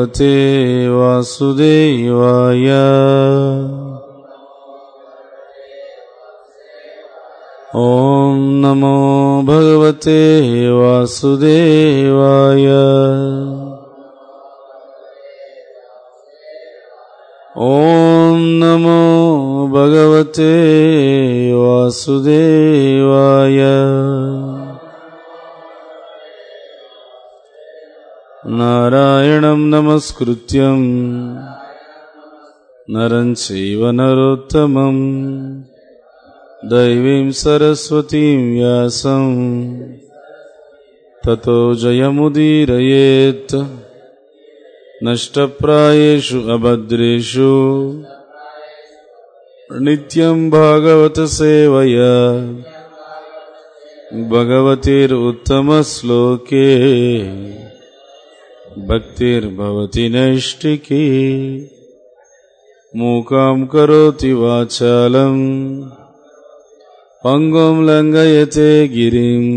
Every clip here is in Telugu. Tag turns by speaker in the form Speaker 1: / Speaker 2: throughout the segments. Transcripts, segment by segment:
Speaker 1: भगवते वासुदेवाय ॐ नमो भगवते वासुदेवाय ॐ नमो भगवते वासुदेवाय नारायणं नमस्कृत्यं नरं चैव नरोत्तमम् दैवीं सरस्वतीं व्यासं ततो जयमुदीरयेत् नष्टप्रायेषु अभद्रेषु नित्यं भागवतसेवया भगवतिरुत्तमश्लोके भक्तिर्भवति नैष्टिकी मूकां करोति वाचालम् पङ्गुं लङ्घयते गिरिम्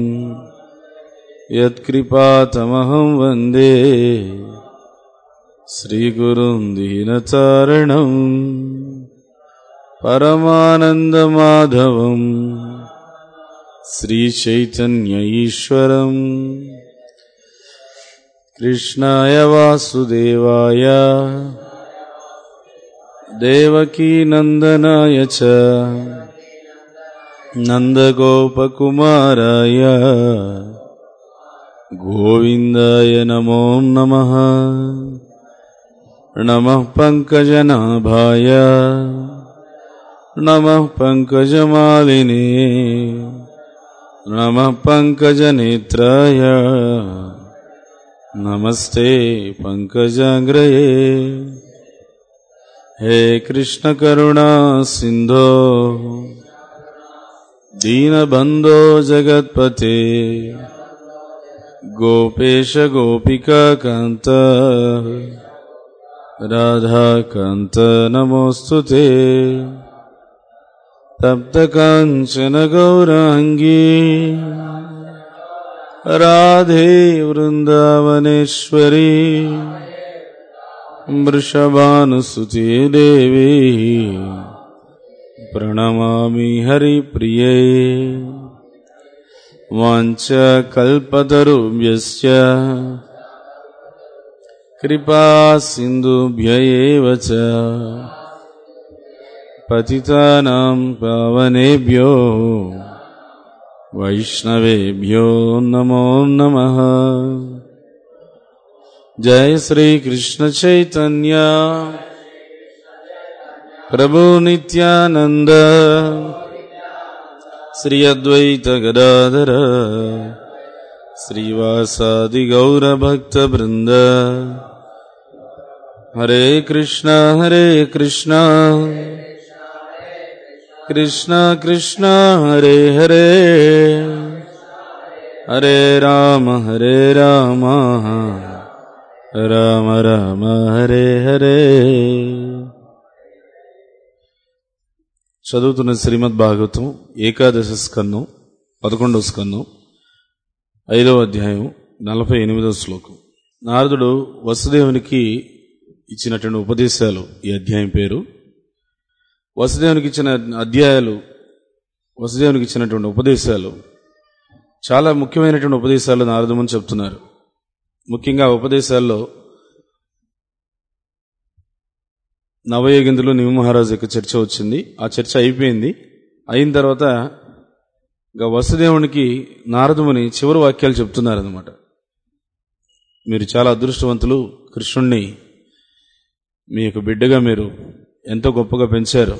Speaker 1: यत्कृपातमहं वन्दे श्रीगुरुं दीनतारणम् परमानन्दमाधवम् श्रीचैतन्य ईश्वरम् कृष्णाय वासुदेवाय देवकीनन्दनाय च नन्दगोपकुमाराय गोविन्दाय नमो नमः नमः पङ्कजनाभाय नमः पङ्कजमालिने नमः पङ्कजनेत्राय नमस्ते पङ्कजाग्रये हे कृष्णकरुणा सिन्धो दीनबन्धो जगत्पते गोपेश गोपिकान्त राधाकान्त नमोऽस्तु ते तप्तकाञ्चन गौराङ्गी राधे वृन्दावनेश्वरी वृषभानुसुते देवी प्रणमामि हरिप्रिये वाञ्छकल्पतरुभ्यश्च कृपा सिन्धुभ्य एव च पतितानां पावनेभ्यो वैष्णवेभ्यो नमो नमः जय श्रीकृष्णचैतन्य प्रभु नित्यानन्द श्री अद्वैत गदाधर श्रीवासादि गौरभक्तवृन्द हरे कृष्ण हरे कृष्ण कृष्ण कृष्ण हरे हरे हरे राम हरे राम రామ రామ హరే హరే చదువుతున్న శ్రీమద్ భాగవతం ఏకాదశ స్కందం పదకొండవ స్కందం ఐదవ అధ్యాయం నలభై ఎనిమిదవ శ్లోకం నారదుడు వసుదేవునికి ఇచ్చినటువంటి ఉపదేశాలు ఈ అధ్యాయం పేరు వసుదేవునికి ఇచ్చిన అధ్యాయాలు వసుదేవునికి ఇచ్చినటువంటి ఉపదేశాలు చాలా ముఖ్యమైనటువంటి ఉపదేశాలు నారదమని చెప్తున్నారు ముఖ్యంగా ఉపదేశాల్లో నవయోగిందులు నిమి మహారాజు యొక్క చర్చ వచ్చింది ఆ చర్చ అయిపోయింది అయిన తర్వాత ఇంకా వసుదేవునికి నారదుముని చివరి వాక్యాలు చెప్తున్నారనమాట మీరు చాలా అదృష్టవంతులు కృష్ణుణ్ణి మీ యొక్క బిడ్డగా మీరు ఎంతో గొప్పగా పెంచారు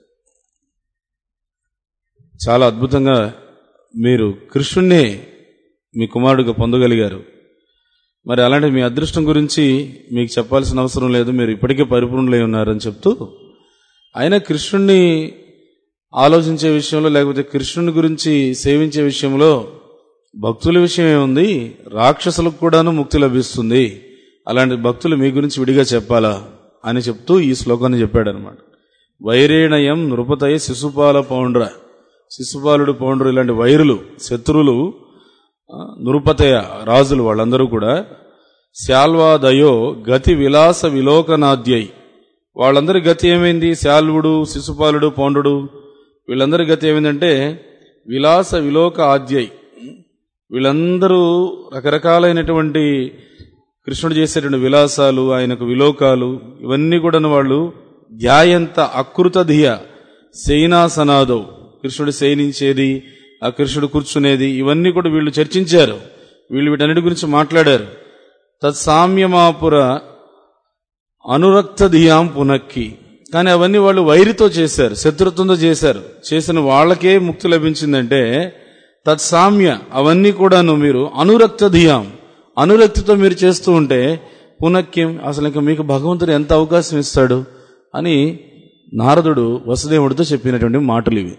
Speaker 1: చాలా అద్భుతంగా మీరు కృష్ణుణ్ణే మీ కుమారుడిగా పొందగలిగారు మరి అలాంటి మీ అదృష్టం గురించి మీకు చెప్పాల్సిన అవసరం లేదు మీరు ఇప్పటికే పరిపూర్ణులై ఉన్నారని చెప్తూ ఆయన కృష్ణుణ్ణి ఆలోచించే విషయంలో లేకపోతే కృష్ణుని గురించి సేవించే విషయంలో భక్తుల విషయం ఏముంది రాక్షసులకు కూడాను ముక్తి లభిస్తుంది అలాంటి భక్తులు మీ గురించి విడిగా చెప్పాలా అని చెప్తూ ఈ శ్లోకాన్ని చెప్పాడనమాట వైరేణయం నృపతయ శిశుపాల పౌండ్ర శిశుపాలుడు పౌండ్రు ఇలాంటి వైరులు శత్రువులు ఆ, నృపతయ రాజులు వాళ్ళందరూ కూడా శాల్వాదయో గతి విలాస విలోకనాద్యై వాళ్ళందరి గతి ఏమైంది శాల్వుడు శిశుపాలుడు పౌండుడు వీళ్ళందరి గతి ఏమైందంటే విలాస విలోక ఆద్యై వీళ్ళందరూ రకరకాలైనటువంటి కృష్ణుడు చేసేటువంటి విలాసాలు ఆయనకు విలోకాలు ఇవన్నీ కూడా వాళ్ళు ధ్యాయంత అకృత ధియ శయనాసనాదో కృష్ణుడు శయనించేది ఆ కృష్ణుడు కూర్చునేది ఇవన్నీ కూడా వీళ్ళు చర్చించారు వీళ్ళు వీటన్నిటి గురించి మాట్లాడారు తత్సామ్యమాపుర అనురక్త ధియాం పునక్కి కానీ అవన్నీ వాళ్ళు వైరితో చేశారు శత్రుత్వంతో చేశారు చేసిన వాళ్ళకే ముక్తి లభించిందంటే తత్సామ్య అవన్నీ కూడాను మీరు అనురక్త ధియాం అనురక్తితో మీరు చేస్తూ ఉంటే పునక్యం అసలు ఇంకా మీకు భగవంతుడు ఎంత అవకాశం ఇస్తాడు అని నారదుడు వసుదేవుడితో చెప్పినటువంటి మాటలు ఇవి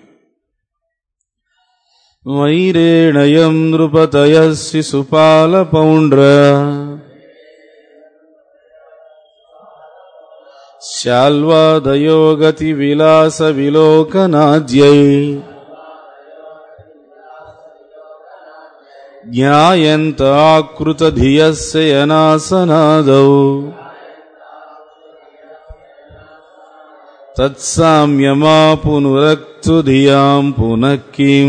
Speaker 1: వైరేణయం నృపతయ శిశుపాల పౌండ్ర శాల్వాదయో గతి విలాస విలోకనాద్యై జ్ఞాయంత ఆకృత ధియస్యనాసనాదౌ తత్సామ్యమా పునురక్తు ధియాం పునఃకిం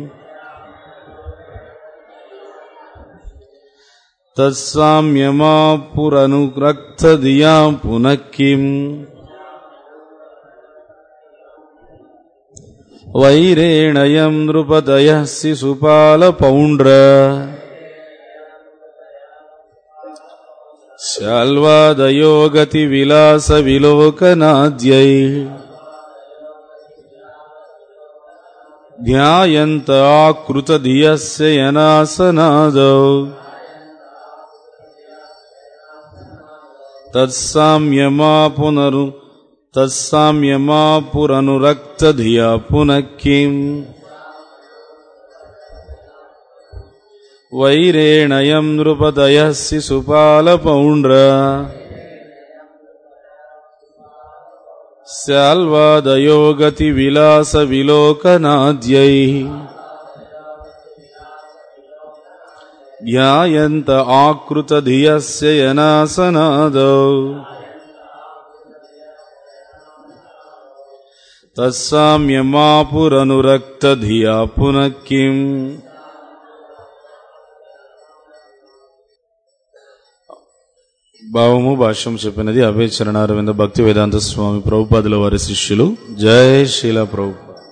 Speaker 1: తత్సామ్యమా పురనురక్త ధియాం పునఃకిం వైరేణయం నృపదయ శిశుపాల పౌండ్ర శాల్వాదయో గతి విలాస విలోకనాద్యై ధ్యాయంత ఆకృత ధియస్య యనాసనాదౌ తత్సామ్యమా పునరు తత్సామ్యమా పురనురక్త ధియా పునఃకిం వైరేణయం నృపదయ శిశుపాల పౌండ్ర శాల్వాదయో గతి విలాస విలోకనాద్యై ధ్యాయంత ఆకృత ధియస్య యనాసనాదౌ తత్సామ్యమా పురనురక్త ధియా పునఃకిం భావము భాష్యం చెప్పినది అభయ చరణారవింద భక్తి వేదాంత స్వామి ప్రభుపాదుల వారి శిష్యులు జయ శీల ప్రభు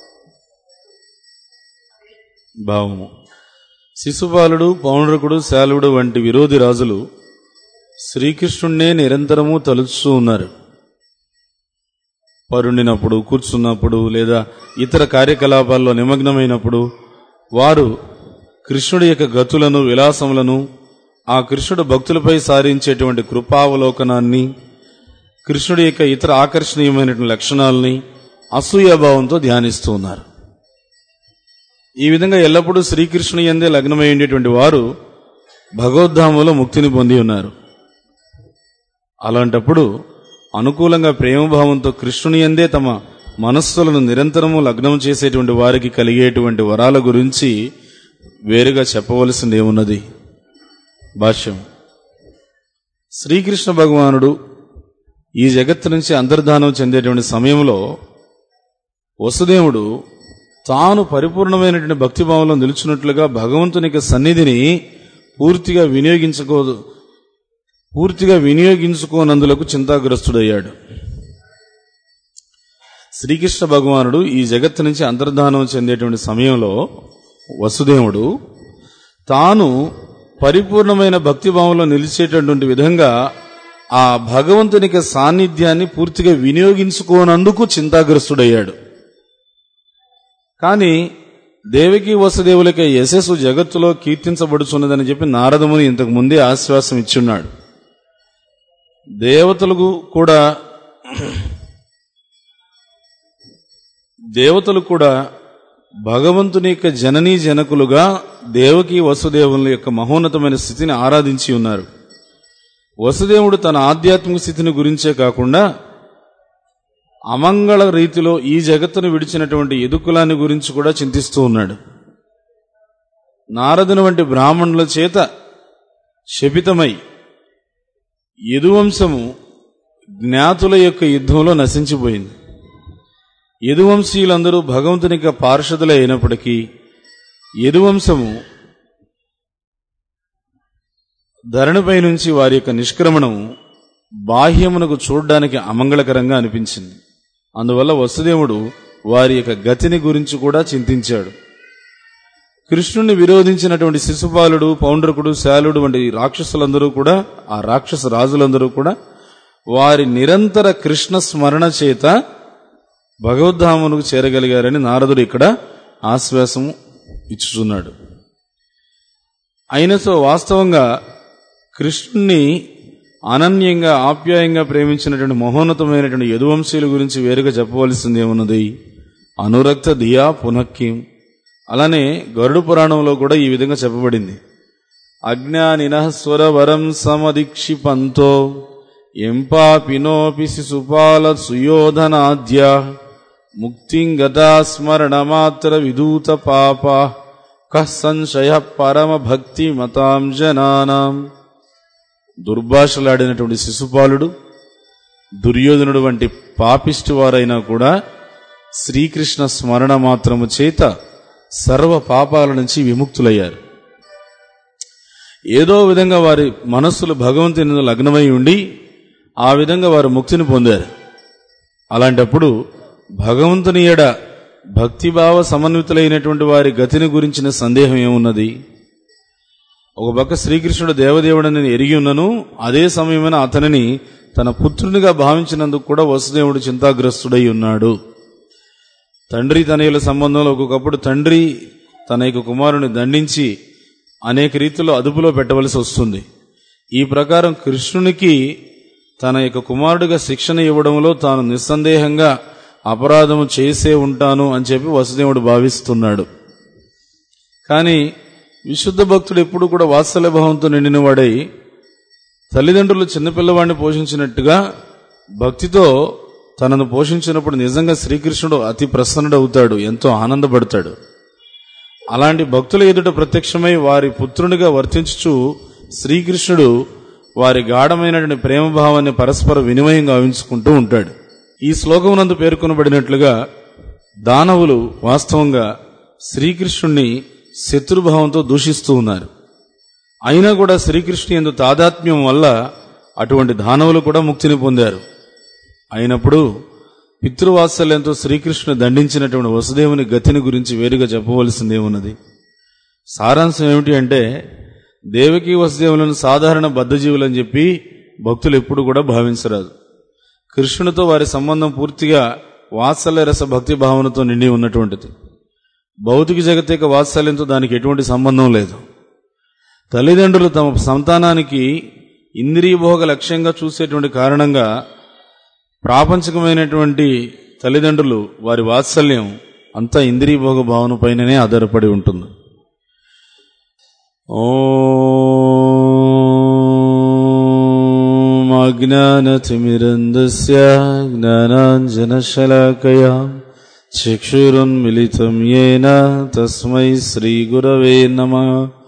Speaker 1: భావము శిశుపాలుడు పౌండ్రకుడు శాలుడు వంటి విరోధి రాజులు శ్రీకృష్ణుణ్ణే నిరంతరము తలుస్తూ ఉన్నారు పరుండినప్పుడు కూర్చున్నప్పుడు లేదా ఇతర కార్యకలాపాల్లో నిమగ్నమైనప్పుడు వారు కృష్ణుడి యొక్క గతులను విలాసములను ఆ కృష్ణుడు భక్తులపై సారించేటువంటి కృపావలోకనాన్ని కృష్ణుడి యొక్క ఇతర ఆకర్షణీయమైనటువంటి లక్షణాలని అసూయాభావంతో ధ్యానిస్తూ ఉన్నారు ఈ విధంగా ఎల్లప్పుడూ శ్రీకృష్ణుని ఎందే లగ్నమై ఉండేటువంటి వారు భగవద్ధామంలో ముక్తిని పొంది ఉన్నారు అలాంటప్పుడు అనుకూలంగా ప్రేమభావంతో కృష్ణుని ఎందే తమ మనస్సులను నిరంతరము లగ్నం చేసేటువంటి వారికి కలిగేటువంటి వరాల గురించి వేరుగా చెప్పవలసింది ఏమున్నది భాష్యం శ్రీకృష్ణ భగవానుడు ఈ జగత్తు నుంచి అంతర్ధానం చెందేటువంటి సమయంలో వసుదేవుడు తాను పరిపూర్ణమైనటువంటి భక్తిభావంలో నిలుచున్నట్లుగా భగవంతుని యొక్క సన్నిధిని పూర్తిగా వినియోగించుకోదు పూర్తిగా వినియోగించుకోనందులకు చింతాగ్రస్తుడయ్యాడు శ్రీకృష్ణ భగవానుడు ఈ జగత్తు నుంచి అంతర్ధానం చెందేటువంటి సమయంలో వసుదేవుడు తాను పరిపూర్ణమైన భక్తిభావంలో నిలిచేటటువంటి విధంగా ఆ భగవంతునికి సాన్నిధ్యాన్ని పూర్తిగా వినియోగించుకోనందుకు చింతాగ్రస్తుడయ్యాడు కానీ దేవికి వసుదేవులక యశస్సు జగత్తులో కీర్తించబడుచున్నదని చెప్పి నారదముని ఇంతకు ముందే ఆశ్వాసం ఇచ్చున్నాడు దేవతలకు కూడా దేవతలు కూడా భగవంతుని యొక్క జననీ జనకులుగా దేవకి వసుదేవుల యొక్క మహోన్నతమైన స్థితిని ఆరాధించి ఉన్నారు వసుదేవుడు తన ఆధ్యాత్మిక స్థితిని గురించే కాకుండా అమంగళ రీతిలో ఈ జగత్తును విడిచినటువంటి ఎదుకులాన్ని గురించి కూడా చింతిస్తూ ఉన్నాడు నారదుని వంటి బ్రాహ్మణుల చేత శపితమై యదువంశము జ్ఞాతుల యొక్క యుద్ధంలో నశించిపోయింది యదువంశీయులందరూ భగవంతునికి పార్షదులే అయినప్పటికీ యదువంశము ధరణిపై నుంచి వారి యొక్క నిష్క్రమణం బాహ్యమునకు చూడ్డానికి అమంగళకరంగా అనిపించింది అందువల్ల వసుదేవుడు వారి యొక్క గతిని గురించి కూడా చింతించాడు కృష్ణుని విరోధించినటువంటి శిశుపాలుడు పౌండ్రకుడు శాలుడు వంటి రాక్షసులందరూ కూడా ఆ రాక్షస రాజులందరూ కూడా వారి నిరంతర కృష్ణ స్మరణ చేత భగవద్ధామునకు చేరగలిగారని నారదుడు ఇక్కడ ఆశ్వాసం ఇచ్చుచున్నాడు అయినతో వాస్తవంగా కృష్ణుణ్ణి అనన్యంగా ఆప్యాయంగా ప్రేమించినటువంటి మహోన్నతమైనటువంటి యదువంశీయుల గురించి వేరుగా చెప్పవలసింది ఏమున్నది అనురక్త దియా పునఃకిం అలానే గరుడు పురాణంలో కూడా ఈ విధంగా చెప్పబడింది అజ్ఞానిన స్వరవరం సమదీక్షిపంతో ఎంపా పినోపి శిశుపాల సుయోధనాద్య ముక్తిం గతా స్మరణమాత్ర విదూత పాప కః సంశయ పరమ భక్తి మతాం జనానాం దుర్భాషలాడినటువంటి శిశుపాలుడు దుర్యోధనుడు వంటి పాపిష్టి వారైనా కూడా శ్రీకృష్ణ స్మరణ మాత్రము చేత సర్వ పాపాల నుంచి విముక్తులయ్యారు ఏదో విధంగా వారి మనస్సులు భగవంతుని లగ్నమై ఉండి ఆ విధంగా వారు ముక్తిని పొందారు అలాంటప్పుడు భగవంతుని ఎడ భక్తిభావ సమన్వితులైనటువంటి వారి గతిని గురించిన సందేహం ఏమున్నది ఒక పక్క శ్రీకృష్ణుడు దేవదేవుడని ఎరిగి ఉన్నను అదే సమయమైన అతనిని తన పుత్రునిగా భావించినందుకు కూడా వసుదేవుడు చింతాగ్రస్తుడై ఉన్నాడు తండ్రి తనయుల సంబంధంలో ఒక్కొక్కప్పుడు తండ్రి తన యొక్క కుమారుని దండించి అనేక రీతిలో అదుపులో పెట్టవలసి వస్తుంది ఈ ప్రకారం కృష్ణునికి తన యొక్క కుమారుడిగా శిక్షణ ఇవ్వడంలో తాను నిస్సందేహంగా అపరాధము చేసే ఉంటాను అని చెప్పి వసుదేవుడు భావిస్తున్నాడు కానీ విశుద్ధ భక్తుడు ఎప్పుడు కూడా వాత్సల్య భావంతో నిండినవాడై తల్లిదండ్రులు చిన్నపిల్లవాడిని పోషించినట్టుగా భక్తితో తనను పోషించినప్పుడు నిజంగా శ్రీకృష్ణుడు అతి ప్రసన్నుడు అవుతాడు ఎంతో ఆనందపడతాడు అలాంటి భక్తుల ఎదుట ప్రత్యక్షమై వారి పుత్రునిగా వర్తించుచు శ్రీకృష్ణుడు వారి గాఢమైనటువంటి ప్రేమభావాన్ని పరస్పర వినిమయం గావించుకుంటూ ఉంటాడు ఈ శ్లోకమునందు పేర్కొనబడినట్లుగా దానవులు వాస్తవంగా శ్రీకృష్ణుణ్ణి శత్రుభావంతో దూషిస్తూ ఉన్నారు అయినా కూడా శ్రీకృష్ణు ఎందు తాదాత్మ్యం వల్ల అటువంటి దానవులు కూడా ముక్తిని పొందారు అయినప్పుడు పితృవాత్సల్యంతో శ్రీకృష్ణుని దండించినటువంటి వసుదేవుని గతిని గురించి వేరుగా చెప్పవలసింది ఏమున్నది సారాంశం ఏమిటి అంటే దేవకి వసుదేవులను సాధారణ బద్ధజీవులని చెప్పి భక్తులు ఎప్పుడు కూడా భావించరాదు కృష్ణునితో వారి సంబంధం పూర్తిగా వాత్సల్య రస భక్తి భావనతో నిండి ఉన్నటువంటిది భౌతిక జగతిక వాత్సల్యంతో దానికి ఎటువంటి సంబంధం లేదు తల్లిదండ్రులు తమ సంతానానికి ఇంద్రియభోగ లక్ష్యంగా చూసేటువంటి కారణంగా ప్రాపంచికమైనటువంటి తల్లిదండ్రులు వారి వాత్సల్యం అంతా ఇంద్రియభోగ భావన పైననే ఆధారపడి ఉంటుంది ఓం అజ్ఞానతిమిరందస్య జ్ఞానాంజనశలాకయా చక్షురున్మిళితం येन తస్మై శ్రీగురవే నమః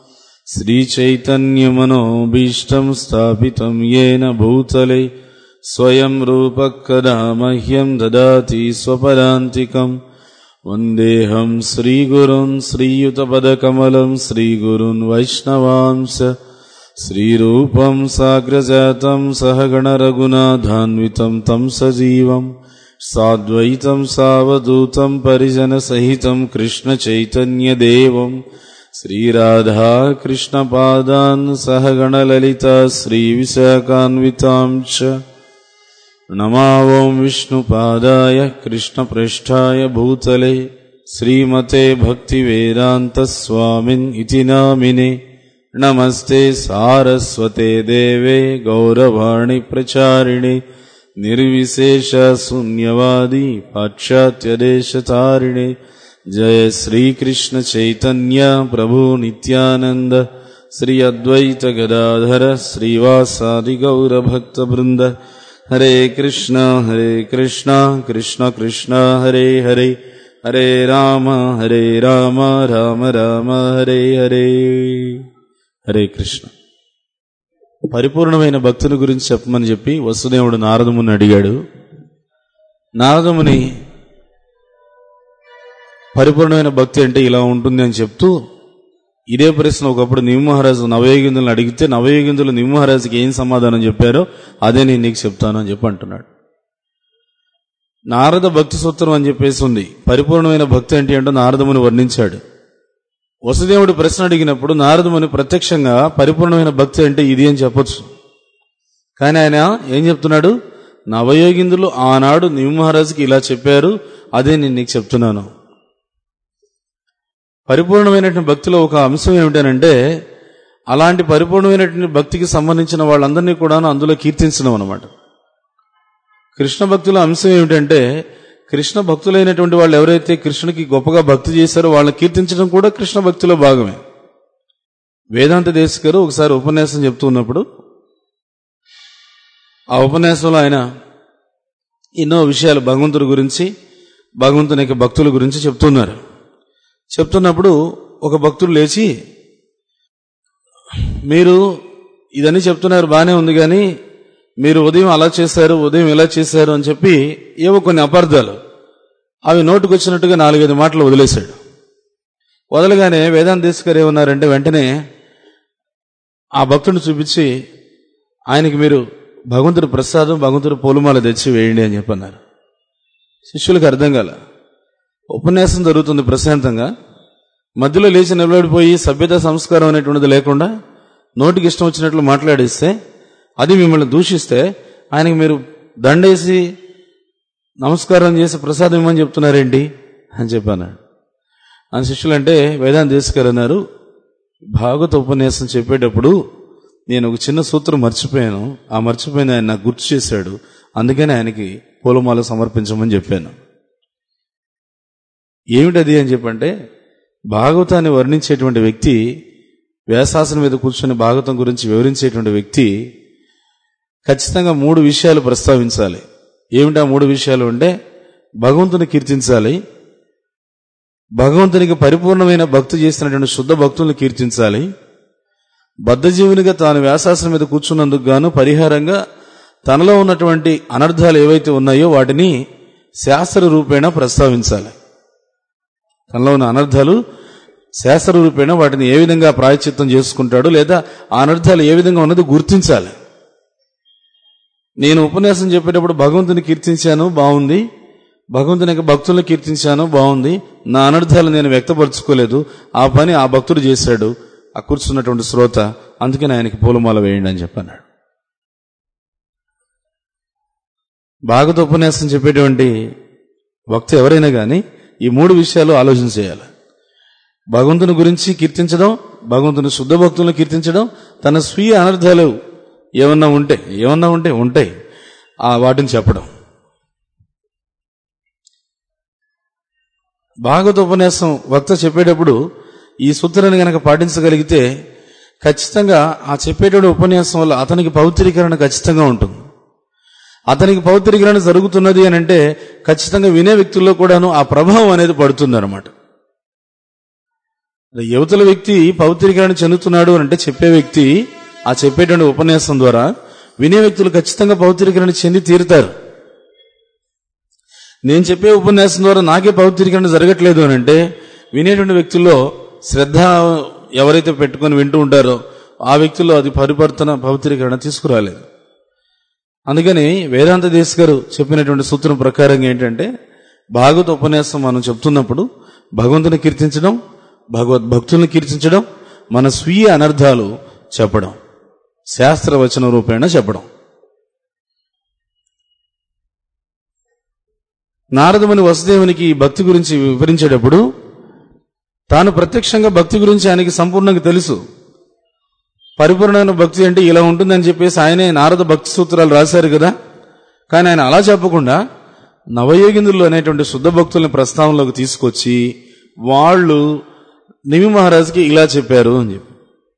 Speaker 1: శ్రీచైతన్యమనోభీష్టం స్థాపితం येन భూతలే స్వయం రూపకదా మహ్యం దదాతి స్వపదాంతికం వందేహం శ్రీగురున్ శ్రీయుతపదకమలం శ్రీగురున్ వైష్ణవాంశ శ్రీరూపం సాగ్రజాతం సహగణరఘునాథాన్వితం తం సజీవం సాద్వైతం సావధూతం పరిజనసహితం కృష్ణచైతన్యదేవం శ్రీరాధా కృష్ణపాదాన్ సహగణలలిత శ్రీవిశాఖాన్వితాం చ నమావం విష్ణుపాదాయ కృష్ణప్రేష్ఠాయ భూతలే శ్రీమతే భక్తివేదాంతస్వామిన్ ఇతి నామినే నమస్తే సారస్వతే దేవే గౌరవాణి ప్రచారిణి నిర్విశేష శూన్యవాది పాశ్చాత్యదేశతారిణి జయ శ్రీకృష్ణ చైతన్య ప్రభు నిత్యానంద శ్రీ అద్వైత గదాధర శ్రీవాసాది గౌరభక్త బృంద హరే కృష్ణ హరే కృష్ణ కృష్ణ కృష్ణ హరే హరే హరే రామ హరే రామ రామ రామ హరే హరే హరే కృష్ణ పరిపూర్ణమైన భక్తుని గురించి చెప్పమని చెప్పి వసుదేవుడు నారదముని అడిగాడు నారదముని పరిపూర్ణమైన భక్తి అంటే ఇలా ఉంటుంది అని చెప్తూ ఇదే ప్రశ్న ఒకప్పుడు నిమ్మహారాజు నవయోగిందులను అడిగితే నవయోగిందులు నిమ్మహారాజుకి ఏం సమాధానం చెప్పారో అదే నేను నీకు చెప్తాను అని చెప్పి అంటున్నాడు నారద భక్తి సూత్రం అని చెప్పేసి ఉంది పరిపూర్ణమైన భక్తి అంటే ఏంటో నారదముని వర్ణించాడు వసుదేవుడు ప్రశ్న అడిగినప్పుడు నారదముని ప్రత్యక్షంగా పరిపూర్ణమైన భక్తి అంటే ఇది అని చెప్పొచ్చు కానీ ఆయన ఏం చెప్తున్నాడు నవయోగిందులు ఆనాడు నిమ్మహారాజుకి ఇలా చెప్పారు అదే నేను నీకు చెప్తున్నాను పరిపూర్ణమైనటువంటి భక్తిలో ఒక అంశం ఏమిటనంటే అలాంటి పరిపూర్ణమైనటువంటి భక్తికి సంబంధించిన వాళ్ళందరినీ కూడా అందులో కీర్తించడం అనమాట కృష్ణ భక్తుల అంశం ఏమిటంటే కృష్ణ భక్తులైనటువంటి వాళ్ళు ఎవరైతే కృష్ణునికి గొప్పగా భక్తి చేశారో వాళ్ళని కీర్తించడం కూడా కృష్ణ భక్తిలో భాగమే వేదాంత దేశ్ గారు ఒకసారి ఉపన్యాసం చెప్తూ ఉన్నప్పుడు ఆ ఉపన్యాసంలో ఆయన ఎన్నో విషయాలు భగవంతుడి గురించి భగవంతుని యొక్క భక్తుల గురించి చెప్తున్నారు చెప్తున్నప్పుడు ఒక భక్తుడు లేచి మీరు ఇదని చెప్తున్నారు బాగానే ఉంది కానీ మీరు ఉదయం అలా చేశారు ఉదయం ఇలా చేశారు అని చెప్పి ఏవో కొన్ని అపార్థాలు అవి నోటుకు వచ్చినట్టుగా నాలుగైదు మాటలు వదిలేశాడు వదలగానే వేదాంత తీసుకర్ ఏమన్నారంటే వెంటనే ఆ భక్తుడిని చూపించి ఆయనకి మీరు భగవంతుడి ప్రసాదం భగవంతుడి పూలమాల తెచ్చి వేయండి అని చెప్పన్నారు శిష్యులకు అర్థం కాల ఉపన్యాసం జరుగుతుంది ప్రశాంతంగా మధ్యలో లేచి నిలబడిపోయి సభ్యత సంస్కారం అనేటువంటిది లేకుండా నోటికి ఇష్టం వచ్చినట్లు మాట్లాడిస్తే అది మిమ్మల్ని దూషిస్తే ఆయనకి మీరు దండేసి నమస్కారం చేసి ప్రసాదం ఇమ్మని చెప్తున్నారేంటి అని చెప్పాను ఆ శిష్యులు అంటే వేదాంత దేశకర్ అన్నారు భాగవత ఉపన్యాసం చెప్పేటప్పుడు నేను ఒక చిన్న సూత్రం మర్చిపోయాను ఆ మర్చిపోయింది ఆయన నాకు గుర్తు చేశాడు అందుకని ఆయనకి పూలమాల సమర్పించమని చెప్పాను ఏమిటది అని చెప్పంటే భాగవతాన్ని వర్ణించేటువంటి వ్యక్తి వ్యాసాసనం మీద కూర్చొని భాగవతం గురించి వివరించేటువంటి వ్యక్తి ఖచ్చితంగా మూడు విషయాలు ప్రస్తావించాలి ఏమిటా మూడు విషయాలు అంటే భగవంతుని కీర్తించాలి భగవంతునికి పరిపూర్ణమైన భక్తి చేసినటువంటి శుద్ధ భక్తుల్ని కీర్తించాలి బద్ధజీవునిగా తాను వ్యాసాసనం మీద కూర్చున్నందుకు గాను పరిహారంగా తనలో ఉన్నటువంటి అనర్థాలు ఏవైతే ఉన్నాయో వాటిని శాస్త్ర రూపేణ ప్రస్తావించాలి తనలో ఉన్న అనర్థాలు శాస్త్ర రూపేణ వాటిని ఏ విధంగా ప్రాయచిత్తం చేసుకుంటాడు లేదా ఆ అనర్థాలు ఏ విధంగా ఉన్నది గుర్తించాలి నేను ఉపన్యాసం చెప్పేటప్పుడు భగవంతుని కీర్తించాను బాగుంది భగవంతుని యొక్క భక్తులను కీర్తించాను బాగుంది నా అనర్థాలు నేను వ్యక్తపరచుకోలేదు ఆ పని ఆ భక్తుడు చేశాడు ఆ కూర్చున్నటువంటి శ్రోత అందుకని ఆయనకి పూలమాల వేయండి అని చెప్పన్నాడు భాగవత ఉపన్యాసం చెప్పేటువంటి భక్తి ఎవరైనా కానీ ఈ మూడు విషయాలు ఆలోచన చేయాలి భగవంతుని గురించి కీర్తించడం భగవంతుని శుద్ధ భక్తులను కీర్తించడం తన స్వీయ అనర్థాలు ఏమన్నా ఉంటే ఏమన్నా ఉంటే ఉంటాయి ఆ వాటిని చెప్పడం భాగవత ఉపన్యాసం వక్త చెప్పేటప్పుడు ఈ సూత్రాన్ని గనక పాటించగలిగితే ఖచ్చితంగా ఆ చెప్పేటప్పుడు ఉపన్యాసం వల్ల అతనికి పవిత్రీకరణ ఖచ్చితంగా ఉంటుంది అతనికి పవిత్రీకరణ జరుగుతున్నది అని అంటే ఖచ్చితంగా వినే వ్యక్తుల్లో కూడాను ఆ ప్రభావం అనేది పడుతుంది అనమాట యువతల వ్యక్తి పవిత్రీకరణ చెందుతున్నాడు అని అంటే చెప్పే వ్యక్తి ఆ చెప్పేటువంటి ఉపన్యాసం ద్వారా వినే వ్యక్తులు ఖచ్చితంగా పవిత్రీకరణ చెంది తీరుతారు నేను చెప్పే ఉపన్యాసం ద్వారా నాకే పవిత్రీకరణ జరగట్లేదు అని అంటే వినేటువంటి వ్యక్తుల్లో శ్రద్ధ ఎవరైతే పెట్టుకొని వింటూ ఉంటారో ఆ వ్యక్తుల్లో అది పరివర్తన పవిత్రీకరణ తీసుకురాలేదు అందుకని వేదాంత దేశ్ గారు చెప్పినటువంటి సూత్రం ప్రకారంగా ఏంటంటే భాగవత ఉపన్యాసం మనం చెప్తున్నప్పుడు భగవంతుని కీర్తించడం భగవద్ భక్తుల్ని కీర్తించడం మన స్వీయ అనర్థాలు చెప్పడం శాస్త్రవచన రూపేణ చెప్పడం నారదముని వసుదేవునికి ఈ భక్తి గురించి వివరించేటప్పుడు తాను ప్రత్యక్షంగా భక్తి గురించి ఆయనకి సంపూర్ణంగా తెలుసు పరిపూర్ణమైన భక్తి అంటే ఇలా ఉంటుందని చెప్పేసి ఆయనే నారద భక్తి సూత్రాలు రాశారు కదా కానీ ఆయన అలా చెప్పకుండా నవయోగిందులు అనేటువంటి శుద్ధ భక్తుల్ని ప్రస్తావనలోకి తీసుకొచ్చి వాళ్ళు నిమి మహారాజుకి ఇలా చెప్పారు అని చెప్పి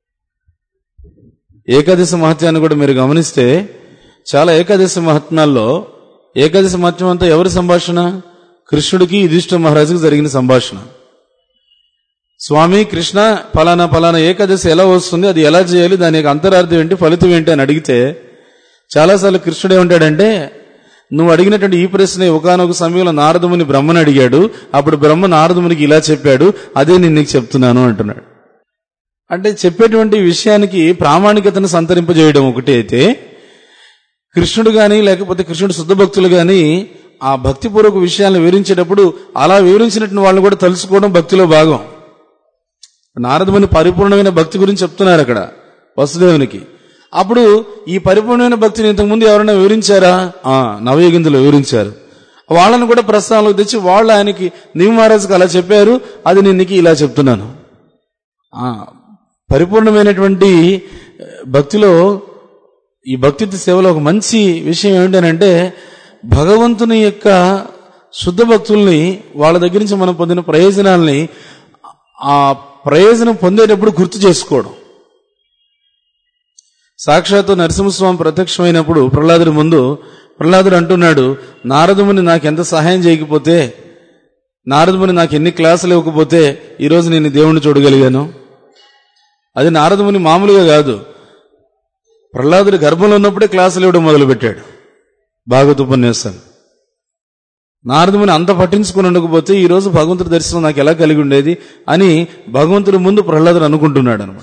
Speaker 1: ఏకాదశి మహత్యాన్ని కూడా మీరు గమనిస్తే చాలా ఏకాదశి మహాత్మ్యాల్లో ఏకాదశి మహత్యం అంతా ఎవరి సంభాషణ కృష్ణుడికి యుధిష్ఠ మహారాజుకి జరిగిన సంభాషణ స్వామి కృష్ణ ఫలానా ఫలానా ఏకాదశి ఎలా వస్తుంది అది ఎలా చేయాలి దాని యొక్క అంతరార్థం ఏంటి ఫలితం ఏంటి అని అడిగితే చాలాసార్లు కృష్ణుడు ఏమంటాడంటే నువ్వు అడిగినటువంటి ఈ ప్రశ్న ఒకనొక సమయంలో నారదముని బ్రహ్మను అడిగాడు అప్పుడు బ్రహ్మ నారదమునికి ఇలా చెప్పాడు అదే నేను నీకు చెప్తున్నాను అంటున్నాడు అంటే చెప్పేటువంటి విషయానికి ప్రామాణికతను సంతరింపజేయడం ఒకటి అయితే కృష్ణుడు గాని లేకపోతే కృష్ణుడు శుద్ధ భక్తులు గాని ఆ భక్తిపూర్వక విషయాలను వివరించేటప్పుడు అలా వివరించినట్టు వాళ్ళని కూడా తలుసుకోవడం భక్తిలో భాగం నారదముని పరిపూర్ణమైన భక్తి గురించి చెప్తున్నారు అక్కడ వసుదేవునికి అప్పుడు ఈ పరిపూర్ణమైన భక్తిని ఇంతకుముందు ఎవరైనా వివరించారా ఆ నవయుగిందులు వివరించారు వాళ్ళని కూడా ప్రస్తావనలోకి తెచ్చి వాళ్ళు ఆయనకి నీవు మహారాజుకి అలా చెప్పారు అది నేను నీకు ఇలా చెప్తున్నాను ఆ పరిపూర్ణమైనటువంటి భక్తిలో ఈ భక్తి సేవలో ఒక మంచి విషయం ఏమిటనంటే భగవంతుని యొక్క శుద్ధ భక్తుల్ని వాళ్ళ దగ్గర నుంచి మనం పొందిన ప్రయోజనాల్ని ఆ ప్రయోజనం పొందేటప్పుడు గుర్తు చేసుకోవడం సాక్షాత్తు నరసింహస్వామి ప్రత్యక్షమైనప్పుడు ప్రహ్లాదుడి ముందు ప్రహ్లాదుడు అంటున్నాడు నారదముని నాకు ఎంత సహాయం చేయకపోతే నారదముని నాకు ఎన్ని క్లాసులు ఇవ్వకపోతే ఈరోజు నేను దేవుణ్ణి చూడగలిగాను అది నారదముని మామూలుగా కాదు ప్రహ్లాదుడి గర్భంలో ఉన్నప్పుడే క్లాసులు ఇవ్వడం మొదలుపెట్టాడు భాగవత ఉపన్యాసాలు నారదముని అంత పట్టించుకుని ఉండకపోతే ఈ రోజు భగవంతుడి దర్శనం నాకు ఎలా కలిగి ఉండేది అని భగవంతుడి ముందు ప్రహ్లాదుడు అనుకుంటున్నాడు అనమాట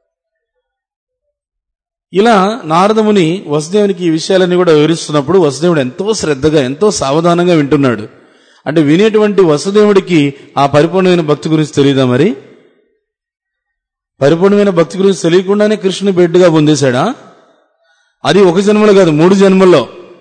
Speaker 1: ఇలా నారదముని వసుదేవునికి ఈ విషయాలన్నీ కూడా వివరిస్తున్నప్పుడు వసుదేవుడు ఎంతో శ్రద్ధగా ఎంతో సావధానంగా వింటున్నాడు అంటే వినేటువంటి వసుదేవుడికి ఆ పరిపూర్ణమైన భక్తి గురించి తెలియదా మరి పరిపూర్ణమైన భక్తి గురించి తెలియకుండానే కృష్ణుని బిడ్డగా పొందేశాడా అది ఒక జన్మలో కాదు మూడు జన్మల్లో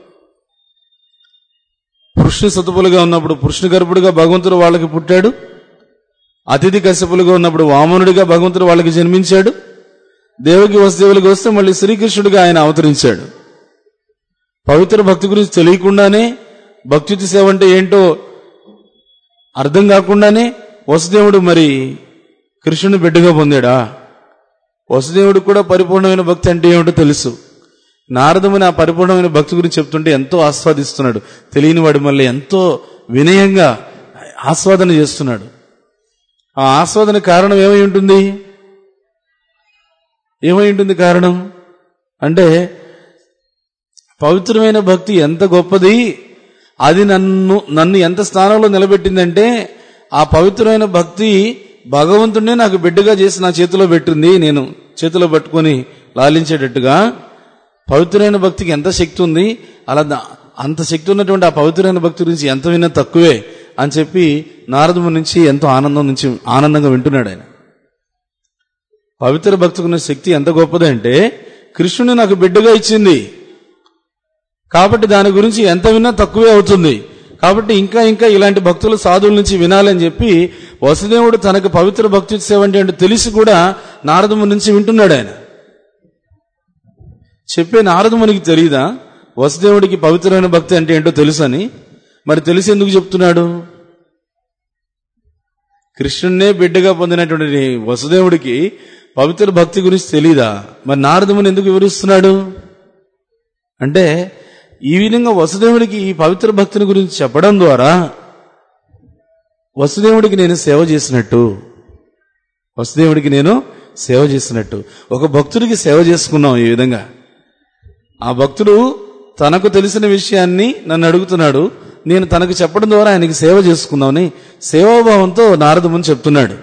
Speaker 1: పురుషుని సతుపులుగా ఉన్నప్పుడు పురుషుని గర్భుడిగా భగవంతుడు వాళ్ళకి పుట్టాడు అతిథి కశ్యపులుగా ఉన్నప్పుడు వామనుడిగా భగవంతుడు వాళ్ళకి జన్మించాడు దేవకి వసుదేవులకి వస్తే మళ్ళీ శ్రీకృష్ణుడిగా ఆయన అవతరించాడు పవిత్ర భక్తి గురించి తెలియకుండానే భక్తి సేవ అంటే ఏంటో అర్థం కాకుండానే వసుదేవుడు మరి కృష్ణుని బిడ్డగా పొందాడా వసుదేవుడు కూడా పరిపూర్ణమైన భక్తి అంటే ఏమిటో తెలుసు నారదముని ఆ పరిపూర్ణమైన భక్తి గురించి చెప్తుంటే ఎంతో ఆస్వాదిస్తున్నాడు తెలియని వాడి మళ్ళీ ఎంతో వినయంగా ఆస్వాదన చేస్తున్నాడు ఆ ఆస్వాదన కారణం ఏమై ఉంటుంది ఏమై ఉంటుంది కారణం అంటే పవిత్రమైన భక్తి ఎంత గొప్పది అది నన్ను నన్ను ఎంత స్థానంలో నిలబెట్టిందంటే ఆ పవిత్రమైన భక్తి భగవంతుడినే నాకు బిడ్డగా చేసి నా చేతిలో పెట్టింది నేను చేతిలో పట్టుకొని లాలించేటట్టుగా పవిత్రమైన భక్తికి ఎంత శక్తి ఉంది అలా దా- అంత శక్తి ఉన్నటువంటి ఆ పవిత్రమైన భక్తి గురించి ఎంత విన్నా తక్కువే అని చెప్పి నారదము నుంచి ఎంతో ఆనందం నుంచి ఆనందంగా వింటున్నాడు ఆయన పవిత్ర భక్తికున్న శక్తి ఎంత గొప్పదంటే కృష్ణుని నాకు బిడ్డగా ఇచ్చింది కాబట్టి దాని గురించి ఎంత విన్నా తక్కువే అవుతుంది కాబట్టి ఇంకా ఇంకా ఇలాంటి భక్తులు సాధువుల నుంచి వినాలని చెప్పి వసుదేవుడు తనకు పవిత్ర భక్తి సేవ అంటే ఏంటో తెలిసి కూడా నారదము నుంచి వింటున్నాడు ఆయన చెప్పే నారదమునికి తెలియదా వసుదేవుడికి పవిత్రమైన భక్తి అంటే ఏంటో తెలుసని మరి తెలిసి ఎందుకు చెప్తున్నాడు కృష్ణున్నే బిడ్డగా పొందినటువంటి వసుదేవుడికి పవిత్ర భక్తి గురించి తెలీదా మరి నారదముని ఎందుకు వివరిస్తున్నాడు అంటే ఈ విధంగా వసుదేవుడికి ఈ పవిత్ర భక్తిని గురించి చెప్పడం ద్వారా వసుదేవుడికి నేను సేవ చేసినట్టు వసుదేవుడికి నేను సేవ చేసినట్టు ఒక భక్తుడికి సేవ చేసుకున్నాం ఈ విధంగా ఆ భక్తుడు తనకు తెలిసిన విషయాన్ని నన్ను అడుగుతున్నాడు నేను తనకు చెప్పడం ద్వారా ఆయనకి సేవ చేసుకుందామని సేవాభావంతో నారదముని చెప్తున్నాడు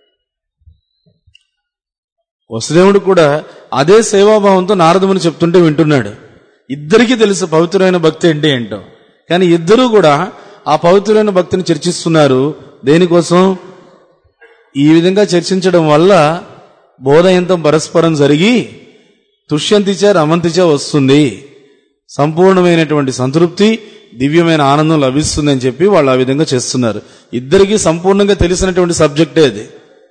Speaker 1: వసుదేవుడు కూడా అదే సేవాభావంతో నారదముని చెప్తుంటే వింటున్నాడు ఇద్దరికీ తెలుసు పవిత్రమైన భక్తి అంటే ఏంటో కానీ ఇద్దరూ కూడా ఆ పవిత్రమైన భక్తిని చర్చిస్తున్నారు దేనికోసం ఈ విధంగా చర్చించడం వల్ల బోధయంతం పరస్పరం జరిగి తుష్యంతిచ రమంతిచ వస్తుంది సంపూర్ణమైనటువంటి సంతృప్తి దివ్యమైన ఆనందం లభిస్తుంది అని చెప్పి వాళ్ళు ఆ విధంగా చేస్తున్నారు ఇద్దరికీ సంపూర్ణంగా తెలిసినటువంటి సబ్జెక్టే అది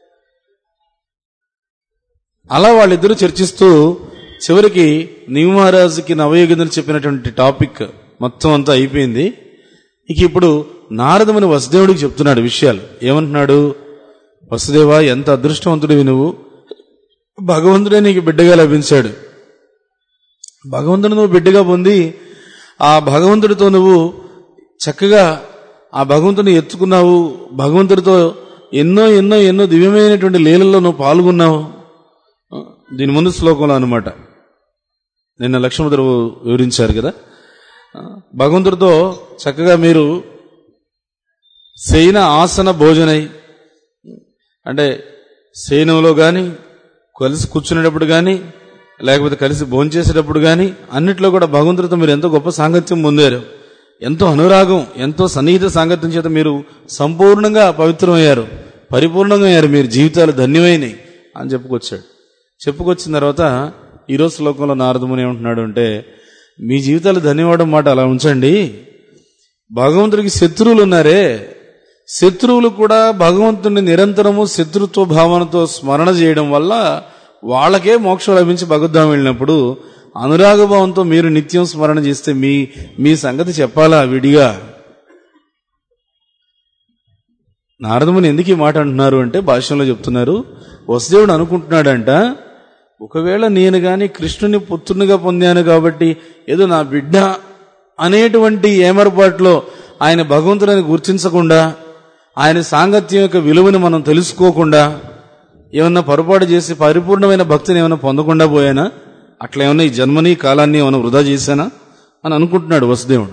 Speaker 1: అలా వాళ్ళిద్దరూ చర్చిస్తూ చివరికి నీవు మహారాజుకి నవయోగిందని చెప్పినటువంటి టాపిక్ మొత్తం అంతా అయిపోయింది ఇక ఇప్పుడు నారదముని వసుదేవుడికి చెప్తున్నాడు విషయాలు ఏమంటున్నాడు వసుదేవా ఎంత అదృష్టవంతుడివి నువ్వు భగవంతుడే నీకు బిడ్డగా లభించాడు భగవంతుడు నువ్వు బిడ్డగా పొంది ఆ భగవంతుడితో నువ్వు చక్కగా ఆ భగవంతుని ఎత్తుకున్నావు భగవంతుడితో ఎన్నో ఎన్నో ఎన్నో దివ్యమైనటువంటి లీలల్లో నువ్వు పాల్గొన్నావు ఆ, దీని ముందు శ్లోకంలో అనమాట నిన్న లక్ష్మణుడు వివరించారు కదా ఆ, భగవంతుడితో చక్కగా మీరు శయన ఆసన భోజనై అంటే శయనంలో కానీ కలిసి కూర్చునేటప్పుడు కానీ లేకపోతే కలిసి భోంచేసేటప్పుడు కానీ అన్నిట్లో కూడా భగవంతుడితో మీరు ఎంతో గొప్ప సాంగత్యం పొందారు ఎంతో అనురాగం ఎంతో సన్నిహిత సాంగత్యం చేత మీరు సంపూర్ణంగా పవిత్రమయ్యారు పరిపూర్ణంగా అయ్యారు మీరు జీవితాలు ధన్యమైనవి అని చెప్పుకొచ్చాడు చెప్పుకొచ్చిన తర్వాత ఈరోజు శ్లోకంలో నారదముని ఏమంటున్నాడు అంటే మీ జీవితాలు ధన్యవాదం మాట అలా ఉంచండి భగవంతుడికి శత్రువులు ఉన్నారే శత్రువులు కూడా భగవంతుని నిరంతరము శత్రుత్వ భావనతో స్మరణ చేయడం వల్ల వాళ్ళకే మోక్షం లభించి భగవద్ధాం వెళ్ళినప్పుడు అనురాగ భావంతో మీరు నిత్యం స్మరణ చేస్తే మీ మీ సంగతి చెప్పాలా విడిగా నారదముని ఎందుకు ఈ మాట అంటున్నారు అంటే భాష్యంలో చెప్తున్నారు వసుదేవుడు అనుకుంటున్నాడంట ఒకవేళ నేను గాని కృష్ణుని పుత్రునిగా పొందాను కాబట్టి ఏదో నా బిడ్డ అనేటువంటి ఏమరపాట్లో ఆయన భగవంతుడిని గుర్తించకుండా ఆయన సాంగత్యం యొక్క విలువని మనం తెలుసుకోకుండా ఏమన్నా పొరపాటు చేసి పరిపూర్ణమైన భక్తిని ఏమైనా పొందకుండా పోయానా అట్లా ఏమన్నా ఈ జన్మని కాలాన్ని ఏమైనా వృధా చేశానా అని అనుకుంటున్నాడు వసుదేవుడు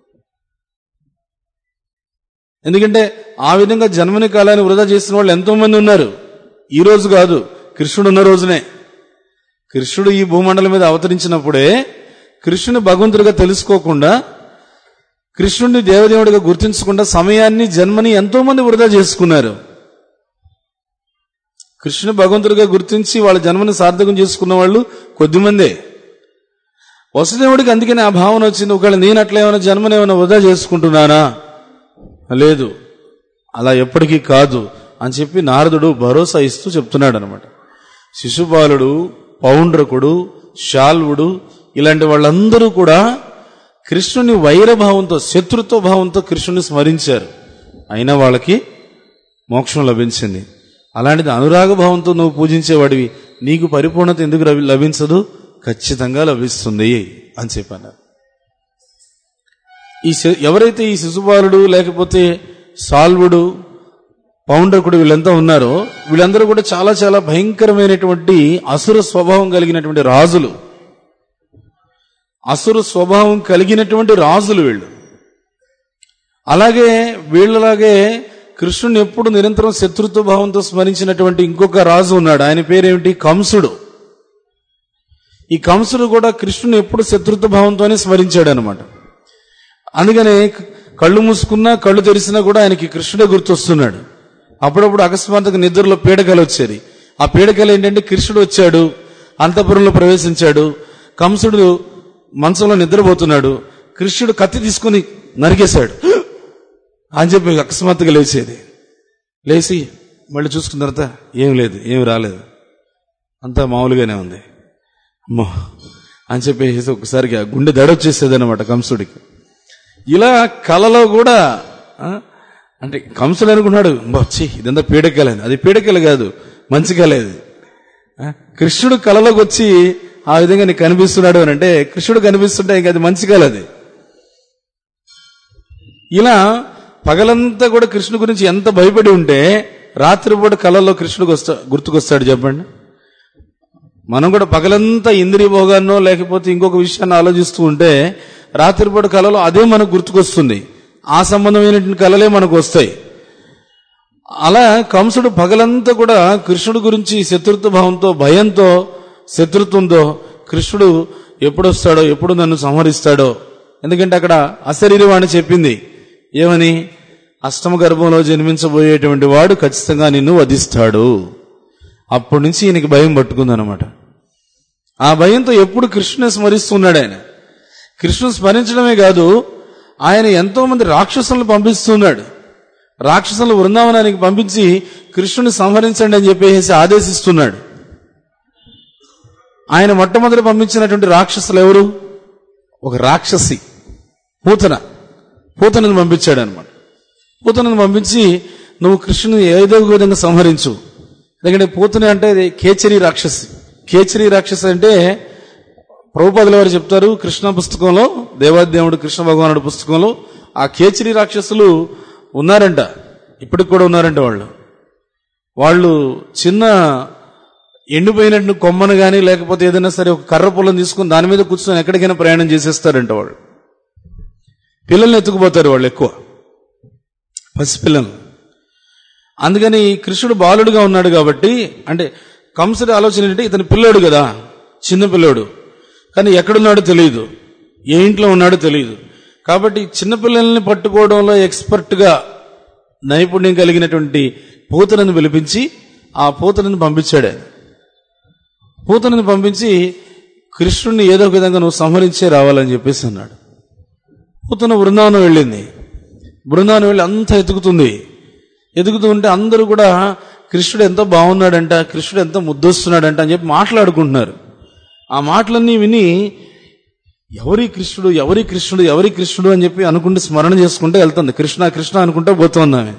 Speaker 1: ఎందుకంటే ఆ విధంగా జన్మని కాలాన్ని వృధా చేసిన వాళ్ళు ఎంతో మంది ఉన్నారు ఈ రోజు కాదు కృష్ణుడు ఉన్న రోజునే కృష్ణుడు ఈ భూమండలం మీద అవతరించినప్పుడే కృష్ణుని భగవంతుడిగా తెలుసుకోకుండా కృష్ణుడిని దేవదేవుడిగా గుర్తించకుండా సమయాన్ని జన్మని ఎంతో మంది వృధా చేసుకున్నారు కృష్ణుని భగవంతుడిగా గుర్తించి వాళ్ళ జన్మని సార్థకం చేసుకున్న వాళ్ళు కొద్దిమందే వసుదేవుడికి అందుకని ఆ భావన వచ్చింది ఒకవేళ నేను అట్లా ఏమైనా జన్మని ఏమైనా వృధా చేసుకుంటున్నానా లేదు అలా ఎప్పటికీ కాదు అని చెప్పి నారదుడు భరోసా ఇస్తూ చెప్తున్నాడు అనమాట శిశుపాలుడు పౌండ్రకుడు శాల్వుడు ఇలాంటి వాళ్ళందరూ కూడా కృష్ణుని వైరభావంతో శత్రుత్వ భావంతో కృష్ణుని స్మరించారు అయినా వాళ్ళకి మోక్షం లభించింది అలాంటిది అనురాగ భావంతో నువ్వు పూజించేవాడివి నీకు పరిపూర్ణత ఎందుకు లభి- లభించదు ఖచ్చితంగా లభిస్తుంది అని చెప్పన్నారు ఈ శి- ఎవరైతే ఈ శిశుపాలుడు లేకపోతే సాల్వుడు పౌండకుడు వీళ్ళంతా ఉన్నారో వీళ్ళందరూ కూడా చాలా చాలా భయంకరమైనటువంటి అసుర స్వభావం కలిగినటువంటి రాజులు అసుర స్వభావం కలిగినటువంటి రాజులు వీళ్ళు అలాగే వీళ్ళలాగే కృష్ణుని ఎప్పుడు నిరంతరం శత్రుత్వ భావంతో స్మరించినటువంటి ఇంకొక రాజు ఉన్నాడు ఆయన పేరేమిటి కంసుడు ఈ కంసుడు కూడా కృష్ణుని ఎప్పుడు శత్రుత్వ భావంతోనే స్మరించాడు అనమాట అందుకనే కళ్ళు మూసుకున్నా కళ్ళు తెరిచినా కూడా ఆయనకి కృష్ణుడే గుర్తొస్తున్నాడు అప్పుడప్పుడు అకస్మాత్తుగా నిద్రలో పీడకలు వచ్చేది ఆ పీడకలు ఏంటంటే కృష్ణుడు వచ్చాడు అంతపురంలో ప్రవేశించాడు కంసుడు మంచంలో నిద్రపోతున్నాడు కృష్ణుడు కత్తి తీసుకుని నరికేశాడు అని చెప్పి అకస్మాత్తుగా లేచేది లేచి మళ్ళీ చూసుకున్న తర్వాత ఏం లేదు ఏం రాలేదు అంతా మామూలుగానే ఉంది అమ్మో అని చెప్పేసి ఒకసారిగా గుండె దడొచ్చేసేది అనమాట కంసుడికి ఇలా కలలో కూడా ఆ, అంటే కంసుడు అనుకున్నాడు వచ్చి ఇదంతా పీడకలేదు అది పీడకల కాదు మంచి కలేదు ఆ, కృష్ణుడు కలలోకి వచ్చి ఆ విధంగా నీకు కనిపిస్తున్నాడు అని అంటే కృష్ణుడు కనిపిస్తుంటే ఇంక అది మంచి కల అది ఇలా పగలంతా కూడా కృష్ణుడి గురించి ఎంత భయపడి ఉంటే రాత్రిపూట కళల్లో కృష్ణుడికి వస్తా గుర్తుకొస్తాడు చెప్పండి మనం కూడా పగలంతా ఇంద్రియ భోగాన్నో లేకపోతే ఇంకొక విషయాన్ని ఆలోచిస్తూ ఉంటే రాత్రిపూట కళలో అదే మనకు గుర్తుకొస్తుంది ఆ సంబంధమైనటువంటి కళలే మనకు వస్తాయి అలా కంసుడు పగలంతా కూడా కృష్ణుడి గురించి శత్రుత్వ భావంతో భయంతో శత్రుత్వంతో కృష్ణుడు ఎప్పుడు వస్తాడో ఎప్పుడు నన్ను సంహరిస్తాడో ఎందుకంటే అక్కడ అశరీరవాణి చెప్పింది ఏమని అష్టమ గర్భంలో జన్మించబోయేటువంటి వాడు ఖచ్చితంగా నిన్ను వధిస్తాడు అప్పటి నుంచి ఈయనకి భయం పట్టుకుందనమాట ఆ భయంతో ఎప్పుడు కృష్ణుని స్మరిస్తున్నాడు ఆయన కృష్ణుని స్మరించడమే కాదు ఆయన ఎంతో మంది రాక్షసులను పంపిస్తున్నాడు రాక్షసులు బృందావనానికి పంపించి కృష్ణుని సంహరించండి అని చెప్పేసి ఆదేశిస్తున్నాడు ఆయన మొట్టమొదటి పంపించినటువంటి రాక్షసులు ఎవరు ఒక రాక్షసి పూతన పూతనని పంపించాడు అనమాట పూతనని పంపించి నువ్వు కృష్ణుని ఏదో ఒక విధంగా సంహరించు ఎందుకంటే పూతన అంటే ఇది కేచరి రాక్షసి కేచరి రాక్షసి అంటే ప్రభుపాదుల వారు చెప్తారు కృష్ణ పుస్తకంలో దేవాదేవుడు కృష్ణ భగవానుడు పుస్తకంలో ఆ కేచరి రాక్షసులు ఉన్నారంట ఇప్పటికి కూడా ఉన్నారంట వాళ్ళు వాళ్ళు చిన్న ఎండిపోయినట్టు కొమ్మను కానీ లేకపోతే ఏదైనా సరే ఒక కర్ర పొలం తీసుకుని దాని మీద కూర్చొని ఎక్కడికైనా ప్రయాణం చేసేస్తారంట వాళ్ళు పిల్లల్ని ఎత్తుకుపోతారు వాళ్ళు ఎక్కువ పసిపిల్లలు అందుకని కృష్ణుడు బాలుడుగా ఉన్నాడు కాబట్టి అంటే కంసుడి ఆలోచన ఏంటంటే ఇతను పిల్లోడు కదా చిన్న పిల్లోడు కానీ ఎక్కడున్నాడో తెలియదు ఏ ఇంట్లో ఉన్నాడో తెలియదు కాబట్టి చిన్నపిల్లల్ని పట్టుకోవడంలో ఎక్స్పర్ట్గా నైపుణ్యం కలిగినటువంటి పూతనని పిలిపించి ఆ పూతనని పంపించాడు ఆయన. పూతనని పంపించి కృష్ణుడిని ఏదో ఒక విధంగా నువ్వు సంహరించే రావాలని చెప్పేసి అన్నాడు పూతన బృందావనం వెళ్ళింది బృందావనం వెళ్ళి అంతా ఎతుకుతుంది ఎదుగుతూ ఉంటే అందరూ కూడా కృష్ణుడు ఎంత బాగున్నాడంట కృష్ణుడు ఎంత ముద్దొస్తున్నాడంట అని చెప్పి మాట్లాడుకుంటున్నారు ఆ మాటలన్నీ విని ఎవరి కృష్ణుడు ఎవరి కృష్ణుడు ఎవరి కృష్ణుడు అని చెప్పి అనుకుంటూ స్మరణ చేసుకుంటే వెళ్తుంది కృష్ణ కృష్ణ అనుకుంటూ పోతుంది ఆమె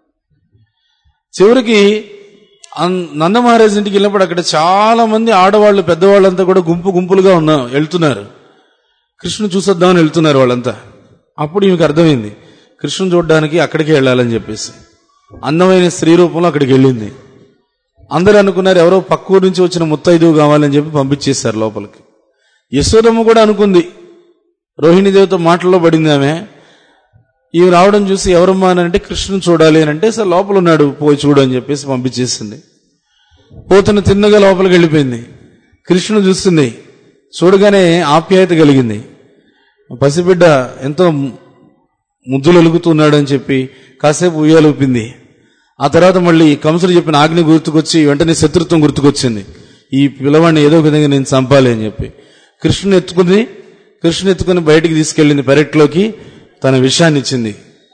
Speaker 1: చివరికి అన్- నంద మహారాజ్ ఇంటికి వెళ్ళినప్పుడు అక్కడ చాలా మంది ఆడవాళ్ళు పెద్దవాళ్ళంతా కూడా గుంపు గుంపులుగా ఉన్నా వెళ్తున్నారు కృష్ణుని చూసొద్దామని వెళ్తున్నారు వాళ్ళంతా అప్పుడు ఈమెకు అర్థమైంది కృష్ణుని చూడడానికి అక్కడికి వెళ్ళాలని చెప్పేసి అందమైన స్త్రీ రూపంలో అక్కడికి వెళ్ళింది అందరూ అనుకున్నారు ఎవరో పక్క ఊరు నుంచి వచ్చిన ముత్తైదువు కావాలని చెప్పి పంపించేశారు లోపలికి యశోదమ్మ కూడా అనుకుంది రోహిణి దేవత మాటల్లో పడింది ఆమె ఈమె రావడం చూసి ఎవరమ్మా అని అంటే కృష్ణుని చూడాలి అని అంటే సార్ లోపల ఉన్నాడు పోయి చూడు అని చెప్పేసి పంపించేసింది పోతున్న తిన్నగా లోపలికి వెళ్ళిపోయింది కృష్ణుని చూస్తుంది చూడగానే ఆప్యాయత కలిగింది పసిబిడ్డ ఎంతో ముద్దులు ఒలుగుతున్నాడు అని చెప్పి కాసేపు ఉయ్యాలు ఊపింది ఆ తర్వాత మళ్ళీ కంసుడు చెప్పిన ఆజ్ఞ గుర్తుకొచ్చి వెంటనే శత్రుత్వం గుర్తుకొచ్చింది ఈ పిల్లవాడిని ఏదో ఒక విధంగా నేను చంపాలి అని చెప్పి కృష్ణుని ఎత్తుకుని కృష్ణుని ఎత్తుకుని బయటికి తీసుకెళ్ళింది పెరట్లోకి తన విషయాన్ని ఇచ్చింది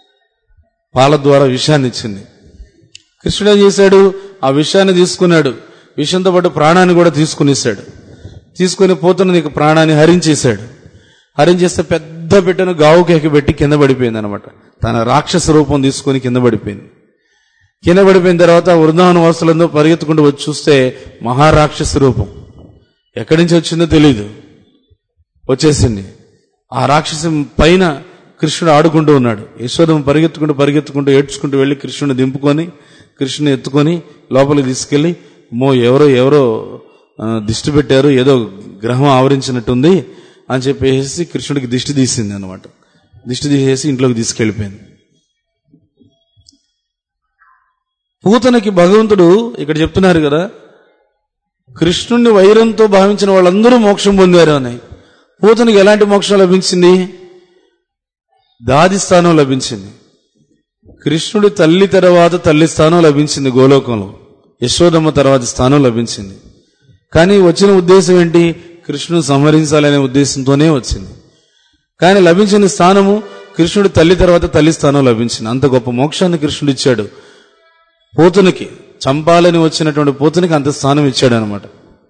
Speaker 1: పాల ద్వారా విషయాన్ని ఇచ్చింది కృష్ణుడు ఏం చేశాడు ఆ విషయాన్ని తీసుకున్నాడు విషయంతో పాటు ప్రాణాన్ని కూడా తీసుకునేశాడు తీసుకుని పోతున్న నీకు ప్రాణాన్ని హరించేశాడు హరించేస్తే పెద్ద బిడ్డను గావు కేక పెట్టి కింద పడిపోయింది అనమాట తన రాక్షస రూపం తీసుకొని కింద పడిపోయింది కింద పడిపోయిన తర్వాత వృందావన వాసులందరూ పరిగెత్తుకుంటూ వచ్చి చూస్తే మహారాక్షస రూపం ఎక్కడి నుంచి వచ్చిందో తెలియదు వచ్చేసింది ఆ రాక్షసం పైన కృష్ణుడు ఆడుకుంటూ ఉన్నాడు యశోదం పరిగెత్తుకుంటూ పరిగెత్తుకుంటూ ఏడ్చుకుంటూ వెళ్ళి కృష్ణుని దింపుకొని కృష్ణుని ఎత్తుకొని లోపలికి తీసుకెళ్లి మో ఎవరో ఎవరో ఆ, దిష్టి పెట్టారు ఏదో గ్రహం ఆవరించినట్టుంది అని చెప్పేసి కృష్ణుడికి దిష్టి తీసింది అనమాట దిష్టి తీసేసి ఇంట్లోకి తీసుకెళ్లిపోయింది పూతనకి భగవంతుడు ఇక్కడ చెప్తున్నారు కదా కృష్ణుణ్ణి వైరంతో భావించిన వాళ్ళందరూ మోక్షం పొందారు అని పూతనికి ఎలాంటి మోక్షం లభించింది దాది స్థానం లభించింది కృష్ణుడి తల్లి తర్వాత తల్లి స్థానం లభించింది గోలోకంలో యశోదమ్మ తర్వాత స్థానం లభించింది కానీ వచ్చిన ఉద్దేశం ఏంటి కృష్ణుని సంహరించాలనే ఉద్దేశంతోనే వచ్చింది కానీ లభించిన స్థానము కృష్ణుడి తల్లి తర్వాత తల్లి స్థానం లభించింది అంత గొప్ప మోక్షాన్ని కృష్ణుడు ఇచ్చాడు పోతునికి చంపాలని వచ్చినటువంటి పోతునికి అంత స్థానం ఇచ్చాడు అనమాట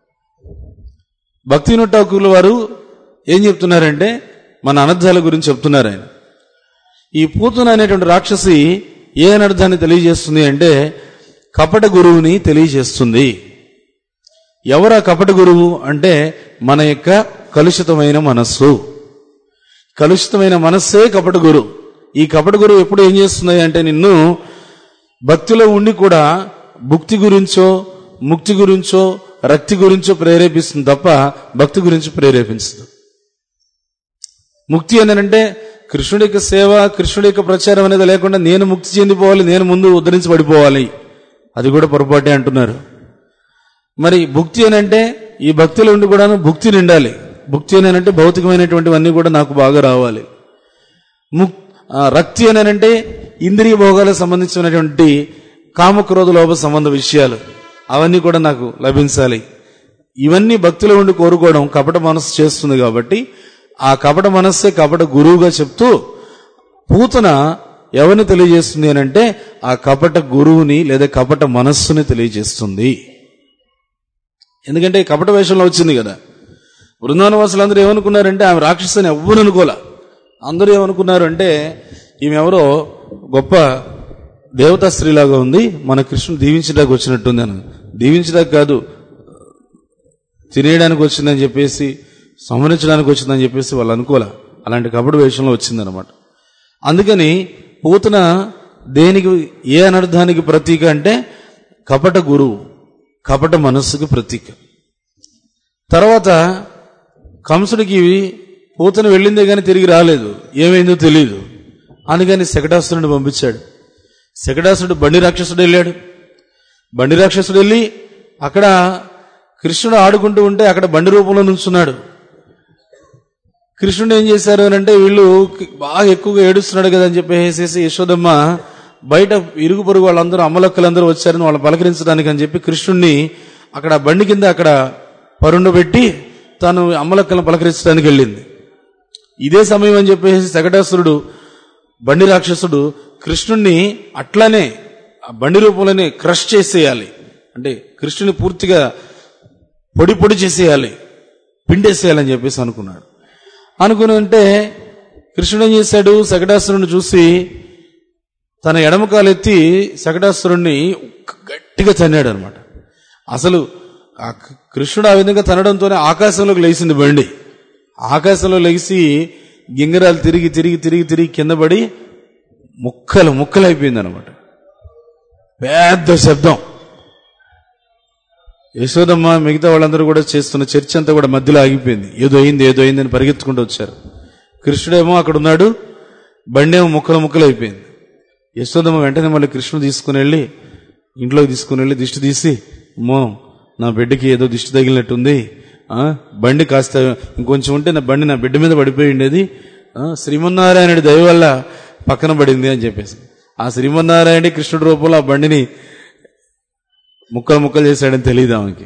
Speaker 1: భక్తి ఠాకూర్ల వారు ఏం చెప్తున్నారంటే మన అనర్థాల గురించి చెప్తున్నారు ఆయన ఈ పూతన అనేటువంటి రాక్షసి ఏ అనర్థాన్ని తెలియజేస్తుంది అంటే కపట గురువుని తెలియజేస్తుంది ఎవరా కపట గురువు అంటే మన యొక్క కలుషితమైన మనస్సు కలుషితమైన మనస్సే కపట గురువు ఈ కపట గురువు ఎప్పుడు ఏం చేస్తుంది అంటే నిన్ను భక్తిలో ఉండి కూడా భుక్తి గురించో ముక్తి గురించో రక్తి గురించో ప్రేరేపిస్తుంది తప్ప భక్తి గురించి ప్రేరేపించదు ముక్తి అంటే కృష్ణుడి యొక్క సేవ కృష్ణుడి యొక్క ప్రచారం అనేది లేకుండా నేను ముక్తి చెందిపోవాలి నేను ముందు ఉద్ధరించబడిపోవాలి అది కూడా పొరపాటే అంటున్నారు మరి భుక్తి అని అంటే ఈ భక్తిలో ఉండి కూడాను భుక్తి నిండాలి భుక్తి అని అంటే భౌతికమైనటువంటివన్నీ కూడా నాకు బాగా రావాలి ముక్ ఆ, రక్తి అని అంటే ఇంద్రియ భోగాలకు సంబంధించినటువంటి కామక్రోధ లోభ సంబంధ విషయాలు అవన్నీ కూడా నాకు లభించాలి ఇవన్నీ భక్తిలో ఉండి కోరుకోవడం కపట మనస్సు చేస్తుంది కాబట్టి ఆ కపట మనస్సే కపట గురువుగా చెప్తూ పూతన ఎవరిని తెలియజేస్తుంది అని అంటే ఆ కపట గురువుని లేదా కపట మనస్సుని తెలియజేస్తుంది ఎందుకంటే కపట వేషంలో వచ్చింది కదా బృందావన వాసులు అందరూ ఏమనుకున్నారంటే ఆమె రాక్షసుని ఎవ్వరు అనుకోలే అందరూ ఏమనుకున్నారు అంటే ఈమె ఎవరో గొప్ప దేవతా స్త్రీలాగా ఉంది మన కృష్ణుని దీవించడానికి వచ్చినట్టుంది అని దీవించడానికి కాదు తినేయడానికి వచ్చిందని చెప్పేసి సంహరించడానికి వచ్చిందని చెప్పేసి వాళ్ళు అనుకోలే అలాంటి కపట వేషంలో వచ్చిందనమాట అందుకని పూతన దేనికి ఏ అనర్థానికి ప్రతీక అంటే కపట గురువు కపట మనస్సుకు ప్రతీక తర్వాత కంసుడికి పూతను వెళ్ళిందే కానీ తిరిగి రాలేదు ఏమైందో తెలియదు అందుకని శకటాసురుడిని పంపించాడు శకటాసురుడు బండి రాక్షసుడు వెళ్ళాడు బండి రాక్షసుడు వెళ్ళి అక్కడ కృష్ణుడు ఆడుకుంటూ ఉంటే అక్కడ బండి రూపంలో నుంచున్నాడు కృష్ణుడు ఏం చేశారు అని అంటే వీళ్ళు బాగా ఎక్కువగా ఏడుస్తున్నాడు కదా అని చెప్పేసి యశోదమ్మ బయట ఇరుగు పొరుగు వాళ్ళందరూ అమ్మలక్కలందరూ వచ్చారని వాళ్ళు పలకరించడానికి అని చెప్పి కృష్ణుడిని అక్కడ బండి కింద అక్కడ పరుండబెట్టి తాను అమ్మలక్కలను పలకరించడానికి వెళ్ళింది ఇదే సమయం అని చెప్పేసి శకటాసురుడు బండి రాక్షసుడు కృష్ణుణ్ణి అట్లానే ఆ బండి రూపంలోనే క్రష్ చేసేయాలి అంటే కృష్ణుని పూర్తిగా పొడి పొడి చేసేయాలి పిండేసేయాలని చెప్పేసి అనుకున్నాడు అనుకుని ఉంటే కృష్ణుడు ఏం చేశాడు శకటాసురుడిని చూసి తన ఎడమకాలు ఎత్తి శకటాసురుణ్ణి గట్టిగా తన్నాడు అనమాట అసలు ఆ కృష్ణుడు ఆ విధంగా తనడంతోనే ఆకాశంలోకి లేచింది బండి ఆకాశంలో లేచి గింగరాలు తిరిగి తిరిగి తిరిగి తిరిగి కింద పడి ముక్కలు ముక్కలు అయిపోయింది అనమాట పెద్ద శబ్దం యశోదమ్మ మిగతా వాళ్ళందరూ కూడా చేస్తున్న చర్చ అంతా కూడా మధ్యలో ఆగిపోయింది ఏదో అయింది ఏదో అయింది అని పరిగెత్తుకుంటూ వచ్చారు కృష్ణుడేమో అక్కడ ఉన్నాడు బండి ఏమో ముక్కలు ముక్కలు అయిపోయింది యశోదమ్మ వెంటనే మళ్ళీ కృష్ణుడు తీసుకుని వెళ్ళి ఇంట్లోకి తీసుకుని వెళ్ళి దిష్టి తీసి అమ్మో నా బిడ్డకి ఏదో దిష్టి తగిలినట్టుంది ఆ, బండి కాస్త ఇంకొంచెం ఉంటే నా బండి నా బిడ్డ మీద పడిపోయి ఉండేది ఆ, శ్రీమన్నారాయణుడి దయ వల్ల పక్కన పడింది అని చెప్పేసి ఆ శ్రీమన్నారాయణ కృష్ణుడి రూపంలో ఆ బండిని ముక్కలు ముక్కలు చేశాడని తెలియదు ఆమెకి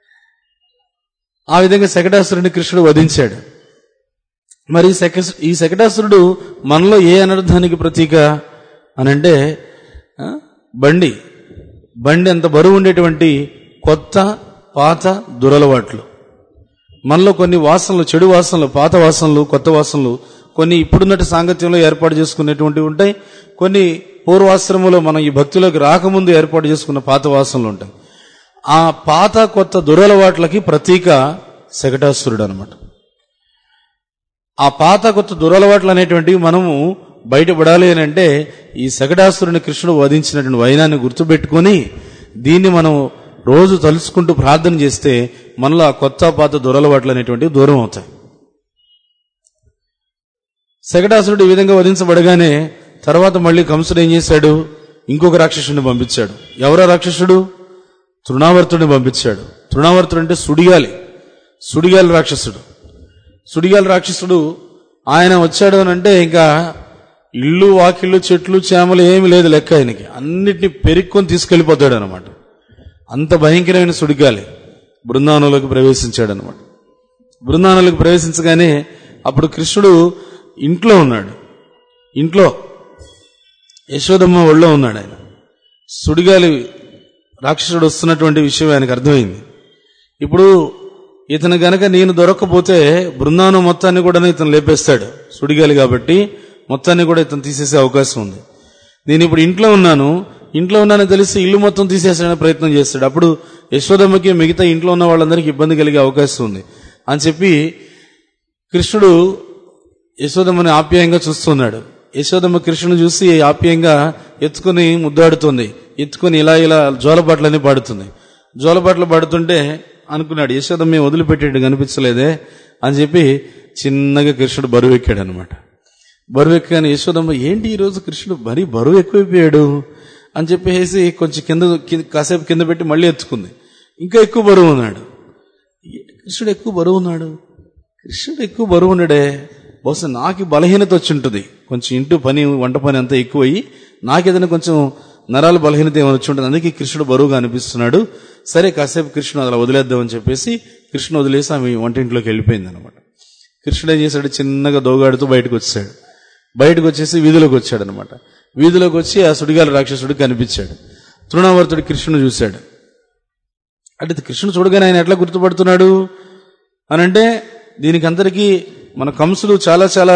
Speaker 1: ఆ విధంగా శకటాసురుడిని కృష్ణుడు వధించాడు మరి ఈ శక ఈ శకటాసురుడు మనలో ఏ అనర్థానికి ప్రతీక అనంటే ఆ, బండి బండి అంత బరువు ఉండేటువంటి కొత్త పాత దురలవాట్లు మనలో కొన్ని వాసనలు చెడు వాసనలు పాత వాసనలు కొత్త వాసనలు కొన్ని ఇప్పుడున్నట్టు సాంగత్యంలో ఏర్పాటు చేసుకునేటువంటివి ఉంటాయి కొన్ని పూర్వాశ్రమంలో మనం ఈ భక్తిలోకి రాకముందు ఏర్పాటు చేసుకున్న పాత వాసనలు ఉంటాయి ఆ పాత కొత్త దురలవాట్లకి ప్రతీక శకటాసురుడు అనమాట ఆ పాత కొత్త దురలవాట్లు అనేటువంటివి మనము బయటపడాలి అని అంటే ఈ శకటాసురుని కృష్ణుడు వధించినటువంటి వైనాన్ని గుర్తుపెట్టుకొని దీన్ని మనం రోజు తలుచుకుంటూ ప్రార్థన చేస్తే మనలో ఆ కొత్త పాత దురలవాట్లు అనేటువంటివి దూరం అవుతాయి శకటాసురుడు ఈ విధంగా వధించబడగానే తర్వాత మళ్ళీ కంసుడు ఏం చేశాడు ఇంకొక రాక్షసుడిని పంపించాడు ఎవరా రాక్షసుడు తృణావర్తుడిని పంపించాడు తృణావర్తుడు అంటే సుడిగాలి సుడిగాలి రాక్షసుడు సుడిగాలి రాక్షసుడు ఆయన వచ్చాడు అని అంటే ఇంకా ఇల్లు వాకిళ్ళు చెట్లు చేమలు ఏమి లేదు లెక్క ఆయనకి అన్నిటిని పెరుక్కొని తీసుకెళ్లిపోతాడు అనమాట అంత భయంకరమైన సుడిగాలి బృందావనంలోకి ప్రవేశించాడు అనమాట బృందావనంలోకి ప్రవేశించగానే అప్పుడు కృష్ణుడు ఇంట్లో ఉన్నాడు ఇంట్లో యశోదమ్మ ఒళ్ళో ఉన్నాడు ఆయన సుడిగాలి రాక్షసుడు వస్తున్నటువంటి విషయం ఆయనకు అర్థమైంది ఇప్పుడు ఇతను గనక నేను దొరక్కపోతే బృందావనం మొత్తాన్ని కూడా ఇతను లేపేస్తాడు సుడిగాలి కాబట్టి మొత్తాన్ని కూడా ఇతను తీసేసే అవకాశం ఉంది నేను ఇప్పుడు ఇంట్లో ఉన్నాను ఇంట్లో ఉన్నానని తెలిసి ఇల్లు మొత్తం తీసేసాడని ప్రయత్నం చేస్తాడు అప్పుడు యశోదమ్మకి మిగతా ఇంట్లో ఉన్న వాళ్ళందరికీ ఇబ్బంది కలిగే అవకాశం ఉంది అని చెప్పి కృష్ణుడు యశోదమ్మని ఆప్యాయంగా చూస్తున్నాడు యశోదమ్మ కృష్ణుని చూసి ఆప్యాయంగా ఎత్తుకుని ముద్దాడుతుంది ఎత్తుకుని ఇలా ఇలా జోలపాట్లన్నీ పాడుతుంది జోలపాట్లు పాడుతుంటే అనుకున్నాడు యశోదమ్మ వదిలిపెట్టేట్టు కనిపించలేదే అని చెప్పి చిన్నగా కృష్ణుడు బరువు ఎక్కాడు అనమాట బరువు ఎక్కగానే యశోదమ్మ ఏంటి ఈరోజు కృష్ణుడు మరీ బరువు ఎక్కువైపోయాడు అని చెప్పేసి కొంచెం కింద కి- కాసేపు కింద పెట్టి మళ్ళీ ఎత్తుకుంది ఇంకా ఎక్కువ బరువు ఉన్నాడు కృష్ణుడు ఎక్కువ బరువు ఉన్నాడు కృష్ణుడు ఎక్కువ బరువు ఉన్నాడే బహుశా నాకు బలహీనత వచ్చి ఉంటుంది కొంచెం ఇంటి పని వంట పని అంతా ఎక్కువయ్యి నాకేదైనా కొంచెం నరాలు బలహీనత ఏమైనా వచ్చి ఉంటుంది అందుకే కృష్ణుడు బరువుగా అనిపిస్తున్నాడు సరే కాసేపు కృష్ణుడు అలా వదిలేద్దామని చెప్పేసి కృష్ణుడు వదిలేసి ఆమె వంటింట్లోకి వెళ్ళిపోయింది అనమాట కృష్ణుడు ఏం చేశాడు చిన్నగా దోగాడుతూ బయటకు వచ్చాడు బయటకు వచ్చేసి వీధిలోకి వచ్చాడు అనమాట వీధిలోకి వచ్చి ఆ సుడిగాలి రాక్షసుడు కనిపించాడు తృణావర్తుడు కృష్ణుడు చూశాడు అంటే కృష్ణుడు చూడగానే ఆయన ఎట్లా గుర్తుపడుతున్నాడు అనంటే దీనికి అందరికీ మన కంసుడు చాలా చాలా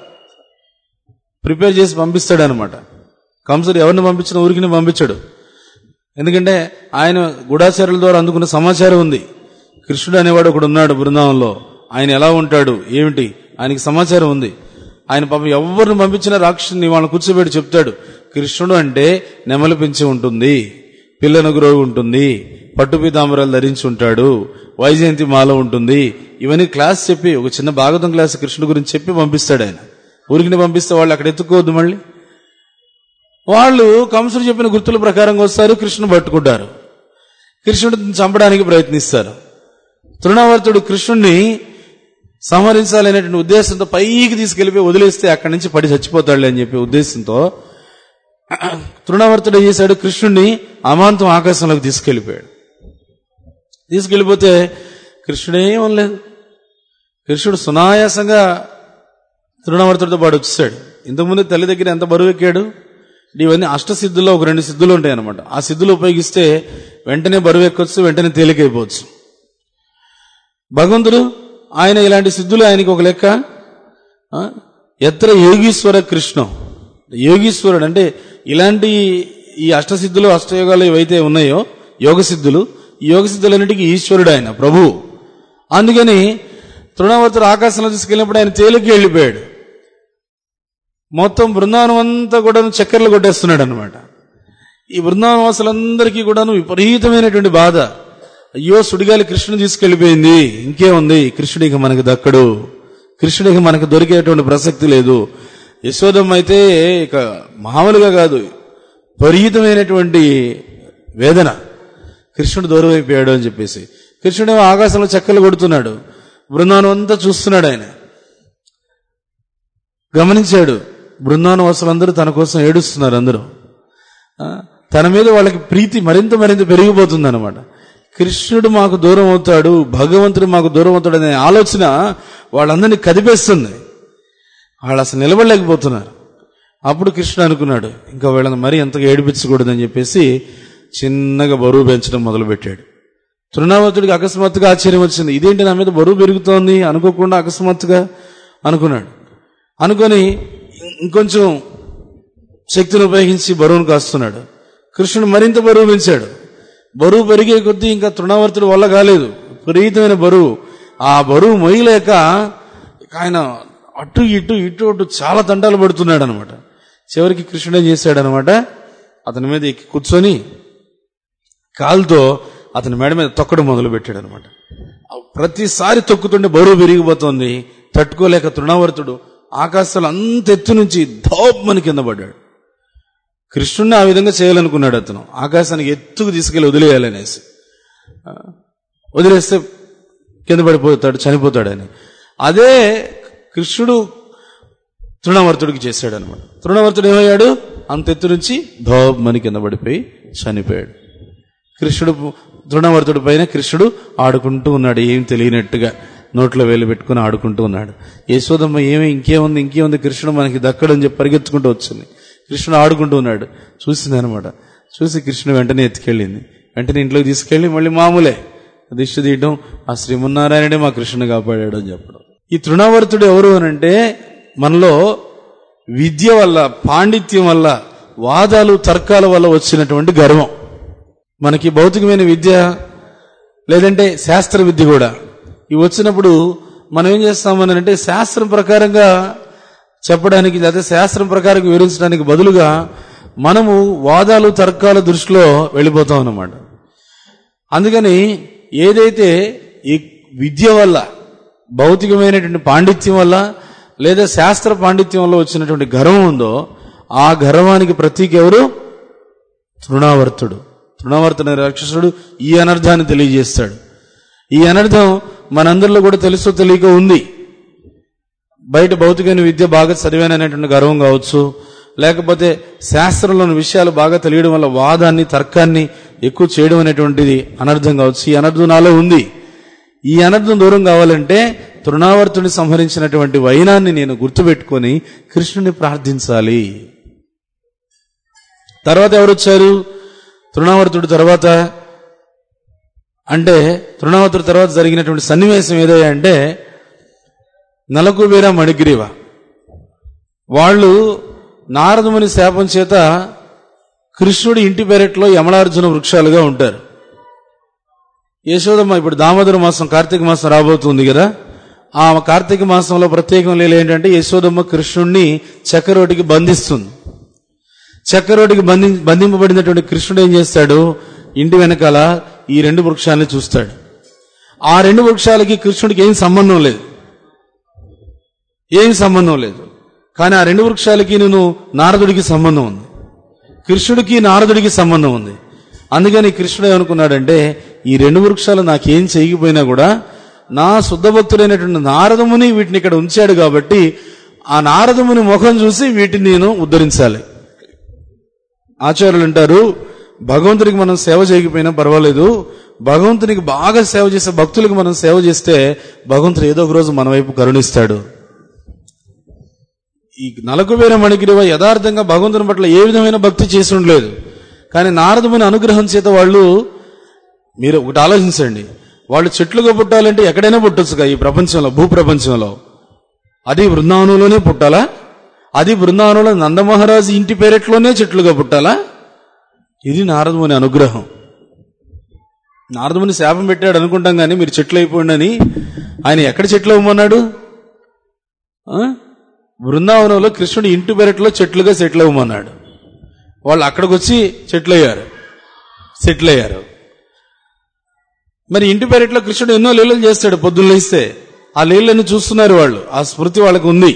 Speaker 1: ప్రిపేర్ చేసి పంపిస్తాడు అనమాట కంసుడు ఎవరిని పంపించిన ఊరికి పంపించాడు ఎందుకంటే ఆయన గూఢాచారుల ద్వారా అందుకున్న సమాచారం ఉంది కృష్ణుడు అనేవాడు ఒకడు ఉన్నాడు బృందావనంలో ఆయన ఎలా ఉంటాడు ఏమిటి ఆయనకి సమాచారం ఉంది ఆయన పాపం ఎవరిని పంపించినా రాక్షసుని వాళ్ళని కూర్చోబెట్టి చెప్తాడు కృష్ణుడు అంటే నెమలి పెంచి ఉంటుంది పిల్లను గ్రోవి ఉంటుంది పట్టు పీతాంబరాలు ధరించి ఉంటాడు వైజయంతి మాల ఉంటుంది ఇవన్నీ క్లాస్ చెప్పి ఒక చిన్న భాగవతం క్లాస్ కృష్ణుడి గురించి చెప్పి పంపిస్తాడు ఆయన ఊరికి పంపిస్తే వాళ్ళు అక్కడ ఎత్తుకోవద్దు మళ్ళీ వాళ్ళు కంసుడు చెప్పిన గుర్తుల ప్రకారంగా వస్తారు కృష్ణుని పట్టుకుంటారు కృష్ణుడిని చంపడానికి ప్రయత్నిస్తారు తృణావర్తుడు కృష్ణుణ్ణి సంహరించాలనేటువంటి ఉద్దేశంతో పైకి తీసుకెళ్లిపోయి వదిలేస్తే అక్కడి నుంచి పడి చచ్చిపోతాడులే అని చెప్పి ఉద్దేశంతో తృణావర్తుడు ఏం చేశాడు కృష్ణుణ్ణి అమాంతం ఆకాశంలోకి తీసుకెళ్లిపోయాడు తీసుకెళ్లిపోతే కృష్ణుడు ఏం అనలేదు కృష్ణుడు సునాయాసంగా తృణావర్తుడితో పాటు వచ్చేసాడు ఇంతకుముందు తల్లి దగ్గర ఎంత బరువు ఎక్కాడు ఇవన్నీ అష్టసిద్ధుల్లో ఒక రెండు సిద్ధులు ఉంటాయి అనమాట ఆ సిద్ధులు ఉపయోగిస్తే వెంటనే బరువు ఎక్కొచ్చు వెంటనే తేలికైపోవచ్చు భగవంతుడు ఆయన ఇలాంటి సిద్ధులు ఆయనకి ఒక లెక్క ఆ, ఎత్ర యోగీశ్వర కృష్ణం యోగీశ్వరుడు అంటే ఇలాంటి ఈ అష్టసిద్ధులు అష్టయోగాలు ఏవైతే ఉన్నాయో యోగ సిద్ధులు ఈ యోగ సిద్ధులన్నిటికీ ఈశ్వరుడు ఆయన ప్రభువు అందుకని తృణావర్తుడు ఆకాశంలో తీసుకెళ్ళినప్పుడు ఆయన తేలికి వెళ్ళిపోయాడు మొత్తం బృందావనం అంతా కూడా చక్కెరలు కొట్టేస్తున్నాడు అనమాట ఈ బృందావన వాసులందరికీ కూడాను విపరీతమైనటువంటి బాధ అయ్యో సుడిగాలి కృష్ణుని తీసుకెళ్లిపోయింది ఇంకేముంది కృష్ణుడికి మనకు దక్కడు కృష్ణుడికి మనకు దొరికేటువంటి ప్రసక్తి లేదు యశోదమ్మ అయితే ఇక మామూలుగా కాదు విపరీతమైనటువంటి వేదన కృష్ణుడు దూరం అయిపోయాడు అని చెప్పేసి కృష్ణుడేమో ఆకాశంలో చెక్కలు కొడుతున్నాడు బృందావనం అంతా చూస్తున్నాడు ఆయన గమనించాడు బృందావన వాసులందరూ తన కోసం ఏడుస్తున్నారు అందరూ ఆ, తన మీద వాళ్ళకి ప్రీతి మరింత మరింత పెరిగిపోతుంది అనమాట కృష్ణుడు మాకు దూరం అవుతాడు భగవంతుడు మాకు దూరం అవుతాడు అనే ఆలోచన వాళ్ళందరినీ కదిపేస్తుంది వాళ్ళు అసలు నిలబడలేకపోతున్నారు అప్పుడు కృష్ణుడు అనుకున్నాడు ఇంకా వీళ్ళని మరీ ఎంతగా ఏడిపించకూడదని చెప్పేసి చిన్నగా బరువు పెంచడం మొదలుపెట్టాడు తృణావతుడికి అకస్మాత్తుగా ఆశ్చర్యం వచ్చింది ఇదేంటి నా మీద బరువు పెరుగుతోంది అనుకోకుండా అకస్మాత్తుగా అనుకున్నాడు అనుకొని ఇంకొంచెం శక్తిని ఉపయోగించి బరువును కాస్తున్నాడు కృష్ణుడు మరింత బరువు పెంచాడు బరువు పెరిగే కొద్దీ ఇంకా తృణావర్తుడు వల్ల కాలేదు విపరీతమైన బరువు ఆ బరువు మొయ్యలేక ఆయన అటు ఇటు ఇటు అటు చాలా తంటాలు పడుతున్నాడు అనమాట చివరికి కృష్ణుడు ఏం చేశాడు అనమాట అతని మీద ఎక్కి కూర్చొని కాలుతో అతని మెడ మీద తొక్కడం మొదలు పెట్టాడు అనమాట ప్రతిసారి తొక్కుతుంటే బరువు పెరిగిపోతుంది తట్టుకోలేక తృణావర్తుడు ఆకాశంలో అంత ఎత్తు నుంచి ధోప్మని కింద పడ్డాడు కృష్ణుడిని ఆ విధంగా చేయాలనుకున్నాడు అతను ఆకాశానికి ఎత్తుకు తీసుకెళ్లి వదిలేయాలనేసి ఆ, వదిలేస్తే కింద పడిపోతాడు చనిపోతాడు అని అదే కృష్ణుడు తృణవర్తుడికి చేశాడు అనమాట తృణవర్తుడు ఏమయ్యాడు అంత ఎత్తు నుంచి ధోమని కింద పడిపోయి చనిపోయాడు కృష్ణుడు తృణవర్తుడి పైన కృష్ణుడు ఆడుకుంటూ ఉన్నాడు ఏం తెలియనట్టుగా నోట్లో వేలు పెట్టుకుని ఆడుకుంటూ ఉన్నాడు యశోదమ్మ ఏమి ఇంకేముంది ఇంకేముంది కృష్ణుడు మనకి దక్కడని చెప్పి పరిగెత్తుకుంటూ వచ్చింది కృష్ణుడు ఆడుకుంటూ ఉన్నాడు చూసింది అనమాట చూసి కృష్ణుడు వెంటనే ఎత్తుకెళ్ళింది వెంటనే ఇంట్లోకి తీసుకెళ్లి మళ్ళీ మామూలే దిష్టి తీయడం ఆ శ్రీమన్నారాయణుడే మా కృష్ణుని కాపాడాడు అని చెప్పడం ఈ తృణవర్తుడు ఎవరు అనంటే మనలో విద్య వల్ల పాండిత్యం వల్ల వాదాలు తర్కాల వల్ల వచ్చినటువంటి గర్వం మనకి భౌతికమైన విద్య లేదంటే శాస్త్ర విద్య కూడా ఇవి వచ్చినప్పుడు మనం ఏం చేస్తామని అంటే శాస్త్రం ప్రకారంగా చెప్పడానికి లేదా శాస్త్రం ప్రకారంగా వివరించడానికి బదులుగా మనము వాదాలు తర్కాల దృష్టిలో వెళ్ళిపోతాం అన్నమాట అందుకని ఏదైతే ఈ విద్య వల్ల భౌతికమైనటువంటి పాండిత్యం వల్ల లేదా శాస్త్ర పాండిత్యం వల్ల వచ్చినటువంటి గర్వం ఉందో ఆ గర్వానికి ప్రతీక ఎవరు తృణావర్తుడు తృణావర్తుడు అనే రాక్షసుడు ఈ అనర్థాన్ని తెలియజేస్తాడు ఈ అనర్థం మనందరిలో కూడా తెలుసో తెలియక ఉంది బయట భౌతికమైన విద్య బాగా చదివాను అనేటువంటి గర్వం కావచ్చు లేకపోతే శాస్త్రంలోని విషయాలు బాగా తెలియడం వల్ల వాదాన్ని తర్కాన్ని ఎక్కువ చేయడం అనేటువంటిది అనర్థం కావచ్చు ఈ అనర్థం నాలో ఉంది ఈ అనర్థం దూరం కావాలంటే తృణావర్తుని సంహరించినటువంటి వైనాన్ని నేను గుర్తుపెట్టుకొని కృష్ణుని ప్రార్థించాలి తర్వాత ఎవరు వచ్చారు తృణావర్తుడు తర్వాత అంటే తృణావర్తుడు తర్వాత జరిగినటువంటి సన్నివేశం ఏదో అంటే నలకుబేర మణిగ్రీవ వాళ్ళు నారదముని శాపం చేత కృష్ణుడి ఇంటి పెరట్లో యమలార్జున వృక్షాలుగా ఉంటారు యశోదమ్మ ఇప్పుడు దామోదర మాసం కార్తీక మాసం రాబోతుంది కదా ఆ కార్తీక మాసంలో ప్రత్యేకం లేదు ఏంటంటే యశోదమ్మ కృష్ణుణ్ణి చక్రవటికి బంధిస్తుంది చక్రవటికి బంధి బంధింపబడినటువంటి కృష్ణుడు ఏం చేస్తాడు ఇంటి వెనకాల ఈ రెండు వృక్షాలని చూస్తాడు ఆ రెండు వృక్షాలకి కృష్ణుడికి ఏం సంబంధం లేదు ఏం సంబంధం లేదు కానీ ఆ రెండు వృక్షాలకి నేను నారదుడికి సంబంధం ఉంది కృష్ణుడికి నారదుడికి సంబంధం ఉంది అందుకని కృష్ణుడు ఏమనుకున్నాడంటే ఈ రెండు వృక్షాలు నాకేం చేయకపోయినా కూడా నా శుద్ధ భక్తుడైనటువంటి నారదముని వీటిని ఇక్కడ ఉంచాడు కాబట్టి ఆ నారదముని ముఖం చూసి వీటిని నేను ఉద్ధరించాలి ఆచార్యులు అంటారు భగవంతుడికి మనం సేవ చేయకపోయినా పర్వాలేదు భగవంతునికి బాగా సేవ చేసే భక్తులకు మనం సేవ చేస్తే భగవంతుడు ఏదో ఒక రోజు మన వైపు కరుణిస్తాడు ఈ నలకువేర మణిగిరివ యథార్థంగా భగవంతుని పట్ల ఏ విధమైన భక్తి చేసి ఉండలేదు కానీ నారదముని అనుగ్రహం చేత వాళ్ళు మీరు ఒకటి ఆలోచించండి వాళ్ళు చెట్లుగా పుట్టాలంటే ఎక్కడైనా పుట్టొచ్చుగా ఈ ప్రపంచంలో భూ ప్రపంచంలో అది బృందావనంలోనే పుట్టాలా అది బృందావనంలో నందమహారాజు ఇంటి పేరెట్లోనే చెట్లుగా పుట్టాలా ఇది నారదముని అనుగ్రహం నారదముని శాపం పెట్టాడు అనుకుంటాం కానీ మీరు చెట్లు అయిపోండి ఆయన ఎక్కడ చెట్లు అవ్వమన్నాడు ఆ? బృందావనంలో కృష్ణుడి ఇంటి పెరట్లో చెట్లుగా సెటిల్ అవ్వమన్నాడు వాళ్ళు అక్కడికి వచ్చి సెటిల్ అయ్యారు సెటిల్ అయ్యారు మరి ఇంటి పెరట్లో కృష్ణుడు ఎన్నో లీలలు చేస్తాడు పొద్దున్న లేస్తే ఆ లీలలను చూస్తున్నారు వాళ్ళు ఆ స్మృతి వాళ్ళకు ఉంది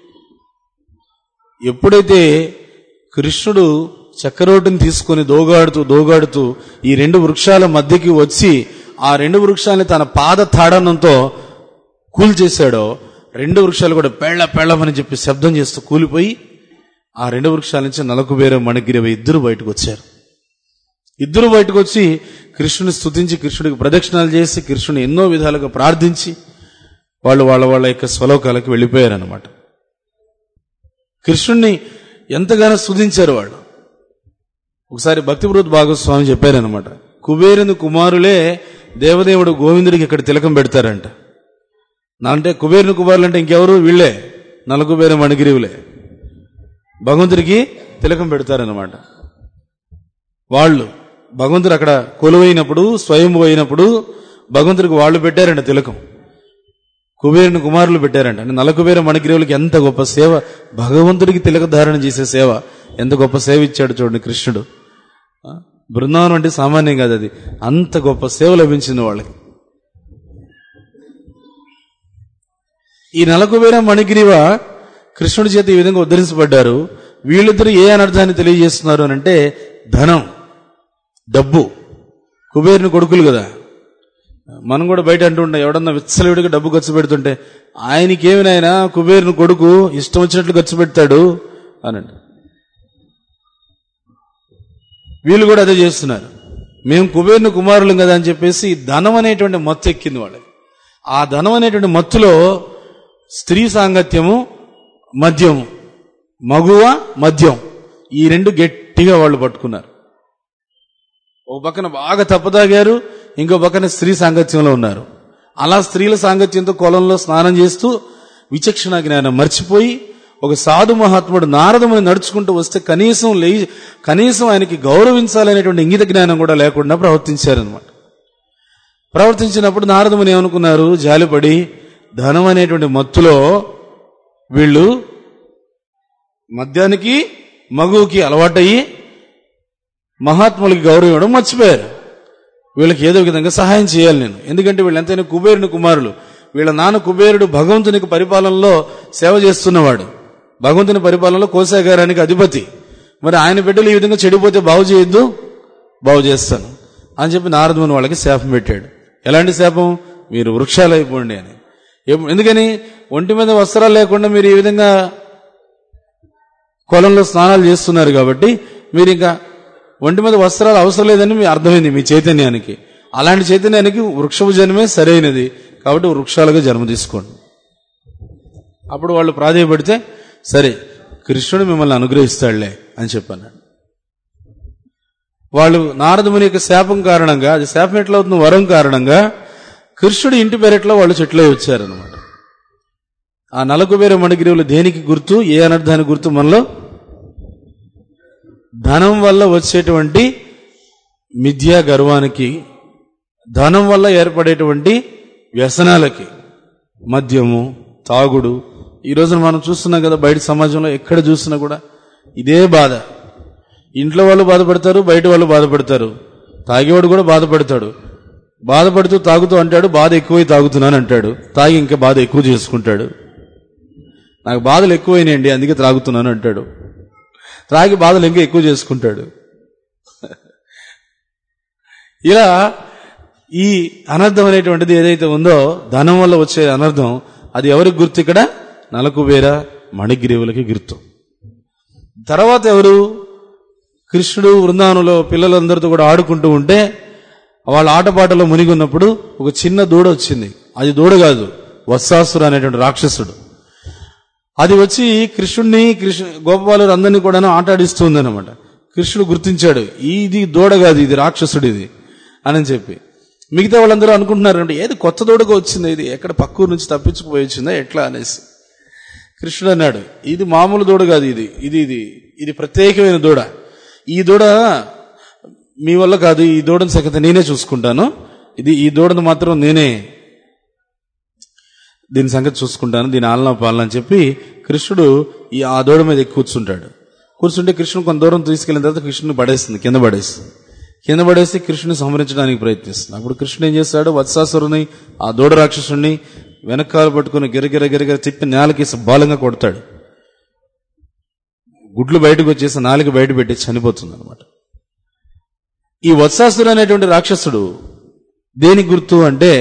Speaker 1: ఎప్పుడైతే కృష్ణుడు చక్రరోటిని తీసుకొని దోగాడుతూ దోగాడుతూ ఈ రెండు వృక్షాల మధ్యకి వచ్చి ఆ రెండు వృక్షాలని తన పాద తాడనంతో కూల్చేశాడో రెండు వృక్షాలు కూడా పెళ్ళ పెళ్ళమని చెప్పి శబ్దం చేస్తూ కూలిపోయి ఆ రెండు వృక్షాల నుంచి నలకు వేరే మణిగిరివ ఇద్దరు బయటకు వచ్చారు ఇద్దరు బయటకు వచ్చి కృష్ణుని స్తుతించి కృష్ణుడికి ప్రదక్షిణాలు చేసి కృష్ణుని ఎన్నో విధాలుగా ప్రార్థించి వాళ్ళు వాళ్ళ వాళ్ళ యొక్క స్వలోకాలకు వెళ్ళిపోయారనమాట కృష్ణుణ్ణి ఎంతగానో స్తుతించారు వాళ్ళు ఒకసారి భక్తివృత్ భాగస్వామి చెప్పారనమాట కుబేరుని కుమారులే దేవదేవుడు గోవిందుడికి ఇక్కడ తిలకం పెడతారంట నా అంటే కుబేరుని కుమారులు అంటే ఇంకెవరు వీళ్ళే నలకుబేరు మణిగిరివులే భగవంతుడికి తిలకం పెడతారనమాట వాళ్ళు భగవంతుడు అక్కడ కొలువైనప్పుడు స్వయంభూ అయినప్పుడు భగవంతుడికి వాళ్ళు పెట్టారంట తిలకం కుబేరుని కుమారులు పెట్టారంట అంటే నలకుబేర మణిగిరివులకి ఎంత గొప్ప సేవ భగవంతుడికి తిలక ధారణ చేసే సేవ ఎంత గొప్ప సేవ ఇచ్చాడు చూడండి కృష్ణుడు ఆ? బృందావనం అంటే సామాన్యం కాదు అది అంత గొప్ప సేవ లభించింది వాళ్ళకి ఈ నలకుబేర మణిగిరివ కృష్ణుడి చేత ఈ విధంగా ఉద్ధరించబడ్డారు వీళ్ళిద్దరూ ఏ అనర్థాన్ని తెలియజేస్తున్నారు అని అంటే ధనం డబ్బు కుబేరుని కొడుకులు కదా మనం కూడా బయట అంటుంటాం ఎవడన్నా విచ్చలవిడిగా డబ్బు ఖర్చు పెడుతుంటే ఆయనకేమి నాయనా కుబేరుని కొడుకు ఇష్టం వచ్చినట్లు ఖర్చు పెడతాడు అనండి వీళ్ళు కూడా అదే చేస్తున్నారు మేము కుబేరుని కుమారులం కదా అని చెప్పేసి ధనం అనేటువంటి మత్తు ఎక్కింది వాళ్ళకి ఆ ధనం అనేటువంటి మత్తులో స్త్రీ సాంగత్యము మద్యము మగువ మద్యం ఈ రెండు గట్టిగా వాళ్ళు పట్టుకున్నారు ఒక పక్కన బాగా తప్పదాగారు ఇంకో పక్కన స్త్రీ సాంగత్యంలో ఉన్నారు అలా స్త్రీల సాంగత్యంతో కొలంలో స్నానం చేస్తూ విచక్షణ జ్ఞానం మర్చిపోయి ఒక సాధు మహాత్ముడు నారదముని నడుచుకుంటూ వస్తే కనీసం లే కనీసం ఆయనకి గౌరవించాలనేటువంటి ఇంగిత జ్ఞానం కూడా లేకుండా ప్రవర్తించారనమాట ప్రవర్తించినప్పుడు నారదముని ఏమనుకున్నారు జాలిపడి ధనం అనేటువంటి మత్తులో వీళ్ళు మద్యానికి మగువుకి అలవాటయ్యి మహాత్ములకి గౌరవం ఇవ్వడం మర్చిపోయారు వీళ్ళకి ఏదో ఒక విధంగా సహాయం చేయాలి నేను ఎందుకంటే వీళ్ళు ఎంతైనా కుబేరుని కుమారులు వీళ్ళ నాన్న కుబేరుడు భగవంతునికి పరిపాలనలో సేవ చేస్తున్నవాడు భగవంతుని పరిపాలనలో కోశాగారానికి అధిపతి మరి ఆయన బిడ్డలు ఈ విధంగా చెడిపోతే బాగు చేయొద్దు బాగు చేస్తాను అని చెప్పి నారదుని వాళ్ళకి శాపం పెట్టాడు ఎలాంటి శాపం మీరు వృక్షాలు అయిపోండి అని ఎప్- ఎందుకని ఒంటి మీద వస్త్రాలు లేకుండా మీరు ఈ విధంగా కొలంలో స్నానాలు చేస్తున్నారు కాబట్టి మీరు ఇంకా ఒంటి మీద వస్త్రాలు అవసరం లేదని మీ అర్థమైంది మీ చైతన్యానికి అలాంటి చైతన్యానికి వృక్షపు జన్మే సరైనది కాబట్టి వృక్షాలుగా జన్మ తీసుకోండి అప్పుడు వాళ్ళు ప్రాధాయపడితే సరే కృష్ణుడు మిమ్మల్ని అనుగ్రహిస్తాడులే అని చెప్పాను వాళ్ళు నారదముని యొక్క శాపం కారణంగా అది శాపం ఎట్లా అవుతుంది వరం కారణంగా కృష్ణుడి ఇంటి పెరట్లో వాళ్ళు చెట్లై వచ్చారనమాట ఆ నలకుబేర మణిగిరివులు దేనికి గుర్తు ఏ అనర్థానికి గుర్తు మనలో ధనం వల్ల వచ్చేటువంటి మిథ్యా గర్వానికి ధనం వల్ల ఏర్పడేటువంటి వ్యసనాలకి మద్యము తాగుడు ఈ రోజున మనం చూస్తున్నాం కదా బయట సమాజంలో ఎక్కడ చూసినా కూడా ఇదే బాధ ఇంట్లో వాళ్ళు బాధపడతారు బయట వాళ్ళు బాధపడతారు తాగేవాడు కూడా బాధపడతాడు బాధపడుతూ తాగుతూ అంటాడు బాధ ఎక్కువై తాగుతున్నాను అంటాడు తాగి ఇంకా బాధ ఎక్కువ చేసుకుంటాడు నాకు బాధలు ఎక్కువైనాయండి అందుకే త్రాగుతున్నాను అంటాడు త్రాగి బాధలు ఇంకా ఎక్కువ చేసుకుంటాడు ఇలా ఈ అనర్థం అనేటువంటిది ఏదైతే ఉందో ధనం వల్ల వచ్చే అనర్థం అది ఎవరికి గుర్తు ఇక్కడ నలకుబేర మణిగిరివులకి గుర్తు తర్వాత ఎవరు కృష్ణుడు బృందావనంలో పిల్లలందరితో కూడా ఆడుకుంటూ ఉంటే వాళ్ళ ఆటపాటలో మునిగి ఉన్నప్పుడు ఒక చిన్న దూడ వచ్చింది అది దూడ కాదు వత్సాసురు అనేటువంటి రాక్షసుడు అది వచ్చి కృష్ణుడిని కృష్ణ గోపాలు అందరినీ కూడా ఆటాడిస్తుంది అనమాట కృష్ణుడు గుర్తించాడు ఇది దూడ కాదు ఇది రాక్షసుడు ఇది అని చెప్పి మిగతా వాళ్ళందరూ అనుకుంటున్నారు అంటే ఏది కొత్త దూడగా వచ్చింది ఇది ఎక్కడ పక్కూరు నుంచి తప్పించుకుపోయి వచ్చిందా ఎట్లా అనేసి కృష్ణుడు అన్నాడు ఇది మామూలు దూడ కాదు ఇది ఇది ఇది ఇది ప్రత్యేకమైన దూడ ఈ దూడ మీ వల్ల కాదు ఈ దూడను సంగతి నేనే చూసుకుంటాను ఇది ఈ దూడను మాత్రం నేనే దీని సంగతి చూసుకుంటాను దీని ఆలన పాలన అని చెప్పి కృష్ణుడు ఈ ఆ దూడ మీద ఎక్కి కూర్చుంటాడు కూర్చుంటే కృష్ణుడు కొంత దూరం తీసుకెళ్లిన తర్వాత కృష్ణుని పడేస్తుంది కింద పడేస్తుంది కింద పడేసి కృష్ణుని సంహరించడానికి ప్రయత్నిస్తుంది అప్పుడు కృష్ణుడు ఏం చేస్తాడు వత్సాసురుని ఆ దూడ రాక్షసుని వెనకాల పట్టుకుని గిరగిర గిరగిర తిప్పి నేలకేసి బాలంగా కొడతాడు గుడ్లు బయటకు వచ్చేసి నాలుగు బయట పెట్టి చనిపోతుంది అనమాట ఈ వత్సాసురు అనేటువంటి రాక్షసుడు దేనికి గుర్తు అంటే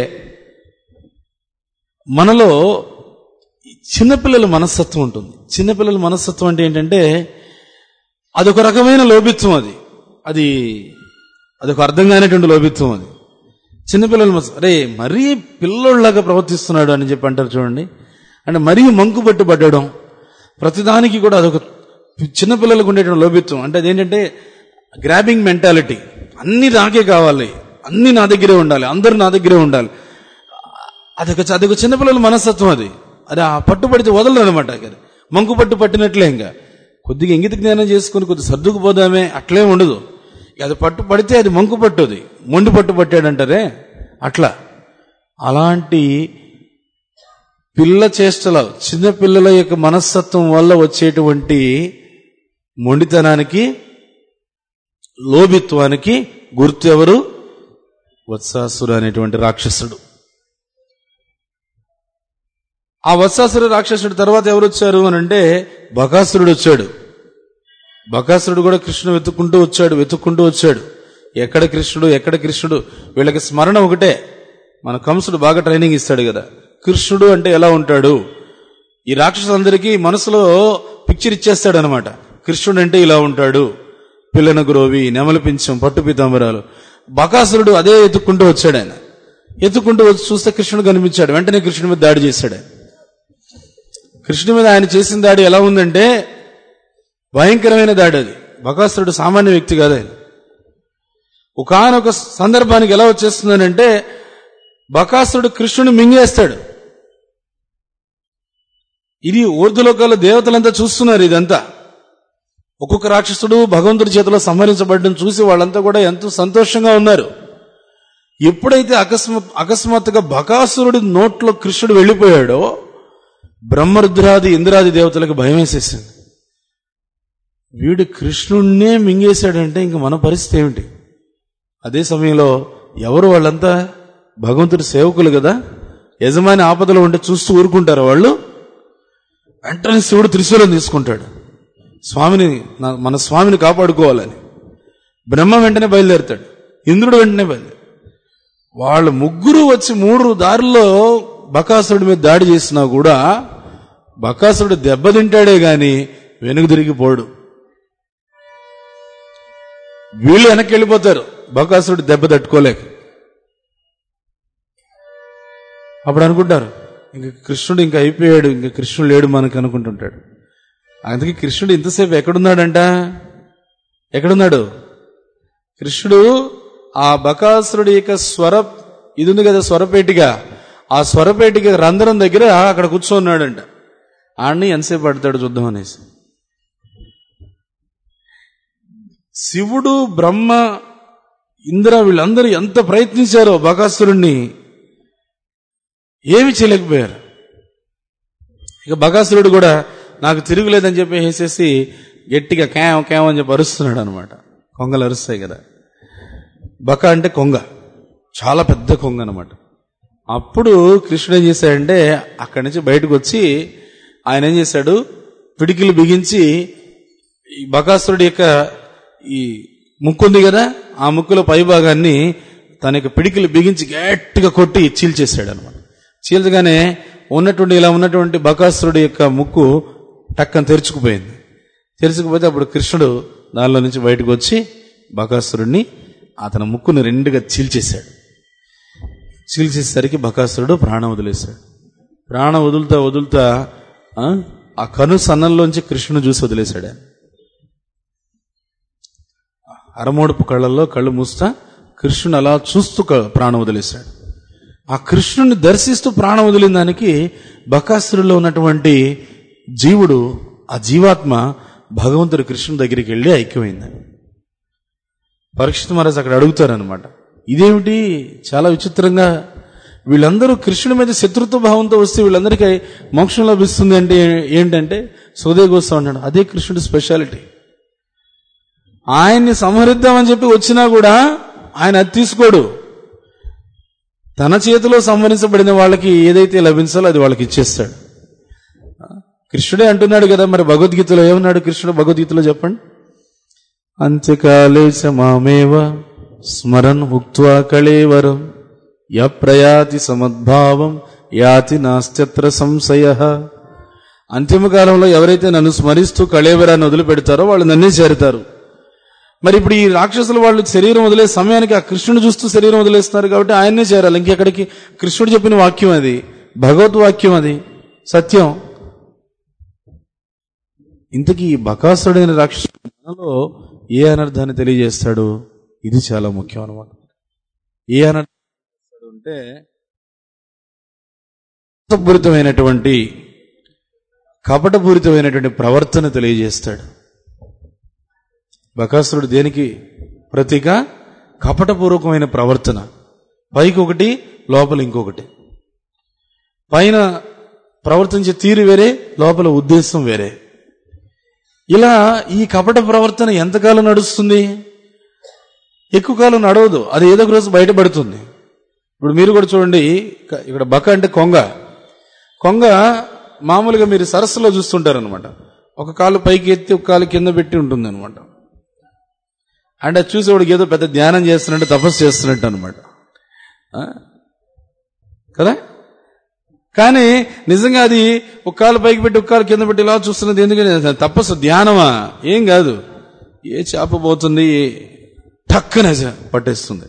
Speaker 1: మనలో చిన్నపిల్లల మనస్తత్వం ఉంటుంది చిన్నపిల్లల మనస్తత్వం అంటే ఏంటంటే అదొక రకమైన లోభిత్వం అది అది అదొక అర్థం కానిటువంటి లోభిత్వం అది చిన్నపిల్లల మనసు అరే మరీ పిల్లోళ్ళలాగా ప్రవర్తిస్తున్నాడు అని చెప్పి అంటారు చూడండి అంటే మరీ మంకు పట్టు పట్టడం ప్రతిదానికి కూడా అదొక చిన్నపిల్లలకు ఉండేటువంటి లోభిత్వం అంటే అదేంటంటే గ్రాబింగ్ మెంటాలిటీ అన్ని నాకే కావాలి అన్ని నా దగ్గరే ఉండాలి అందరూ నా దగ్గరే ఉండాలి అదొక అదొక చిన్నపిల్లల మనస్తత్వం అది అది ఆ పట్టు పడితే వదలరు అనమాట మంకు పట్టు పట్టినట్లే ఇంకా కొద్దిగా ఇంగిత జ్ఞానం చేసుకుని కొద్ది సర్దుకుపోదామే అట్లే ఉండదు అది పట్టు పడితే అది మంకు పట్టు అది మొండి పట్టు పట్టాడంటారే అట్లా అలాంటి పిల్ల చేష్టల చిన్న పిల్లల యొక్క మనస్తత్వం వల్ల వచ్చేటువంటి మొండితనానికి లోభిత్వానికి గుర్తు ఎవరు వత్సాసురు అనేటువంటి రాక్షసుడు ఆ వత్సాసురు రాక్షసుడు తర్వాత ఎవరు వచ్చారు అని అంటే బకాసురుడు వచ్చాడు బకాసురుడు కూడా కృష్ణుడు వెతుక్కుంటూ వచ్చాడు వెతుక్కుంటూ వచ్చాడు ఎక్కడ కృష్ణుడు ఎక్కడ కృష్ణుడు వీళ్ళకి స్మరణ ఒకటే మన కంసుడు బాగా ట్రైనింగ్ ఇస్తాడు కదా కృష్ణుడు అంటే ఎలా ఉంటాడు ఈ రాక్షసులందరికీ మనసులో పిక్చర్ ఇచ్చేస్తాడు అనమాట కృష్ణుడు అంటే ఇలా ఉంటాడు పిల్లన గురోవి నెమలి పించం పట్టు పీతాంబరాలు బకాసురుడు అదే ఎత్తుక్కుంటూ వచ్చాడు ఆయన ఎత్తుక్కుంటూ వచ్చి చూస్తే కృష్ణుడు కనిపించాడు వెంటనే కృష్ణుడి మీద దాడి చేశాడు ఆయన కృష్ణుడి మీద ఆయన చేసిన దాడి ఎలా ఉందంటే భయంకరమైన దాడి అది బకాసురుడు సామాన్య వ్యక్తి కాదు ఆయన ఒకనొక సందర్భానికి ఎలా వచ్చేస్తుందనంటే బకాసురుడు కృష్ణుని మింగేస్తాడు ఇది ఊర్ధలోకాల దేవతలంతా చూస్తున్నారు ఇదంతా ఒక్కొక్క రాక్షసుడు భగవంతుడి చేతిలో సంహరించబడడం చూసి వాళ్ళంతా కూడా ఎంతో సంతోషంగా ఉన్నారు ఎప్పుడైతే అకస్మాత్ అకస్మాత్తుగా బకాసురుడి నోట్లో కృష్ణుడు వెళ్ళిపోయాడో బ్రహ్మరుద్రాది ఇంద్రాది దేవతలకు భయం వేసేసింది వీడు కృష్ణుణ్ణే మింగేశాడంటే ఇంక మన పరిస్థితి ఏమిటి అదే సమయంలో ఎవరు వాళ్ళంతా భగవంతుడి సేవకులు కదా యజమాని ఆపదలో ఉంటే చూస్తూ ఊరుకుంటారు వాళ్ళు వెంటనే శివుడు త్రిశూలం తీసుకుంటాడు స్వామిని నా- మన స్వామిని కాపాడుకోవాలని బ్రహ్మ వెంటనే బయలుదేరుతాడు ఇంద్రుడు వెంటనే బయలుదేరు వాళ్ళు ముగ్గురు వచ్చి మూడు దారుల్లో బకాసురుడి మీద దాడి చేసినా కూడా బకాసురుడు దెబ్బతింటాడే గాని వెనుక తిరిగిపోడు వీళ్ళు వెనక్కి వెళ్ళిపోతారు బకాసురుడు దెబ్బ తట్టుకోలేక అప్పుడు అనుకుంటారు ఇంక కృష్ణుడు ఇంకా అయిపోయాడు ఇంకా కృష్ణుడు లేడు మనకు అనుకుంటుంటాడు అందుకే కృష్ణుడు ఇంతసేపు ఎక్కడున్నాడంట ఎక్కడున్నాడు కృష్ణుడు ఆ బకాసురుడి యొక్క స్వర ఇది ఉంది కదా స్వరపేటిక ఆ స్వరపేటిక రంధ్రం దగ్గర అక్కడ కూర్చోన్నాడంట ఆడిని ఎంతసేపు పడతాడు చూద్దాం అనేసి శివుడు బ్రహ్మ ఇంద్ర వీళ్ళందరూ ఎంత ప్రయత్నించారో బకాసురుణ్ణి ఏమి చేయలేకపోయారు ఇక బకాసురుడు కూడా నాకు తిరుగులేదని చెప్పి వేసేసి గట్టిగా క్యాం క్యాం అని చెప్పి అరుస్తున్నాడు అనమాట కొంగలు అరుస్తాయి కదా బక అంటే కొంగ చాలా పెద్ద కొంగ అనమాట అప్పుడు కృష్ణుడు ఏం చేశాడంటే అక్కడి నుంచి బయటకు వచ్చి ఆయన ఏం చేశాడు పిడికిలు బిగించి ఈ బకాసురుడి యొక్క ఈ ముక్కు ఉంది కదా ఆ ముక్కులో పై భాగాన్ని తన యొక్క పిడికిలు బిగించి గట్టిగా కొట్టి చీల్చేశాడు అనమాట చీల్చగానే ఉన్నటువంటి ఇలా ఉన్నటువంటి బకాసురుడి యొక్క ముక్కు టక్కన తెరుచుకుపోయింది తెరుచుకుపోతే అప్పుడు కృష్ణుడు దానిలో నుంచి బయటకు వచ్చి బకాసురుడిని అతని ముక్కును రెండుగా చీల్చేశాడు చీల్చేసరికి బకాసురుడు ప్రాణం వదిలేశాడు ప్రాణం వదులుతా వదులుతా ఆ, ఆ కను సన్నంలోంచి కృష్ణుని చూసి వదిలేశాడు ఆయన. అరమోడుపు కళ్ళల్లో కళ్ళు మూస్తా కృష్ణుని అలా చూస్తూ క- ప్రాణం వదిలేశాడు ఆ కృష్ణుని దర్శిస్తూ ప్రాణం వదిలిన దానికి బకాసురులో ఉన్నటువంటి జీవుడు ఆ జీవాత్మ భగవంతుడు కృష్ణుని దగ్గరికి వెళ్ళి ఐక్యమైందని పరీక్షిత్ మహారాజ్ అక్కడ అడుగుతారనమాట ఇదేమిటి చాలా విచిత్రంగా వీళ్ళందరూ కృష్ణుడి మీద శత్రుత్వ భావంతో వస్తే వీళ్ళందరికీ మోక్షం లభిస్తుంది అంటే ఏంటంటే సోదే గోస్వామి అన్నాడు అదే కృష్ణుడి స్పెషాలిటీ ఆయన్ని సంహరిద్దామని చెప్పి వచ్చినా కూడా ఆయన అది తీసుకోడు తన చేతిలో సంహరించబడిన వాళ్ళకి ఏదైతే లభించాలో అది వాళ్ళకి ఇచ్చేస్తాడు కృష్ణుడే అంటున్నాడు కదా మరి భగవద్గీతలో ఏమన్నాడు కృష్ణుడు భగవద్గీతలో చెప్పండి అంత్యకాలే చ మామేవ స్మరన్ ఉక్త్వా కళేవరం య ప్రయాతి సమద్భావం యాతి నాస్త్యత్ర సంశయ అంతిమ కాలంలో ఎవరైతే నన్ను స్మరిస్తూ కళేవరాన్ని వదిలిపెడతారో వాళ్ళు నన్నే చేరుతారు మరి ఇప్పుడు ఈ రాక్షసులు వాళ్ళు శరీరం వదిలే సమయానికి ఆ కృష్ణుడు చూస్తూ శరీరం వదిలేస్తున్నారు కాబట్టి ఆయన్నే చేరాలి ఇంకెక్కడికి కృష్ణుడు చెప్పిన వాక్యం అది భగవద్ వాక్యం అది సత్యం ఇంతకీ ఈ బకాసుడైన రాక్షసుడు మనలో ఏ అనర్థాన్ని తెలియజేస్తాడు ఇది చాలా ముఖ్యం అనమాట ఏ అనర్థం చేస్తాడు అంటే పూరితమైనటువంటి కపటపూరితమైనటువంటి ప్రవర్తన తెలియజేస్తాడు బకాసురుడు దేనికి ప్రతీక కపటపూర్వకమైన ప్రవర్తన పైకి ఒకటి లోపల ఇంకొకటి పైన ప్రవర్తించే తీరు వేరే లోపల ఉద్దేశం వేరే ఇలా ఈ కపట ప్రవర్తన ఎంతకాలం నడుస్తుంది ఎక్కువ కాలం నడవదు అది ఏదో ఒక రోజు బయటపడుతుంది ఇప్పుడు మీరు కూడా చూడండి క- ఇక్కడ బక అంటే కొంగ కొంగ మామూలుగా మీరు సరస్సులో చూస్తుంటారు అనమాట ఒక కాలు పైకి ఎత్తి ఒక కాలు కింద పెట్టి ఉంటుంది అనమాట అంటే అది చూసేవాడికి ఏదో పెద్ద ధ్యానం చేస్తున్నట్టు తపస్సు చేస్తున్నట్టు అనమాట కదా కానీ నిజంగా అది ఒక కాలు పైకి పెట్టి ఒక కాలు కింద పెట్టి ఇలా చూస్తున్నది ఎందుకంటే తపస్సు ధ్యానమా ఏం కాదు ఏ చేప పోతుంది టక్కన పట్టేస్తుంది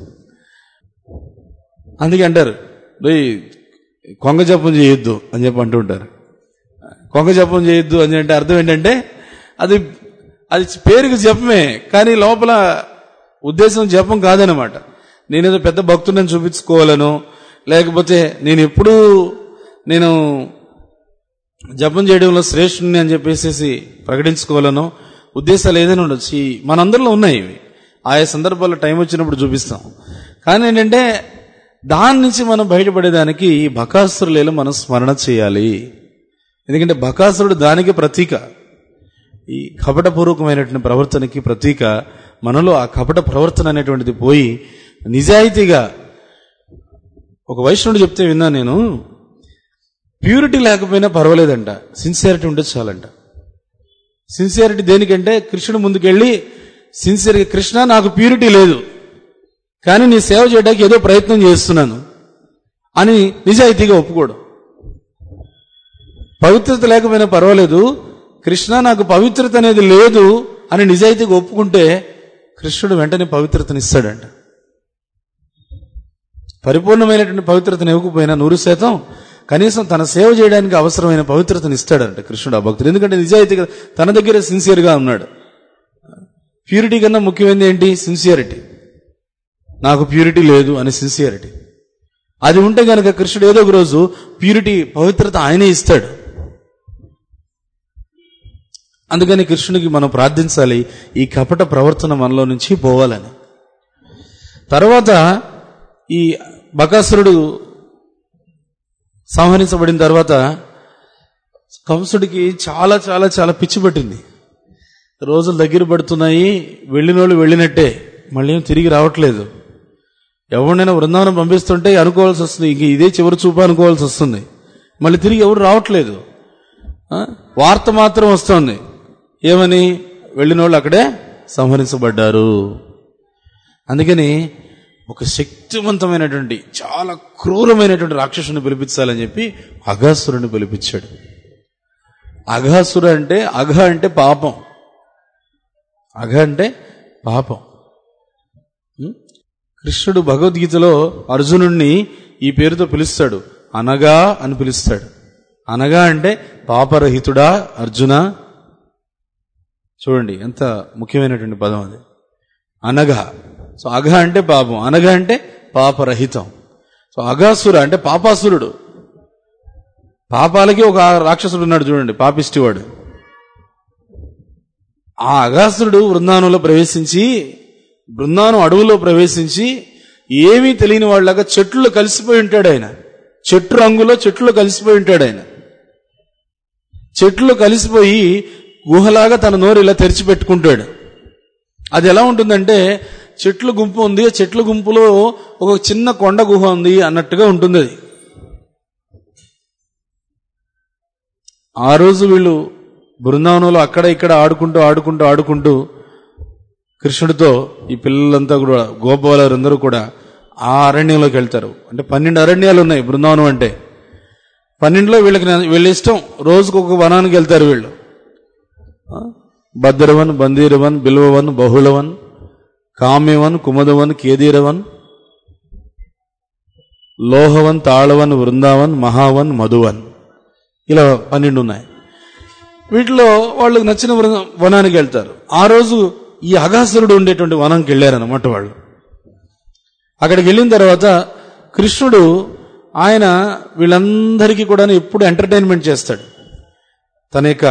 Speaker 1: అందుకే అంటారు "డేయ్, కొంగ జపం చేయొద్దు అని చెప్పి అంటూ ఉంటారు కొంగ జపం చేయొద్దు అని అంటే అర్థం ఏంటంటే అది అది పేరుకి జపమే కానీ లోపల ఉద్దేశం జపం కాదనమాట నేనేదో పెద్ద భక్తుడిని చూపించుకోవాలను లేకపోతే నేను ఎప్పుడూ నేను జపం చేయడంలో శ్రేష్ఠుని అని చెప్పేసి ప్రకటించుకోవాలను ఉద్దేశాలు ఏదైనా ఉండొచ్చు ఈ మనందరిలో ఉన్నాయి ఇవి ఆయా సందర్భాల్లో టైం వచ్చినప్పుడు చూపిస్తాం కానీ ఏంటంటే దాని నుంచి మనం బయటపడేదానికి ఈ బకాసురులేలో మనం స్మరణ చేయాలి ఎందుకంటే బకాసురుడు దానికి ప్రతీక ఈ కపటపూర్వకమైనటువంటి ప్రవర్తనకి ప్రతీక మనలో ఆ కపట ప్రవర్తన అనేటువంటిది పోయి నిజాయితీగా ఒక వైష్ణవుడు చెప్తే విన్నా నేను ప్యూరిటీ లేకపోయినా పర్వాలేదంట సిన్సియారిటీ ఉంటే చాలంట సిన్సియారిటీ దేనికంటే కృష్ణుడు ముందుకెళ్ళి సిన్సియర్గా కృష్ణ నాకు ప్యూరిటీ లేదు కానీ నీ సేవ చేయడానికి ఏదో ప్రయత్నం చేస్తున్నాను అని నిజాయితీగా ఒప్పుకోడు పవిత్రత లేకపోయినా పర్వాలేదు కృష్ణ నాకు పవిత్రత అనేది లేదు అని నిజాయితీగా ఒప్పుకుంటే కృష్ణుడు వెంటనే పవిత్రతనిస్తాడంట పరిపూర్ణమైనటువంటి పవిత్రతను ఇవ్వకపోయినా నూరు శాతం కనీసం తన సేవ చేయడానికి అవసరమైన పవిత్రతను ఇస్తాడంట కృష్ణుడు ఆ భక్తుడు ఎందుకంటే నిజాయితీగా తన దగ్గర సిన్సియర్గా ఉన్నాడు ప్యూరిటీ కన్నా ముఖ్యమైనది ఏంటి సిన్సియారిటీ నాకు ప్యూరిటీ లేదు అని సిన్సియారిటీ అది ఉంటే గనక కృష్ణుడు ఏదో ఒక రోజు ప్యూరిటీ పవిత్రత ఆయనే ఇస్తాడు అందుకని కృష్ణుడికి మనం ప్రార్థించాలి ఈ కపట ప్రవర్తన మనలో నుంచి పోవాలని తర్వాత ఈ బకాసురుడు సంహరించబడిన తర్వాత కంసుడికి చాలా చాలా చాలా పిచ్చి పట్టింది రోజులు దగ్గర పడుతున్నాయి వెళ్ళినోళ్ళు వెళ్ళినట్టే మళ్ళీ ఏం తిరిగి రావట్లేదు ఎవరినైనా బృందావనం పంపిస్తుంటే అనుకోవాల్సి వస్తుంది ఇంక ఇదే చివరి చూపు అనుకోవాల్సి వస్తుంది మళ్ళీ తిరిగి ఎవరు రావట్లేదు ఆ? వార్త మాత్రం వస్తుంది ఏమని వెళ్ళిన వాళ్ళు అక్కడే సంహరించబడ్డారు అందుకని ఒక శక్తివంతమైనటువంటి చాలా క్రూరమైనటువంటి రాక్షసుని పిలిపించాలని చెప్పి అఘాసురుని పిలిపించాడు అఘాసుర అంటే అఘ అంటే పాపం అఘ అంటే పాపం ఉం? కృష్ణుడు భగవద్గీతలో అర్జునుణ్ణి ఈ పేరుతో పిలుస్తాడు అనగా అని పిలుస్తాడు అనగా అంటే పాపరహితుడా అర్జున చూడండి ఎంత ముఖ్యమైనటువంటి పదం అది అనగా సో అఘ అంటే పాపం అనగా అంటే పాపరహితం సో అఘాసుర అంటే పాపాసురుడు పాపాలకి ఒక రాక్షసుడు ఉన్నాడు చూడండి పాపిష్టివాడు ఆ అఘాసురుడు బృందావనంలో ప్రవేశించి బృందావనం అడవులో ప్రవేశించి ఏమీ తెలియని వాళ్ళగా చెట్లు కలిసిపోయి ఉంటాడు ఆయన చెట్టు రంగులో చెట్లు కలిసిపోయి ఉంటాడు ఆయన చెట్లు కలిసిపోయి గుహలాగా తన నోరు ఇలా తెరిచి పెట్టుకుంటాడు అది ఎలా ఉంటుందంటే చెట్లు గుంపు ఉంది ఆ చెట్ల గుంపులో ఒక చిన్న కొండ గుహ ఉంది అన్నట్టుగా ఉంటుంది అది ఆ రోజు వీళ్ళు బృందావనంలో అక్కడ ఇక్కడ ఆడుకుంటూ ఆడుకుంటూ ఆడుకుంటూ కృష్ణుడితో ఈ పిల్లలంతా కూడా గోపవాళ్ళందరూ కూడా ఆ అరణ్యంలోకి వెళ్తారు అంటే పన్నెండు అరణ్యాలు ఉన్నాయి బృందావనం అంటే పన్నెండులో వీళ్ళకి నా- వీళ్ళ ఇష్టం రోజుకు ఒక వనానికి వెళ్తారు వీళ్ళు ఆ? భద్రవన్ బందీరవన్ బిల్వవన్ బహుళవన్ కామ్యవన్ కుమదవన్ కేదీరవన్ లోహవన్ తాళవన్ వృందావన్ మహావన్ మధువన్ ఇలా పన్నెండు ఉన్నాయి వీటిలో వాళ్ళకి నచ్చిన వృంద- వనానికి వెళ్తారు ఆ రోజు ఈ అగాసురుడు ఉండేటువంటి వనంకి వెళ్ళారన్నమాట వాళ్ళు అక్కడికి వెళ్ళిన తర్వాత కృష్ణుడు ఆయన వీళ్ళందరికీ కూడా ఎప్పుడు ఎంటర్టైన్మెంట్ చేస్తాడు తన యొక్క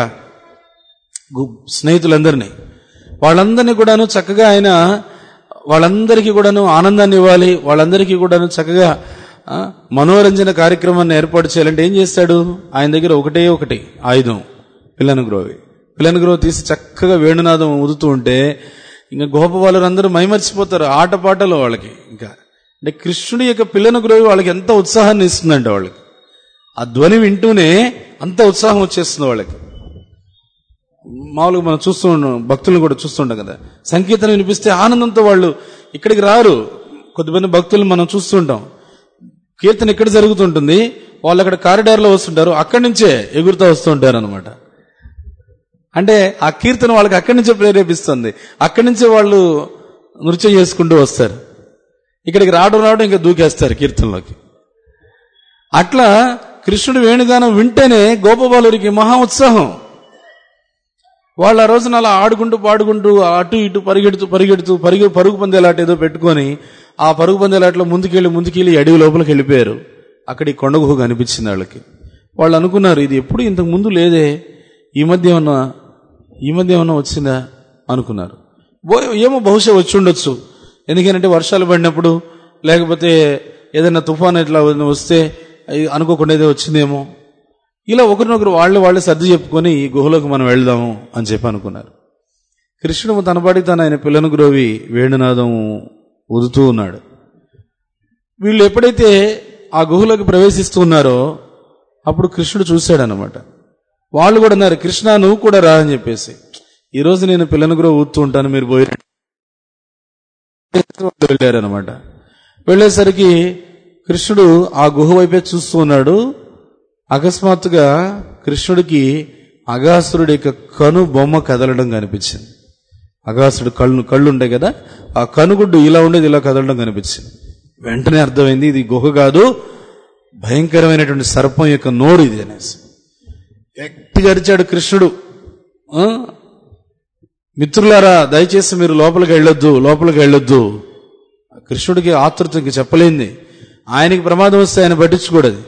Speaker 1: గు- స్నేహితులందరినీ వాళ్ళందరినీ కూడాను చక్కగా ఆయన వాళ్ళందరికీ కూడాను ఆనందాన్ని ఇవ్వాలి వాళ్ళందరికీ కూడాను చక్కగా ఆ, మనోరంజన కార్యక్రమాన్ని ఏర్పాటు చేయాలంటే ఏం చేస్తాడు ఆయన దగ్గర ఒకటే ఒకటి ఆయుధం పిల్లని గ్రోవి పిల్లని గ్రోవ్ తీసి చక్కగా వేణునాదం ఉదుతూ ఉంటే ఇంకా గోప వాళ్ళందరూ మైమర్చిపోతారు ఆటపాటలు వాళ్ళకి ఇంకా అంటే కృష్ణుడి యొక్క పిల్లని గ్రోవి వాళ్ళకి ఎంత ఉత్సాహాన్ని ఇస్తుందంటే వాళ్ళకి ఆ ధ్వని వింటూనే అంత ఉత్సాహం వచ్చేస్తుంది వాళ్ళకి మామూలుగా మనం చూస్తూ ఉన్నాం భక్తులను కూడా చూస్తుంటాం కదా సంకీర్తన వినిపిస్తే ఆనందంతో వాళ్ళు ఇక్కడికి రారు కొద్దిమంది భక్తులు మనం చూస్తుంటాం కీర్తన ఇక్కడ జరుగుతుంటుంది వాళ్ళు అక్కడ కారిడార్లో వస్తుంటారు అక్కడి నుంచే ఎగురుతూ వస్తుంటారు అనమాట అంటే ఆ కీర్తన వాళ్ళకి అక్కడి నుంచే ప్రేరేపిస్తుంది అక్కడి నుంచే వాళ్ళు నృత్యం చేసుకుంటూ వస్తారు ఇక్కడికి రావడం రావడం ఇంకా దూకేస్తారు కీర్తనలోకి అట్లా కృష్ణుడు వేణుగానం వింటేనే గోపబాలుడికి మహా ఉత్సాహం వాళ్ళు ఆ రోజున అలా ఆడుకుంటూ పాడుకుంటూ అటు ఇటు పరిగెడుతూ పరిగెడుతూ పరుగు పరుగు పందేలాట ఏదో పెట్టుకొని ఆ పరుగు పందేలాటలో ముందుకెళ్ళి ముందుకెళ్ళి అడవి లోపలికి వెళ్ళిపోయారు అక్కడ ఈ కొండ గుహ కనిపించింది వాళ్ళకి వాళ్ళు అనుకున్నారు ఇది ఎప్పుడు ఇంతకు ముందు లేదే ఈ మధ్య ఏమన్నా ఈ మధ్య ఏమన్నా వచ్చిందా అనుకున్నారు బో- ఏమో బహుశా వచ్చి ఉండొచ్చు ఎందుకంటే వర్షాలు పడినప్పుడు లేకపోతే ఏదైనా తుఫాన్ ఇట్లా వస్తే అది అనుకోకుండా ఏదో వచ్చిందేమో ఇలా ఒకరినొకరు వాళ్ళు వాళ్ళే సర్ది చెప్పుకొని ఈ గుహలోకి మనం వెళ్దాము అని చెప్పి అనుకున్నారు కృష్ణుడు తన పాటికి తన ఆయన పిల్లను గ్రోవి వేణునాదం ఉదుతూ ఉన్నాడు వీళ్ళు ఎప్పుడైతే ఆ గుహలోకి ప్రవేశిస్తూ ఉన్నారో అప్పుడు కృష్ణుడు చూశాడనమాట వాళ్ళు కూడా అన్నారు కృష్ణ నువ్వు కూడా రా అని చెప్పేసి ఈ రోజు నేను పిల్లను గ్రో ఊదుతూ ఉంటాను మీరు పోయి వెళ్ళారనమాట వెళ్ళేసరికి కృష్ణుడు ఆ గుహ వైపే చూస్తూ ఉన్నాడు అకస్మాత్తుగా కృష్ణుడికి అగాసురుడి యొక్క కను బొమ్మ కదలడం కనిపించింది అగాసుడు కళ్ళు కళ్ళు ఉంటాయి కదా ఆ కనుగుడ్డు ఇలా ఉండేది ఇలా కదలడం కనిపించింది వెంటనే అర్థమైంది ఇది గుహ కాదు భయంకరమైనటువంటి సర్పం యొక్క నోరు ఇది అనేసి గట్టిగా అరిచాడు కృష్ణుడు ఆ? మిత్రులారా దయచేసి మీరు లోపలికి వెళ్ళొద్దు లోపలికి వెళ్ళొద్దు కృష్ణుడికి ఆతృత ఇంక చెప్పలేంది ఆయనకి ప్రమాదం వస్తే ఆయన పట్టించుకోడది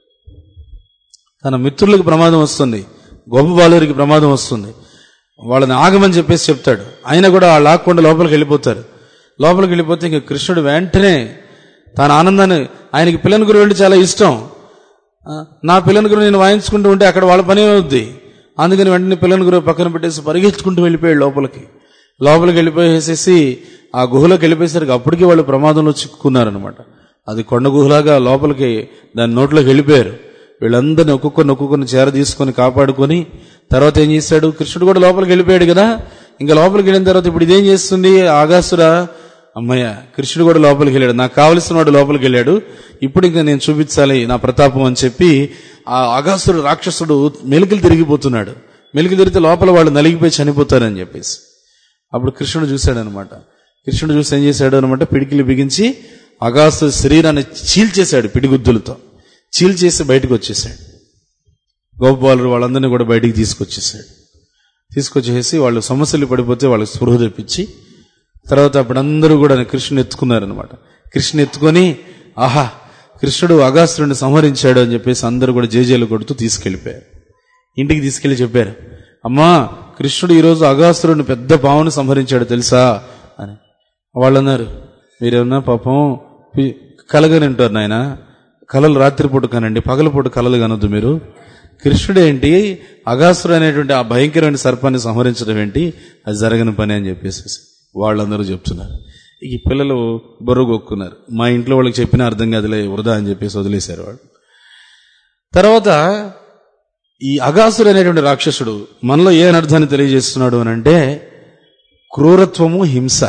Speaker 1: తన మిత్రులకు ప్రమాదం వస్తుంది గొప్ప బాలురికి ప్రమాదం వస్తుంది వాళ్ళని ఆగమని చెప్పేసి చెప్తాడు ఆయన కూడా వాళ్ళు ఆగకుండా లోపలికి వెళ్ళిపోతారు లోపలికి వెళ్ళిపోతే ఇంక కృష్ణుడు వెంటనే తన ఆనందాన్ని ఆయనకి పిల్లని గురువు అంటే చాలా ఇష్టం ఆ, నా పిల్లని గురువు నేను వాయించుకుంటూ ఉంటే అక్కడ వాళ్ళ పని అవుద్ది అందుకని వెంటనే పిల్లని గురువు పక్కన పెట్టేసి పరిగెత్తుకుంటూ వెళ్ళిపోయాడు లోపలికి లోపలికి వెళ్ళిపోయేసేసి ఆ గుహలోకి వెళ్ళిపోయేసరికి అప్పటికి వాళ్ళు ప్రమాదంలో చిక్కుకున్నారనమాట అది కొండ గుహలాగా లోపలికి దాని నోట్లోకి వెళ్ళిపోయారు వీళ్ళందరినీ ఒక్కొక్కరిని ఒక్కొక్కరిని చేర తీసుకొని కాపాడుకొని తర్వాత ఏం చేశాడు కృష్ణుడు కూడా లోపలికి వెళ్ళిపోయాడు కదా ఇంకా లోపలికి వెళ్ళిన తర్వాత ఇప్పుడు ఇదేం చేస్తుంది ఆగాసురా అమ్మయ్య కృష్ణుడు కూడా లోపలికి వెళ్ళాడు నాకు కావలసిన వాడు లోపలికి వెళ్ళాడు ఇప్పుడు ఇంకా నేను చూపించాలి నా ప్రతాపం అని చెప్పి ఆ అగాసుడు రాక్షసుడు మెలికలు తిరిగిపోతున్నాడు మెలికి తిరిగితే లోపల వాళ్ళు నలిగిపోయి చనిపోతారని చెప్పేసి అప్పుడు కృష్ణుడు చూశాడు అనమాట కృష్ణుడు చూసి ఏం చేశాడు అనమాట పిడికిలు బిగించి అగాసు శరీరాన్ని చీల్చేశాడు పిడిగుద్దులతో చీల్చేసి బయటకు వచ్చేసాడు గోపాలు వాళ్ళందరినీ కూడా బయటికి తీసుకొచ్చేసాడు తీసుకొచ్చేసి వాళ్ళు సమస్యలు పడిపోతే వాళ్ళకి స్పృహ తెప్పించి తర్వాత అప్పుడు అందరూ కూడా కృష్ణుని ఎత్తుకున్నారనమాట కృష్ణుని ఎత్తుకొని ఆహా కృష్ణుడు అగాసురుడిని సంహరించాడు అని చెప్పేసి అందరూ కూడా జేజేలు కొడుతూ తీసుకెళ్లిపోయారు ఇంటికి తీసుకెళ్లి చెప్పారు అమ్మా కృష్ణుడు ఈరోజు అగాసురుడిని పెద్ద పావును సంహరించాడు తెలుసా అని వాళ్ళు అన్నారు మీరేమన్నా పాపం పి- కలగనంటారు నాయన కలలు రాత్రిపూట కానండి పగలపూట కలలు కనొద్దు మీరు కృష్ణుడు ఏంటి అగాసురు అనేటువంటి ఆ భయంకరమైన సర్పాన్ని సంహరించడం ఏంటి అది జరగని పని అని చెప్పేసి వాళ్ళందరూ చెప్తున్నారు ఈ పిల్లలు బొర్రగొక్కున్నారు మా ఇంట్లో వాళ్ళకి చెప్పినా అర్థం కాదులే వృధా అని చెప్పేసి వదిలేశారు వాళ్ళు తర్వాత ఈ అగాసురు అనేటువంటి రాక్షసుడు మనలో ఏ అనర్థాన్ని తెలియజేస్తున్నాడు అని అంటే క్రూరత్వము హింస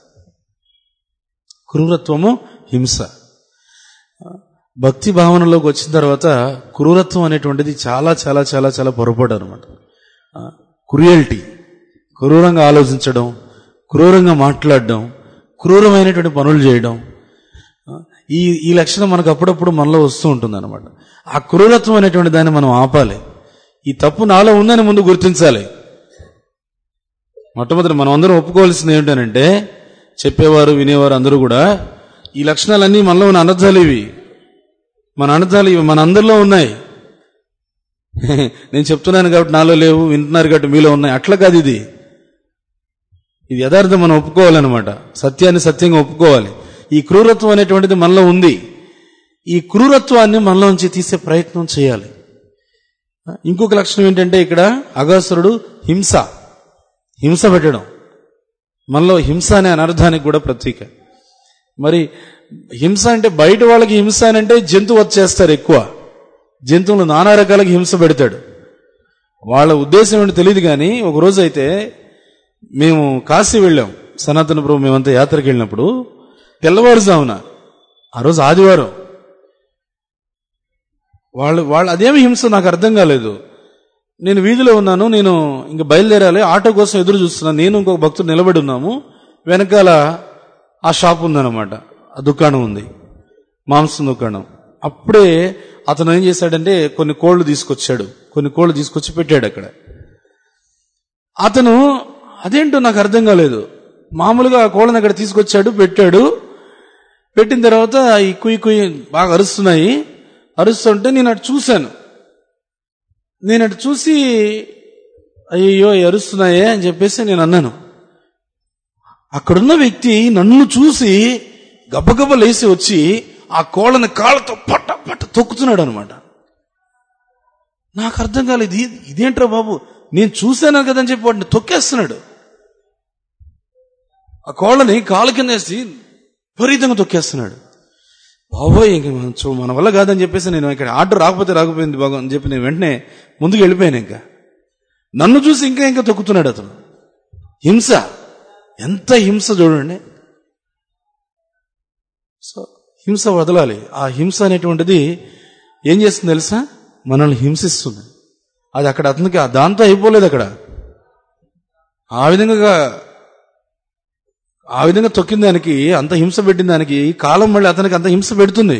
Speaker 1: క్రూరత్వము హింస భక్తి భావనలోకి వచ్చిన తర్వాత క్రూరత్వం అనేటువంటిది చాలా చాలా చాలా చాలా పొరపాటు అనమాట క్రుయల్టీ క్రూరంగా ఆలోచించడం క్రూరంగా మాట్లాడడం క్రూరమైనటువంటి పనులు చేయడం ఈ ఈ లక్షణం మనకు అప్పుడప్పుడు మనలో వస్తూ ఉంటుంది అనమాట ఆ క్రూరత్వం అనేటువంటి దాన్ని మనం ఆపాలి ఈ తప్పు నాలో ఉందని ముందు గుర్తించాలి మొట్టమొదటి మనం అందరం ఒప్పుకోవాల్సింది ఏమిటనంటే చెప్పేవారు వినేవారు అందరూ కూడా ఈ లక్షణాలన్నీ మనలో ఉన్న అనర్థాలు ఇవి మన అనర్థాలు ఇవి మన అందరిలో ఉన్నాయి నేను చెప్తున్నాను కాబట్టి నాలో లేవు వింటున్నారు కాబట్టి మీలో ఉన్నాయి అట్లా కాదు ఇది ఇది యథార్థం మనం ఒప్పుకోవాలన్నమాట సత్యాన్ని సత్యంగా ఒప్పుకోవాలి ఈ క్రూరత్వం అనేటువంటిది మనలో ఉంది ఈ క్రూరత్వాన్ని మనలోంచి తీసే ప్రయత్నం చేయాలి ఇంకొక లక్షణం ఏంటంటే ఇక్కడ అగాసురుడు హింస హింస పెట్టడం మనలో హింస అనే అనర్థానికి కూడా ప్రతీక మరి హింస అంటే బయట వాళ్ళకి హింస అని అంటే జంతువు వచ్చేస్తారు ఎక్కువ జంతువులు నానా రకాలకి హింస పెడతాడు వాళ్ళ ఉద్దేశం ఏంటో తెలియదు కానీ ఒక రోజు అయితే మేము కాశీ వెళ్ళాం సనాతన ప్రభు మేమంతా యాత్రకు వెళ్ళినప్పుడు తెల్లవారుజామున ఆ రోజు ఆదివారం వాళ్ళు వాళ్ళు అదేమి హింస నాకు అర్థం కాలేదు నేను వీధిలో ఉన్నాను నేను ఇంక బయలుదేరాలి ఆటో కోసం ఎదురు చూస్తున్నాను నేను ఇంకొక భక్తుడు నిలబడి ఉన్నాము వెనకాల ఆ షాప్ ఉందన్నమాట ఆ దుకాణం ఉంది మాంసం దుకాణం అప్పుడే అతను ఏం చేశాడంటే కొన్ని కోళ్లు తీసుకొచ్చాడు కొన్ని కోళ్లు తీసుకొచ్చి పెట్టాడు అక్కడ అతను అదేంటో నాకు అర్థం కాలేదు మామూలుగా ఆ కోళ్ళని అక్కడ తీసుకొచ్చాడు పెట్టాడు పెట్టిన తర్వాత ఈ కుయ్యి కుయ్యి బాగా అరుస్తున్నాయి అరుస్తుంటే నేను అటు చూశాను నేను అటు చూసి అయ్యో ఇవి అరుస్తున్నాయే అని చెప్పేసి నేను అన్నాను అక్కడున్న వ్యక్తి నన్ను చూసి గబగబ లేసి వచ్చి ఆ కోళ్ళని కాళ్ళతో పట్ట పట్ట తొక్కుతున్నాడు అనమాట నాకు అర్థం కాలేదు ఇది- ఇదేంట్రా బాబు నేను చూశాను కదని చెప్పి వాడిని తొక్కేస్తున్నాడు ఆ కోళ్ళని కాళ్ళ కింద వేసి విపరీతంగా తొక్కేస్తున్నాడు బాబోయ్ ఇంక మనం చూ- మన వల్ల కాదని చెప్పేసి నేను ఇక్కడ ఆర్డర్ రాకపోతే రాకపోయింది బాగా అని చెప్పి నేను వెంటనే ముందుకు వెళ్ళిపోయాను ఇంకా నన్ను చూసి ఇంకా ఇంకా తొక్కుతున్నాడు అతను హింస ఎంత హింస చూడండి సో హింస వదలాలి ఆ హింస అనేటువంటిది ఏం చేస్తుంది తెలుసా మనల్ని హింసిస్తుంది అది అక్కడ అతనికి ఆ దాంతో అయిపోలేదు అక్కడ ఆ విధంగా ఆ విధంగా తొక్కిన దానికి అంత హింస పెట్టిన దానికి కాలం మళ్ళీ అతనికి అంత హింస పెడుతుంది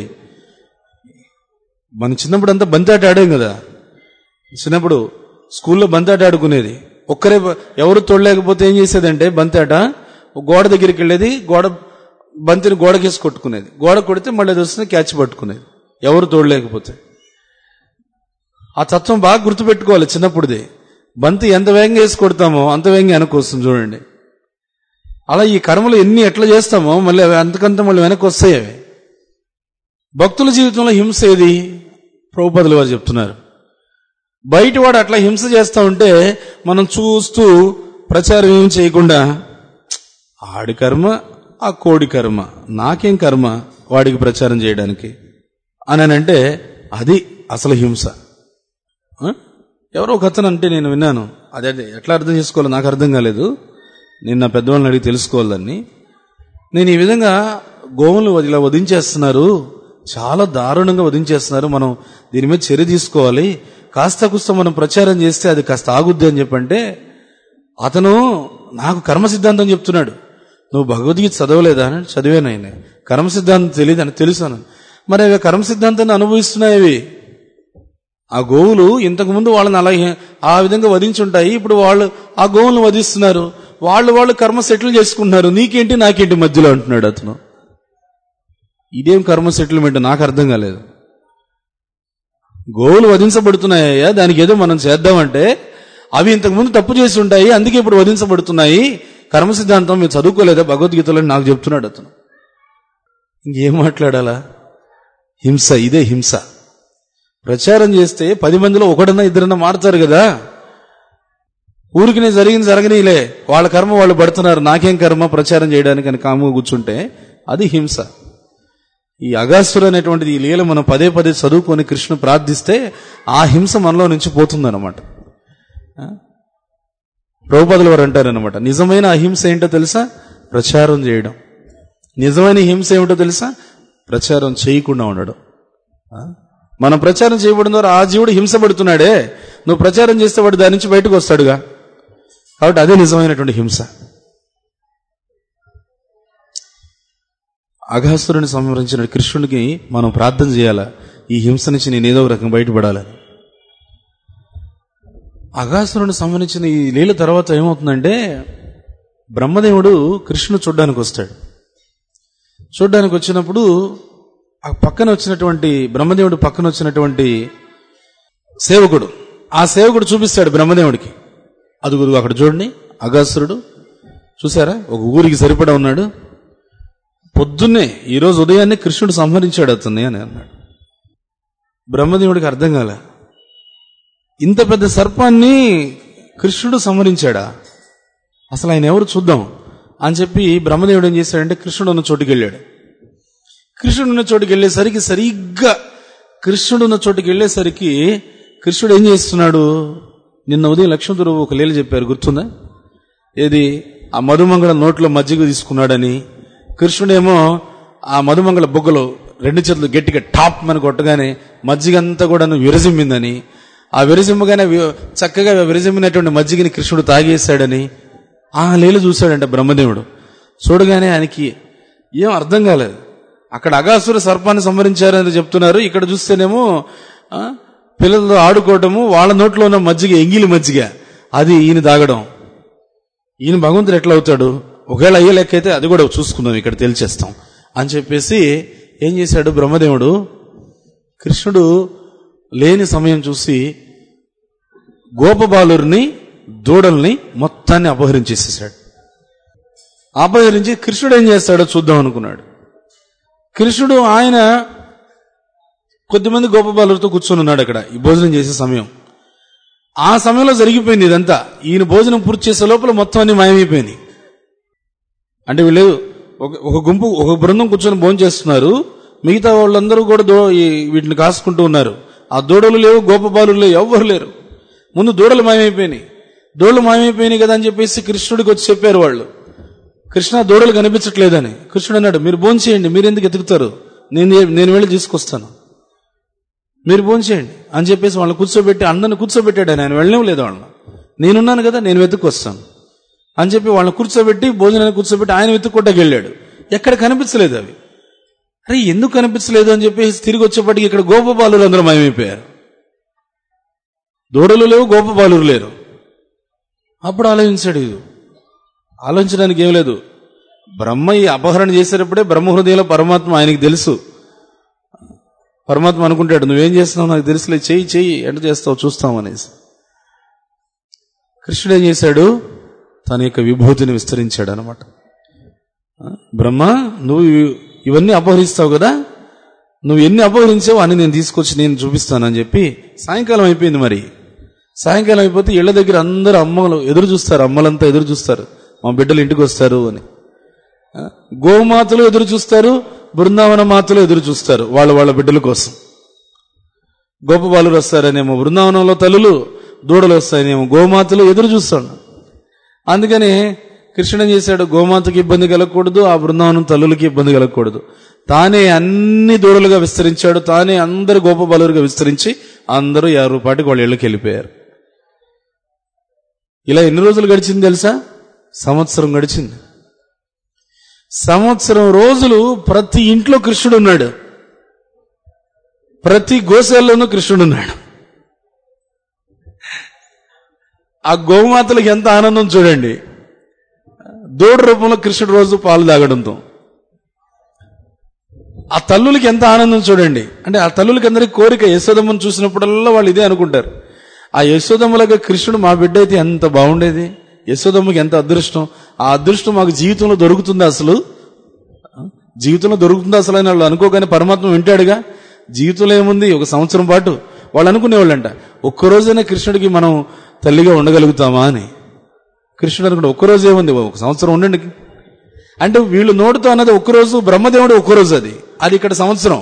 Speaker 1: మన చిన్నప్పుడు అంతా బంతాట ఆడాం కదా చిన్నప్పుడు స్కూల్లో బంతాట ఆడుకునేది ఒక్కరే బ- ఎవరు తోడలేకపోతే ఏం చేసేదంటే బంతాట ఒక గోడ దగ్గరికి వెళ్ళేది గోడ బంతిని గోడకేసి కొట్టుకునేది గోడ కొడితే మళ్ళీ అది వస్తుంది క్యాచ్ పట్టుకునేది ఎవరు తోడలేకపోతే ఆ తత్వం బాగా గుర్తుపెట్టుకోవాలి చిన్నప్పుడుది బంతి ఎంత వేగంగా వేసి కొడతామో అంత వేగంగా వెనక్కి వస్తుంది చూడండి అలా ఈ కర్మలు ఎన్ని ఎట్లా చేస్తామో మళ్ళీ అవి అంతకంత మళ్ళీ వెనక్కి వస్తాయి అవి భక్తుల జీవితంలో హింస ఏది ప్రభుపదులు వారు చెప్తున్నారు బయట వాడు అట్లా హింస చేస్తా ఉంటే మనం చూస్తూ ప్రచారం ఏం చేయకుండా ఆడి కర్మ ఆ కోడి కర్మ నాకేం కర్మ వాడికి ప్రచారం చేయడానికి అని అంటే అది అసలు హింస ఆ? ఎవరో ఒక అతను అంటే నేను విన్నాను అదే అదే ఎట్లా అర్థం చేసుకోవాలో నాకు అర్థం కాలేదు నేను నా పెద్దవాళ్ళని అడిగి తెలుసుకోవాలని నేను ఈ విధంగా గోవులు ఇలా వధించేస్తున్నారు చాలా దారుణంగా వధించేస్తున్నారు మనం దీని మీద చర్య తీసుకోవాలి కాస్త కుస్త మనం ప్రచారం చేస్తే అది కాస్త ఆగుద్ది అని చెప్పంటే అతను నాకు కర్మ సిద్ధాంతం చెప్తున్నాడు నువ్వు భగవద్గీత చదవలేదా అని చదివాను ఆయన కర్మ సిద్ధాంతం తెలియదు అని తెలుసాను మరి అవి కర్మ సిద్ధాంతాన్ని అనుభవిస్తున్నాయి అవి ఆ గోవులు ఇంతకు ముందు వాళ్ళని అలా ఆ విధంగా వధించుంటాయి ఇప్పుడు వాళ్ళు ఆ గోవులను వధిస్తున్నారు వాళ్ళు వాళ్ళు కర్మ సెటిల్ చేసుకుంటున్నారు నీకేంటి నాకేంటి మధ్యలో అంటున్నాడు అతను ఇదేం కర్మ సెటిల్మెంట్ నాకు అర్థం కాలేదు గోవులు వధించబడుతున్నాయ్యా దానికి ఏదో మనం చేద్దామంటే అవి ఇంతకు ముందు తప్పు చేసి ఉంటాయి అందుకే ఇప్పుడు వధించబడుతున్నాయి కర్మ సిద్ధాంతం మీరు చదువుకోలేదా భగవద్గీతలో అని నాకు చెప్తున్నాడు అతను ఇంకేం మాట్లాడాలా హింస ఇదే హింస ప్రచారం చేస్తే పది మందిలో ఒకడన్నా ఇద్దరన్నా మారుతారు కదా ఊరికినే జరిగింది జరగనీలే వాళ్ళ కర్మ వాళ్ళు పడుతున్నారు నాకేం కర్మ ప్రచారం చేయడానికి అని కాము కూర్చుంటే అది హింస ఈ అగాసురు అనేటువంటిది ఈ లీల మనం పదే పదే చదువుకొని కృష్ణుని ప్రార్థిస్తే ఆ హింస మనలో నుంచి పోతుందన్నమాట ఆ? ప్రభుపదుల వారు అంటారనమాట నిజమైన అహింస ఏంటో తెలుసా ప్రచారం చేయడం నిజమైన హింస ఏమిటో తెలుసా ప్రచారం చేయకుండా ఉండడం ఆ? మనం ప్రచారం చేయబడిన ద్వారా ఆ జీవుడు హింసపడుతున్నాడే నువ్వు ప్రచారం చేస్తే వాడు దాని నుంచి బయటకు వస్తాడుగా కాబట్టి అదే నిజమైనటువంటి హింస అఘాసురుని సంహరించిన కృష్ణుడికి మనం ప్రార్థన చేయాలా ఈ హింస నుంచి నేను ఏదో ఒక రకం బయటపడాలని అఘాసురుని సంహరించిన ఈ లీల తర్వాత ఏమవుతుందంటే బ్రహ్మదేవుడు కృష్ణుడు చూడ్డానికి వస్తాడు చూడ్డానికి వచ్చినప్పుడు ఆ పక్కన వచ్చినటువంటి బ్రహ్మదేవుడు పక్కన వచ్చినటువంటి సేవకుడు ఆ సేవకుడు చూపిస్తాడు బ్రహ్మదేవుడికి అదుగురు అక్కడ చూడండి అగాసురుడు చూసారా ఒక ఊరికి సరిపడా ఉన్నాడు పొద్దున్నే ఈరోజు ఉదయాన్నే కృష్ణుడు సంహరించాడు అతన్ని అని అన్నాడు బ్రహ్మదేవుడికి అర్థం కాల ఇంత పెద్ద సర్పాన్ని కృష్ణుడు సంహరించాడా అసలు ఆయన ఎవరు చూద్దాం అని చెప్పి బ్రహ్మదేవుడు ఏం చేశాడంటే కృష్ణుడు ఉన్న చోటుకి వెళ్ళాడు కృష్ణుడు ఉన్న చోటుకి వెళ్ళేసరికి సరిగ్గా కృష్ణుడు ఉన్న చోటుకి వెళ్ళేసరికి కృష్ణుడు ఏం చేస్తున్నాడు నిన్న ఉదయం లక్ష్మణుడు ఒక లీల చెప్పారు గుర్తుందా ఏది ఆ మధుమంగళ నోట్లో మజ్జిగ తీసుకున్నాడని కృష్ణుడేమో ఆ మధుమంగళ బొగ్గలో రెండు చేతులు గట్టిగా టాప్ మన కొట్టగానే మజ్జిగ అంతా కూడా విరజిమ్మిందని ఆ విరజిమ్మగానే వి- చక్కగా విరజిమ్మినటువంటి మజ్జిగని కృష్ణుడు తాగేశాడని ఆ లీల చూశాడంట బ్రహ్మదేవుడు చూడగానే ఆయనకి ఏం అర్థం కాలేదు అక్కడ అగాసుర సర్పాన్ని సంహరించారని చెప్తున్నారు ఇక్కడ చూస్తేనేమో ఆ, పిల్లలతో ఆడుకోవటము వాళ్ళ నోట్లో ఉన్న మజ్జిగ ఎంగిలి మజ్జిగ అది ఈయన తాగడం ఈయన భగవంతుడు ఎట్లా అవుతాడు ఒకవేళ అయ్యే లెక్క అయితే అది కూడా చూసుకుందాం ఇక్కడ తేల్చేస్తాం అని చెప్పేసి ఏం చేశాడు బ్రహ్మదేవుడు కృష్ణుడు లేని సమయం చూసి గోపబాలుర్ని దూడల్ని మొత్తాన్ని అపహరించేసేసాడు అపహరించి కృష్ణుడు ఏం చేస్తాడో చూద్దాం అనుకున్నాడు కృష్ణుడు ఆయన కొద్దిమంది గోపబాలులతో కూర్చొని ఉన్నాడు అక్కడ ఈ భోజనం చేసే సమయం ఆ సమయంలో జరిగిపోయింది ఇదంతా ఈయన భోజనం పూర్తి చేసే లోపల మొత్తం అన్ని మాయమైపోయినాయి అంటే వీళ్ళు ఒక ఒక గుంపు ఒక బృందం కూర్చొని భోజనం చేస్తున్నారు మిగతా వాళ్ళందరూ కూడా దో ఈ- వీటిని కాసుకుంటూ ఉన్నారు ఆ దూడలు లేవు గోపబాలు లేవు ఎవ్వరు లేరు ముందు దూడలు మాయమైపోయినాయి దూడలు మాయమైపోయినాయి కదా అని చెప్పేసి కృష్ణుడికి వచ్చి చెప్పారు వాళ్ళు కృష్ణ దూడలు కనిపించట్లేదని కృష్ణుడు అన్నాడు మీరు భోజనం చేయండి మీరు ఎందుకు ఎతుకుతారు నేను నేను వెళ్ళి తీసుకొస్తాను మీరు భోంచేయండి అని చెప్పేసి వాళ్ళని కూర్చోబెట్టి అందరిని కూర్చోబెట్టాడు ఆయన ఆయన వెళ్ళనివ్వలేదు వాళ్ళని నేనున్నాను కదా నేను వెతుక్కొస్తాను అని చెప్పి వాళ్ళని కూర్చోబెట్టి భోజనాన్ని కూర్చోబెట్టి ఆయన వెతుక్కోటాకి వెళ్ళాడు ఎక్కడ కనిపించలేదు అవి అరే ఎందుకు కనిపించలేదు అని చెప్పేసి తిరిగి వచ్చేప్పటికి ఇక్కడ గోపబాలురు అందరూ మాయమైపోయారు దూడలు లేవు గోపబాలురు లేరు అప్పుడు ఆలోచించాడు ఇది. ఆలోచించడానికి ఏం లేదు బ్రహ్మ ఈ అపహరణ చేసేటప్పుడే బ్రహ్మ హృదయంలో పరమాత్మ ఆయనకి తెలుసు పరమాత్మ అనుకుంటాడు నువ్వేం చేస్తున్నావు నాకు తెలుసులే చెయ్యి చెయ్యి ఎంత చేస్తావు చూస్తాం అనేసి కృష్ణుడు ఏం చేశాడు తన యొక్క విభూతిని విస్తరించాడు అనమాట బ్రహ్మ నువ్వు ఇవి- ఇవన్నీ అపహరిస్తావు కదా నువ్వు ఎన్ని అపహరించావు అని నేను తీసుకొచ్చి నేను చూపిస్తానని చెప్పి సాయంకాలం అయిపోయింది మరి సాయంకాలం అయిపోతే ఇళ్ల దగ్గర అందరూ అమ్మలు ఎదురు చూస్తారు అమ్మలంతా ఎదురు చూస్తారు మా బిడ్డలు ఇంటికి వస్తారు అని ఆ, గోమాతలు ఎదురు చూస్తారు బృందావన మాతలు ఎదురు చూస్తారు వాళ్ళ వాళ్ళ బిడ్డల కోసం గొప్ప బాలురు వస్తారనేమో బృందావనంలో తల్లులు దూడలు వస్తాయనేమో గోమాతలు ఎదురు చూస్తాడు అందుకని కృష్ణుడు ఏం చేశాడు గోమాతకి ఇబ్బంది కలగకూడదు ఆ బృందావనం తల్లులకి ఇబ్బంది కలగకూడదు తానే అన్ని దూడలుగా విస్తరించాడు తానే అందరు గోప బాలురుగా విస్తరించి అందరూ యాభై రూపాయలకి వాళ్ళ ఇళ్ళకి వెళ్ళిపోయారు ఇలా ఎన్ని రోజులు గడిచింది తెలుసా సంవత్సరం గడిచింది సంవత్సరం రోజులు ప్రతి ఇంట్లో కృష్ణుడు ఉన్నాడు ప్రతి గోశాలలోనూ కృష్ణుడు ఉన్నాడు ఆ గోమాతలకు ఎంత ఆనందం చూడండి దూడ రూపంలో కృష్ణుడు రోజు పాలు తాగడంతో ఆ తల్లులకి ఎంత ఆనందం చూడండి అంటే ఆ తల్లులకి అందరికి కోరిక యశోదమ్మను చూసినప్పుడల్లా వాళ్ళు ఇదే అనుకుంటారు ఆ యశోదమ్మలాగా కృష్ణుడు మా బిడ్డ అయితే ఎంత బాగుండేది యశోదమ్మకి ఎంత అదృష్టం ఆ అదృష్టం మాకు జీవితంలో దొరుకుతుందా అసలు జీవితంలో దొరుకుతుందా అసలు అని వాళ్ళు అనుకోగానే పరమాత్మ వింటాడుగా జీవితంలో ఏముంది ఒక సంవత్సరం పాటు వాళ్ళు అనుకునేవాళ్ళంట ఒక్కరోజైనా కృష్ణుడికి మనం తల్లిగా ఉండగలుగుతామా అని కృష్ణుడు అనుకుంటే ఒక్కరోజు ఏముంది ఒక సంవత్సరం ఉండండి అంటే వీళ్ళు నోటితో అన్నది ఒక్కరోజు బ్రహ్మదేవుడు ఒక్కరోజు అది అది ఇక్కడ సంవత్సరం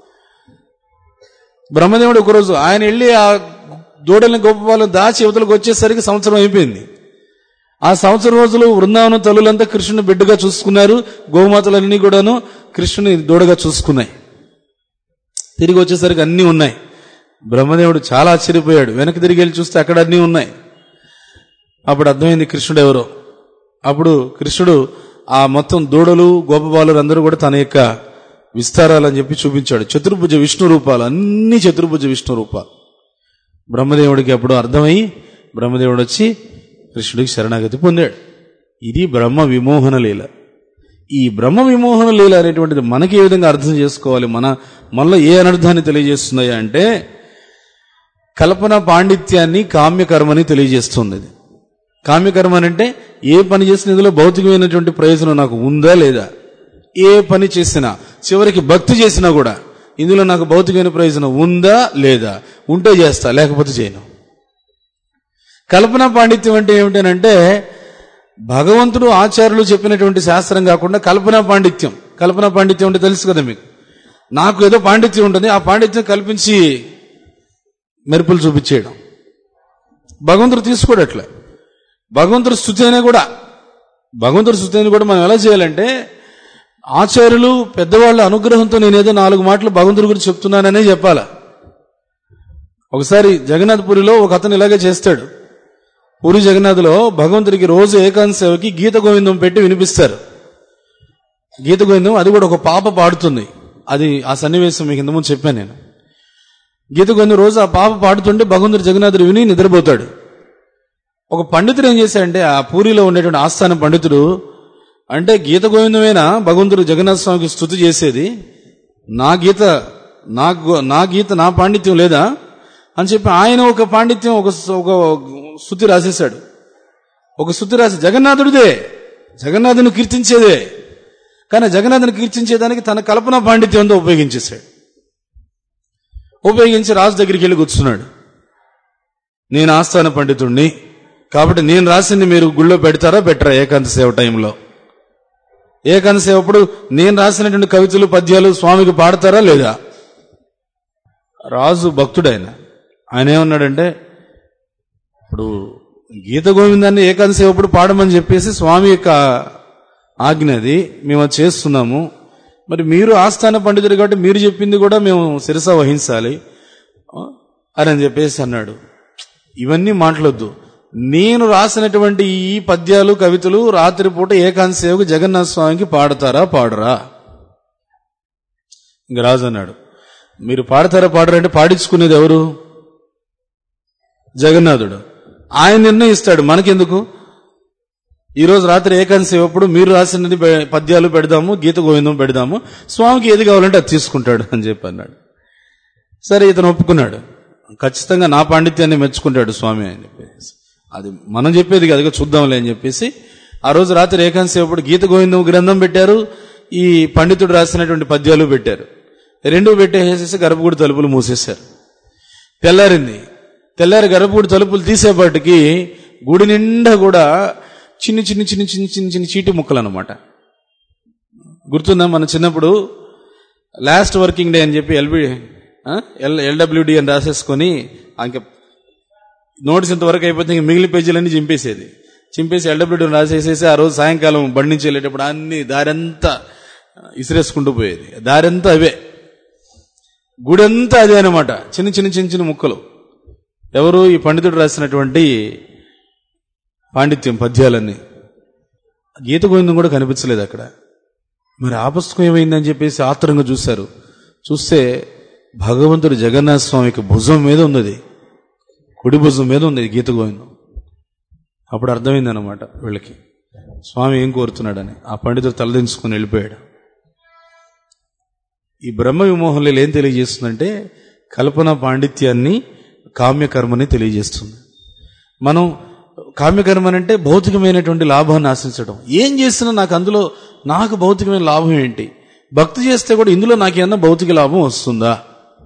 Speaker 1: బ్రహ్మదేవుడు ఒకరోజు ఆయన వెళ్ళి ఆ దూడల్ని గొప్ప వాళ్ళు దాచి యువతలకు వచ్చేసరికి సంవత్సరం అయిపోయింది ఆ సంవత్సరం రోజులు బృందావనం తల్లులంతా కృష్ణుని బిడ్డగా చూసుకున్నారు గోమాతలన్నీ కూడాను కృష్ణుని దూడగా చూసుకున్నాయి తిరిగి వచ్చేసరికి అన్నీ ఉన్నాయి బ్రహ్మదేవుడు చాలా ఆశ్చర్యపోయాడు వెనక్కి తిరిగి వెళ్ళి చూస్తే అక్కడ అన్నీ ఉన్నాయి అప్పుడు అర్థమైంది కృష్ణుడు ఎవరో అప్పుడు కృష్ణుడు ఆ మొత్తం దూడలు గోపబాలు అందరూ కూడా తన యొక్క విస్తారాలని చెప్పి చూపించాడు చతుర్భుజ విష్ణు రూపాలు అన్ని చతుర్భుజ విష్ణు రూపాలు బ్రహ్మదేవుడికి అప్పుడు అర్థమై బ్రహ్మదేవుడు వచ్చి కృష్ణుడికి శరణాగతి పొందాడు ఇది బ్రహ్మ విమోహన లీల ఈ బ్రహ్మ విమోహన లీల అనేటువంటిది మనకి ఏ విధంగా అర్థం చేసుకోవాలి మన మనలో ఏ అనర్థాన్ని తెలియజేస్తున్నాయా అంటే కల్పన పాండిత్యాన్ని కామ్యకర్మని తెలియజేస్తుంది ఇది కామ్యకర్మ అంటే ఏ పని చేసిన ఇందులో భౌతికమైనటువంటి ప్రయోజనం నాకు ఉందా లేదా ఏ పని చేసినా చివరికి భక్తి చేసినా కూడా ఇందులో నాకు భౌతికమైన ప్రయోజనం ఉందా లేదా ఉంటే చేస్తా లేకపోతే చేయను కల్పన పాండిత్యం అంటే ఏమిటనంటే భగవంతుడు ఆచార్యులు చెప్పినటువంటి శాస్త్రం కాకుండా కల్పన పాండిత్యం కల్పన పాండిత్యం అంటే తెలుసు కదా మీకు నాకు ఏదో పాండిత్యం ఉంటుంది ఆ పాండిత్యం కల్పించి మెరుపులు చూపించేయడం భగవంతుడు తీసుకోడు అట్లా భగవంతుడు స్థుతి అయినా కూడా భగవంతుడి స్థుతి అయినా కూడా మనం ఎలా చేయాలంటే ఆచార్యులు పెద్దవాళ్ళ అనుగ్రహంతో నేనేదో నాలుగు మాటలు భగవంతుడి గురించి చెప్తున్నాననే చెప్పాలా ఒకసారి జగన్నాథ్పురిలో ఒక అతను ఇలాగే చేస్తాడు పూరి జగన్నాథ్లో భగవంతుడికి రోజు ఏకాంత సేవకి గీత గోవిందం పెట్టి వినిపిస్తారు గీత గోవిందం అది కూడా ఒక పాప పాడుతుంది అది ఆ సన్నివేశం మీకు ఇంతకుముందు చెప్పాను నేను గీత గోవిందం రోజు ఆ పాప పాడుతుంటే భగవంతుడు జగన్నాథుడు విని నిద్రపోతాడు ఒక పండితుడు ఏం చేశాడంటే ఆ పూరిలో ఉండేటువంటి ఆస్థాన పండితుడు అంటే గీత గోవిందమేనా భగవంతుడు జగన్నాథ స్వామికి స్థుతి చేసేది నా గీత నా గో- నా గీత నా పాండిత్యం లేదా అని చెప్పి ఆయన ఒక పాండిత్యం ఒక ఒక స్థుతి రాసేశాడు ఒక స్థుతి రాసి జగన్నాథుడిదే జగన్నాథుని కీర్తించేదే కానీ జగన్నాథుని కీర్తించేదానికి తన కల్పన పాండిత్యంతో ఉపయోగించేశాడు ఉపయోగించి రాజు దగ్గరికి వెళ్ళి కూర్చున్నాడు నేను ఆస్థాన పండితుణ్ణి కాబట్టి నేను రాసింది మీరు గుళ్ళో పెడతారా పెట్టరా ఏకాంత సేవ టైంలో ఏకాంత సేవ అప్పుడు నేను రాసినటువంటి కవితలు పద్యాలు స్వామికి పాడతారా లేదా రాజు భక్తుడైన ఆయన ఏమన్నాడంటే ఇప్పుడు గీత గోవిందాన్ని ఏకాంత సేవ అప్పుడు పాడమని చెప్పేసి స్వామి యొక్క ఆజ్ఞ అది మేము అది చేస్తున్నాము మరి మీరు ఆస్థాన పండితుడు కాబట్టి మీరు చెప్పింది కూడా మేము శిరస వహించాలి అని అని చెప్పేసి అన్నాడు ఇవన్నీ మాట్లాడొద్దు నేను రాసినటువంటి ఈ పద్యాలు కవితలు రాత్రిపూట ఏకాంత సేవకు జగన్నాథ స్వామికి పాడతారా పాడరా ఇంక రాజు అన్నాడు మీరు పాడతారా పాడరా అంటే పాడించుకునేది ఎవరు జగన్నాథుడు ఆయన నిర్ణయిస్తాడు మనకెందుకు ఈ రోజు రాత్రి ఏకాంత సేవప్పుడు మీరు రాసినది పె- పద్యాలు పెడదాము గీత గోవిందం పెడదాము స్వామికి ఏది కావాలంటే అది తీసుకుంటాడు అని చెప్పి అన్నాడు సరే ఇతను ఒప్పుకున్నాడు ఖచ్చితంగా నా పాండిత్యాన్ని మెచ్చుకుంటాడు స్వామి అని చెప్పేసి అది మనం చెప్పేది కదా చూద్దాంలే అని చెప్పేసి ఆ రోజు రాత్రి ఏకాంత సేవప్పుడు గీత గోవిందం గ్రంథం పెట్టారు ఈ పండితుడు రాసినటువంటి పద్యాలు పెట్టారు రెండు పెట్టేసేసి గర్భగుడి తలుపులు మూసేశారు తెల్లారింది తెల్లారి గర్భగుడి తలుపులు తీసేపాటికి గుడి నిండా కూడా చిన్ని చిన్ని చిన్ని చిన్ని చిన్ని చిన్ని చీటి ముక్కలు అనమాట గుర్తుందా మన చిన్నప్పుడు లాస్ట్ వర్కింగ్ డే అని చెప్పి ఎల్బి ఎల్ ఎల్డబ్ల్యూడి అని రాసేసుకొని ఇంక నోట్స్ ఇంతవరకు అయిపోతే ఇంక మిగిలిన పేజీలన్నీ చింపేసేది చింపేసి ఎల్డబ్ల్యూడి రాసేసేసి ఆ రోజు సాయంకాలం బండి నుంచి వెళ్ళేటప్పుడు అన్ని దారంతా ఇసిరేసుకుంటూ పోయేది దారంతా అవే గుడంతా అదే అనమాట చిన్న చిన్న చిన్న చిన్న ముక్కలు ఎవరు ఈ పండితుడు రాసినటువంటి పాండిత్యం పద్యాలన్నీ గీత గోవిందం కూడా కనిపించలేదు అక్కడ మరి ఆ పుస్తకం ఏమైందని చెప్పేసి ఆత్రంగా చూశారు చూస్తే భగవంతుడు జగన్నాథ స్వామికి భుజం మీద ఉంది అది. కుడి భుజం మీద ఉంది గీత గోవిందం అప్పుడు అర్థమైంది అనమాట వీళ్ళకి స్వామి ఏం కోరుతున్నాడని ఆ పండితుడు తలదించుకుని వెళ్ళిపోయాడు ఈ బ్రహ్మ విమోహంలో ఏం తెలియజేస్తుందంటే కల్పన పాండిత్యాన్ని కామ్యకర్మని తెలియజేస్తుంది మనం కామ్యకర్మ అంటే భౌతికమైనటువంటి లాభాన్ని ఆశించడం ఏం చేసినా నాకు అందులో నాకు భౌతికమైన లాభం ఏంటి భక్తి చేస్తే కూడా ఇందులో నాకు ఏమన్నా భౌతిక లాభం వస్తుందా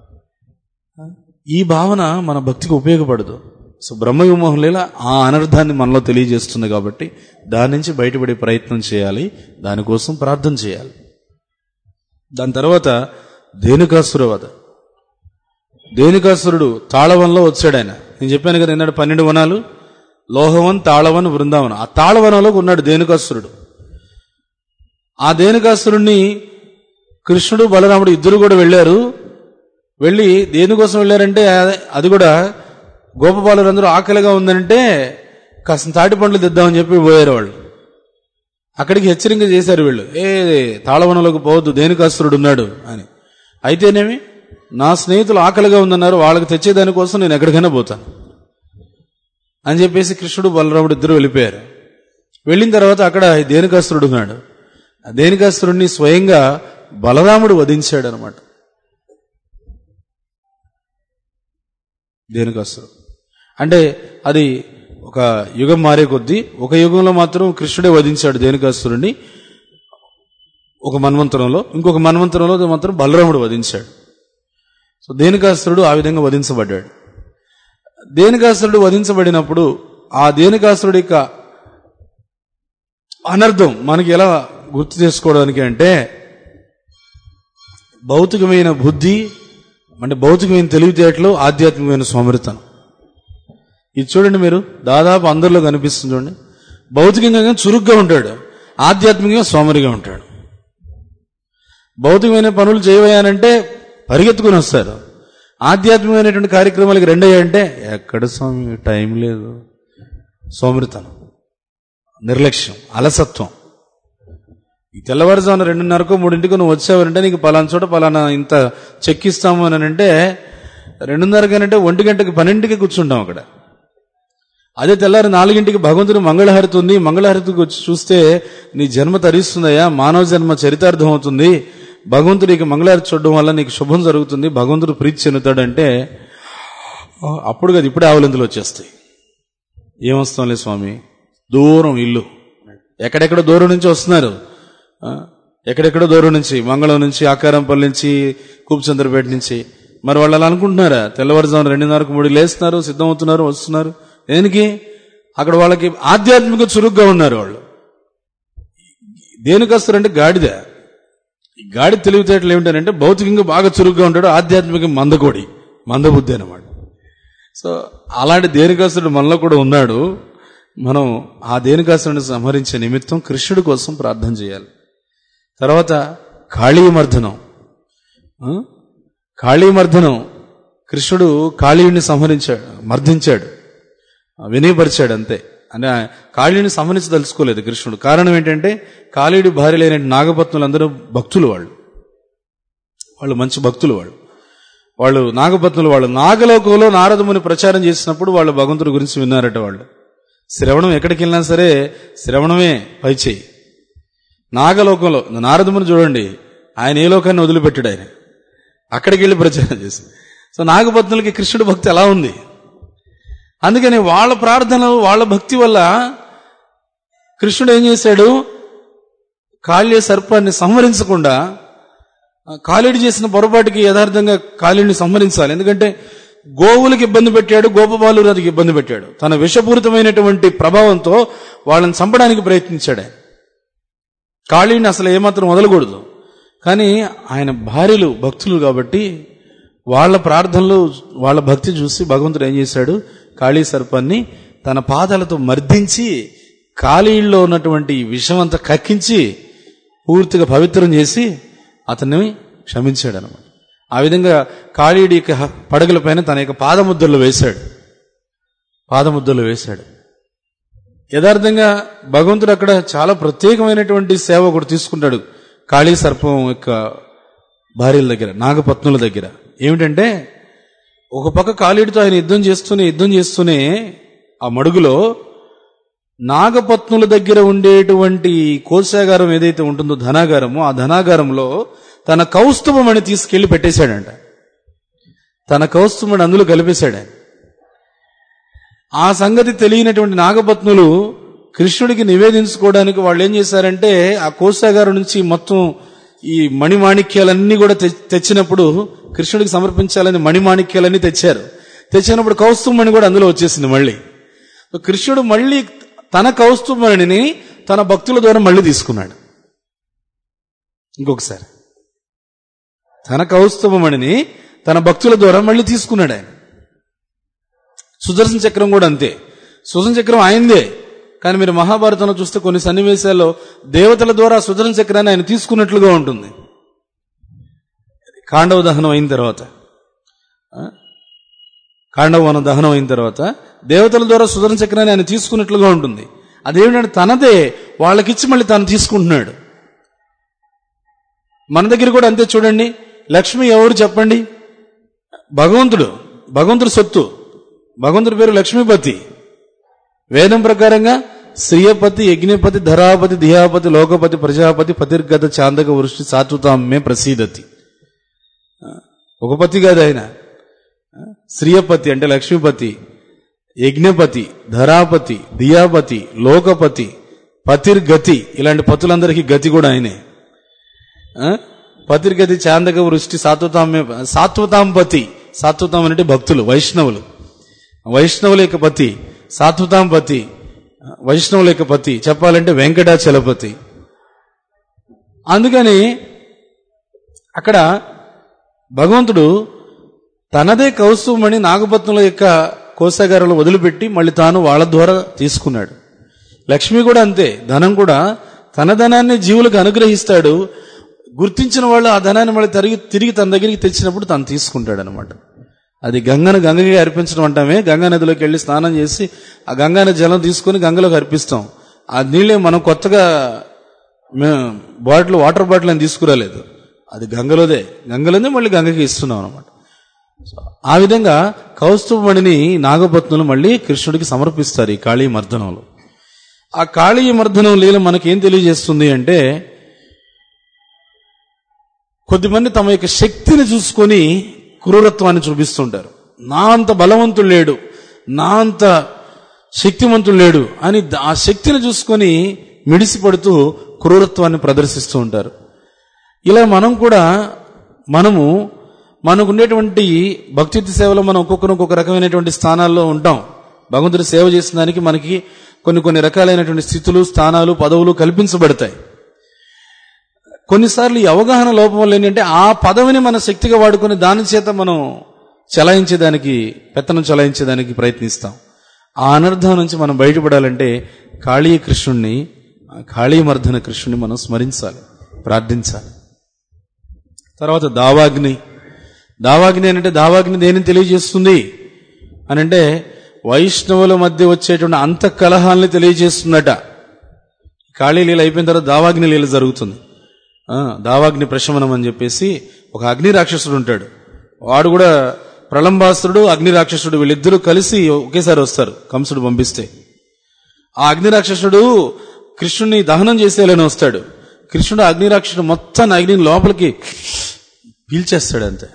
Speaker 1: ఈ భావన మన భక్తికి ఉపయోగపడదు సో బ్రహ్మ విమోహం లీల ఆ అనర్థాన్ని మనలో తెలియజేస్తుంది కాబట్టి దాని నుంచి బయటపడే ప్రయత్నం చేయాలి దానికోసం ప్రార్థన చేయాలి దాని తర్వాత ధేనుకాసుర వధ ధేనుకాసురుడు తాళవనంలో వచ్చాడు ఆయన నేను చెప్పాను కదా ఎన్నాడు పన్నెండు వనాలు లోహవన్ తాళవన్ బృందావనం ఆ తాళవనంలో ఉన్నాడు ధేనుకాసురుడు ఆ ధేనుకాసురుణ్ణి కృష్ణుడు బలరాముడు ఇద్దరు కూడా వెళ్ళారు వెళ్ళి దేనికోసం వెళ్ళారంటే అదే- అది కూడా గోపబాలురందరూ ఆకలిగా ఉందంటే కాస్త తాటి పండ్లు తెద్దామని చెప్పి పోయారు వాళ్ళు అక్కడికి హెచ్చరిక చేశారు వీళ్ళు ఏ తాళవనంలోకి పోవద్దు దేనికాసురుడు ఉన్నాడు అని అయితేనేమి నా స్నేహితులు ఆకలిగా ఉందన్నారు వాళ్ళకి తెచ్చేదానికోసం నేను ఎక్కడికైనా పోతాను అని చెప్పేసి కృష్ణుడు బలరాముడు ఇద్దరు వెళ్ళిపోయారు వెళ్ళిన తర్వాత అక్కడ దేనికాసురుడు ఉన్నాడు ఆ దేనికాసురుడిని స్వయంగా బలరాముడు వధించాడు అనమాట దేనికాసురుడు అంటే అది ఒక యుగం మారే కొద్దీ ఒక యుగంలో మాత్రం కృష్ణుడే వధించాడు దేనికాసురుడిని ఒక మన్వంతరంలో ఇంకొక మన్వంతరంలో మాత్రం బలరాముడు వధించాడు సో దేనికాసురుడు ఆ విధంగా వధించబడ్డాడు దేనికాసురుడు వధించబడినప్పుడు ఆ దేనికాసురుడి యొక్క అనర్థం మనకి ఎలా గుర్తు చేసుకోవడానికి అంటే భౌతికమైన బుద్ధి అంటే భౌతికమైన తెలివితేటలు ఆధ్యాత్మికమైన సోమరితనం ఇది చూడండి మీరు దాదాపు అందరిలో కనిపిస్తుంది చూడండి భౌతికంగా చురుగ్గా ఉంటాడు ఆధ్యాత్మికంగా సోమరిగా ఉంటాడు భౌతికమైన పనులు చేయవయానంటే పరిగెత్తుకుని వస్తారు ఆధ్యాత్మికమైనటువంటి కార్యక్రమాలకి రెండయ్యాయంటే ఎక్కడ స్వామి టైం లేదు సోమరితనం నిర్లక్ష్యం అలసత్వం ఈ తెల్లవారుజామున రెండున్నరకు మూడింటికి నువ్వు వచ్చావంటే నీకు పలానా చోట పలానా ఇంత చెక్ ఇస్తాము అని అంటే రెండున్నరకనంటే ఒంటి గంటకి పన్నెండుకి కూర్చుంటాం అక్కడ అదే తెల్లారి నాలుగింటికి భగవంతుని మంగళహారతి ఉంది మంగళహారతికి వచ్చి చూస్తే నీ జన్మ తరిస్తుందయ్యా మానవ జన్మ చరితార్థం అవుతుంది భగవంతుడికి మంగళహారతి చూడడం వల్ల నీకు శుభం జరుగుతుంది భగవంతుడు ప్రీతి చెందుతాడంటే ఆ, అప్పుడు కదా ఇప్పుడే ఆవులింతలు వచ్చేస్తాయి ఏమొస్తాంలే స్వామి దూరం ఇల్లు ఎక్కడెక్కడ దూరం నుంచి వస్తున్నారు ఆ, ఎక్కడెక్కడో దూరం నుంచి మంగళం నుంచి ఆకారంపల్లి నుంచి కూపుచంద్రపేట నుంచి మరి వాళ్ళు అలా అనుకుంటున్నారా తెల్లవారుజామున రెండున్నరకు మూడు లేస్తున్నారు సిద్ధమవుతున్నారు వస్తున్నారు దేనికి అక్కడ వాళ్ళకి ఆధ్యాత్మిక చురుగ్గా ఉన్నారు వాళ్ళు దేనికి వస్తారంటే గాడిద ఈ గాడి తెలివితేటలు ఏమిటంటే భౌతికంగా బాగా చురుగ్గా ఉంటాడు ఆధ్యాత్మిక మందకోడి మందబుద్ధి అనమాట సో అలాంటి దేనికాసుడు మనలో కూడా ఉన్నాడు మనం ఆ దేనికాసుడిని సంహరించే నిమిత్తం కృష్ణుడి కోసం ప్రార్థన చేయాలి తర్వాత కాళీమర్దనం ఆ? కాళీమర్దనం కృష్ణుడు కాళీయుడిని సంహరించాడు మర్దించాడు ఆ, వినయపరిచాడు అంతే అంటే ఆ కాళీయుడిని సంహరించదలుచుకోలేదు కృష్ణుడు కారణం ఏంటంటే కాళీయుడి భార్య లేని నాగపత్నులు అందరూ భక్తులు వాళ్ళు వాళ్ళు మంచి భక్తులు వాళ్ళు వాళ్ళు నాగపత్నులు వాళ్ళు నాగలోకంలో నారదముని ప్రచారం చేసినప్పుడు వాళ్ళు భగవంతుడి గురించి విన్నారట వాళ్ళు శ్రవణం ఎక్కడికి వెళ్ళినా సరే శ్రవణమే పైచేయి నాగలోకంలో నారదముని చూడండి ఆయన ఏ లోకాన్ని వదిలిపెట్టాడు ఆయన అక్కడికి వెళ్ళి ప్రచారం చేసి సో నాగపత్నులకి కృష్ణుడి భక్తి ఎలా ఉంది అందుకని వాళ్ళ ప్రార్థనలు వాళ్ళ భక్తి వల్ల కృష్ణుడు ఏం చేశాడు కాళ్య సర్పాన్ని సంహరించకుండా ఆ కాళీడు చేసిన పొరపాటుకి యథార్థంగా కాళీని సంహరించాలి ఎందుకంటే గోవులకు ఇబ్బంది పెట్టాడు గోపబాలురాజుకి ఇబ్బంది పెట్టాడు తన విషపూరితమైనటువంటి ప్రభావంతో వాళ్ళని చంపడానికి ప్రయత్నించాడు ఆయన కాళీని అసలు ఏమాత్రం వదలకూడదు కానీ ఆయన భార్యలు భక్తులు కాబట్టి వాళ్ళ ప్రార్థనలు వాళ్ళ భక్తి చూసి భగవంతుడు ఏం చేశాడు కాళీ సర్పాన్ని తన పాదాలతో మర్దించి కాళీల్లో ఉన్నటువంటి విషం అంతా కక్కించి పూర్తిగా పవిత్రం చేసి అతన్ని క్షమించాడు అనమాట ఆ విధంగా కాళీడి యొక్క పడగల పైన తన యొక్క పాదముద్రలు వేశాడు పాదముద్రలు వేశాడు యథార్థంగా భగవంతుడు అక్కడ చాలా ప్రత్యేకమైనటువంటి సేవ ఒకటి తీసుకుంటాడు కాళీ సర్పం యొక్క భార్యల దగ్గర నాగపత్నుల దగ్గర ఏమిటంటే ఒక పక్క కాళీడితో ఆయన యుద్ధం చేస్తూనే యుద్ధం చేస్తూనే ఆ మడుగులో నాగపత్నుల దగ్గర ఉండేటువంటి కోశాగారం ఏదైతే ఉంటుందో ధనాగారమో ఆ ధనాగారంలో తన కౌస్తుభమణి తీసుకెళ్లి పెట్టేశాడంట తన కౌస్తుభమణి అందులో కలిపేశాడు ఆయన ఆ సంగతి తెలియనటువంటి నాగపత్నులు కృష్ణుడికి నివేదించుకోవడానికి వాళ్ళు ఏం చేశారంటే ఆ కోశాగారం నుంచి మొత్తం ఈ మణిమాణిక్యాలన్నీ కూడా తె- తెచ్చినప్పుడు కృష్ణుడికి సమర్పించాలని మణిమాణిక్యాలన్నీ తెచ్చారు తెచ్చినప్పుడు కౌస్తుమణి కూడా అందులో వచ్చేసింది మళ్ళీ కృష్ణుడు మళ్ళీ తన కౌస్తుమణిని తన భక్తుల ద్వారా మళ్ళీ తీసుకున్నాడు ఇంకొకసారి తన కౌస్తుభమణిని తన భక్తుల ద్వారా మళ్ళీ తీసుకున్నాడు ఆయన సుదర్శన చక్రం కూడా అంతే సుదర్శన చక్రం ఆయనదే కానీ మీరు మహాభారతంలో చూస్తే కొన్ని సన్నివేశాల్లో దేవతల ద్వారా సుదర్శన చక్రాన్ని ఆయన తీసుకున్నట్లుగా ఉంటుంది కాండవ దహనం అయిన తర్వాత ఆ? కాండవ వనం దహనం అయిన తర్వాత దేవతల ద్వారా సుదర్శన చక్రాన్ని ఆయన తీసుకున్నట్లుగా ఉంటుంది అదేమిటంటే తనదే వాళ్ళకిచ్చి మళ్ళీ తాను తీసుకుంటున్నాడు మన దగ్గర కూడా అంతే చూడండి లక్ష్మి ఎవరు చెప్పండి భగవంతుడు భగవంతుడు సొత్తు భగవంతుడి పేరు లక్ష్మీపతి వేదం ప్రకారంగా శ్రీయపతి యజ్ఞపతి ధరాపతి ధియాపతి లోకపతి ప్రజాపతి పతిర్గత చాందక వృష్టి సాత్వతామే ప్రసీదతి ఒక పతి కాదు ఆయన శ్రీయపతి అంటే లక్ష్మీపతి యజ్ఞపతి ధరాపతి దియాపతి లోకపతి పతిర్గతి ఇలాంటి పతులందరికీ గతి కూడా ఆయనే ఆ? పతిర్గతి చాందక వృష్టి సాత్వతామే సాత్వతాంపతి సాత్వతాం అంటే భక్తులు వైష్ణవులు వైష్ణవుల యొక్క పతి సాత్వతాం పతి వైష్ణవుల యొక్క పతి చెప్పాలంటే వెంకటాచలపతి అందుకని అక్కడ భగవంతుడు తనదే కౌస్తుమణి నాగపత్నుల యొక్క కోశాగారంలో వదిలిపెట్టి మళ్ళీ తాను వాళ్ళ ద్వారా తీసుకున్నాడు లక్ష్మి కూడా అంతే ధనం కూడా తన ధనాన్ని జీవులకు అనుగ్రహిస్తాడు గుర్తించిన వాళ్ళు ఆ ధనాన్ని మళ్ళీ తిరిగి తిరిగి తన దగ్గరికి తెచ్చినప్పుడు తను తీసుకుంటాడు అనమాట అది గంగను గంగకి అర్పించడం అంటామే గంగా నదిలోకి వెళ్ళి స్నానం చేసి ఆ గంగా నది జలం తీసుకొని గంగలోకి అర్పిస్తాం ఆ నీళ్ళే మనం కొత్తగా మేము బాటిల్ వాటర్ బాటిల్ అని తీసుకురాలేదు అది గంగలోదే గంగలోనే మళ్ళీ గంగకి ఇస్తున్నాం అనమాట ఆ విధంగా కౌస్తుభమణిని నాగపత్నులు మళ్ళీ కృష్ణుడికి సమర్పిస్తారు ఈ కాళీ మర్దనంలో ఆ కాళీ మర్దనం లీల మనకేం తెలియజేస్తుంది అంటే కొద్దిమంది తమ యొక్క శక్తిని చూసుకొని క్రూరత్వాన్ని చూపిస్తుంటారు నా అంత బలవంతుడు లేడు నా అంత శక్తివంతుడు లేడు అని ద- ఆ శక్తిని చూసుకొని మిడిసిపడుతూ క్రూరత్వాన్ని ప్రదర్శిస్తూ ఉంటారు ఇలా మనం కూడా మనము మనకు ఉండేటువంటి భక్తియుత సేవలో మనం ఒక్కొక్కరు ఒక్కొక్క రకమైనటువంటి స్థానాల్లో ఉంటాం భగవంతుడి సేవ చేసిన దానికి మనకి కొన్ని కొన్ని రకాలైనటువంటి స్థితులు స్థానాలు పదవులు కల్పించబడతాయి కొన్నిసార్లు ఈ అవగాహన లోపం వల్ల ఏంటంటే ఆ పదవిని మన శక్తిగా వాడుకొని దాని చేత మనం చలాయించేదానికి పెత్తనం చలాయించేదానికి ప్రయత్నిస్తాం ఆ అనర్థం నుంచి మనం బయటపడాలంటే కాళీ కృష్ణుణ్ణి ఆ కాళీమర్ధన కృష్ణుని మనం స్మరించాలి ప్రార్థించాలి తర్వాత దావాగ్ని దావాగ్ని అంటే దావాగ్ని దేనిని తెలియజేస్తుంది అని అంటే వైష్ణవుల మధ్య వచ్చేటువంటి అంత కలహాల్ని తెలియజేస్తుందట కాళీ లీల అయిపోయిన తర్వాత దావాగ్ని లీల జరుగుతుంది ఆ, దావాగ్ని ప్రశమనం అని చెప్పేసి ఒక అగ్ని రాక్షసుడు ఉంటాడు వాడు కూడా ప్రళంబాసురుడు అగ్ని రాక్షసుడు వీళ్ళిద్దరూ కలిసి ఒకేసారి వస్తారు కంసుడు పంపిస్తే ఆ అగ్ని రాక్షసుడు కృష్ణుని దహనం చేసేయాలని వస్తాడు కృష్ణుడు అగ్ని రాక్షసుడు మొత్తాన్ని అగ్నిని లోపలికి పీల్చేస్తాడు అంతే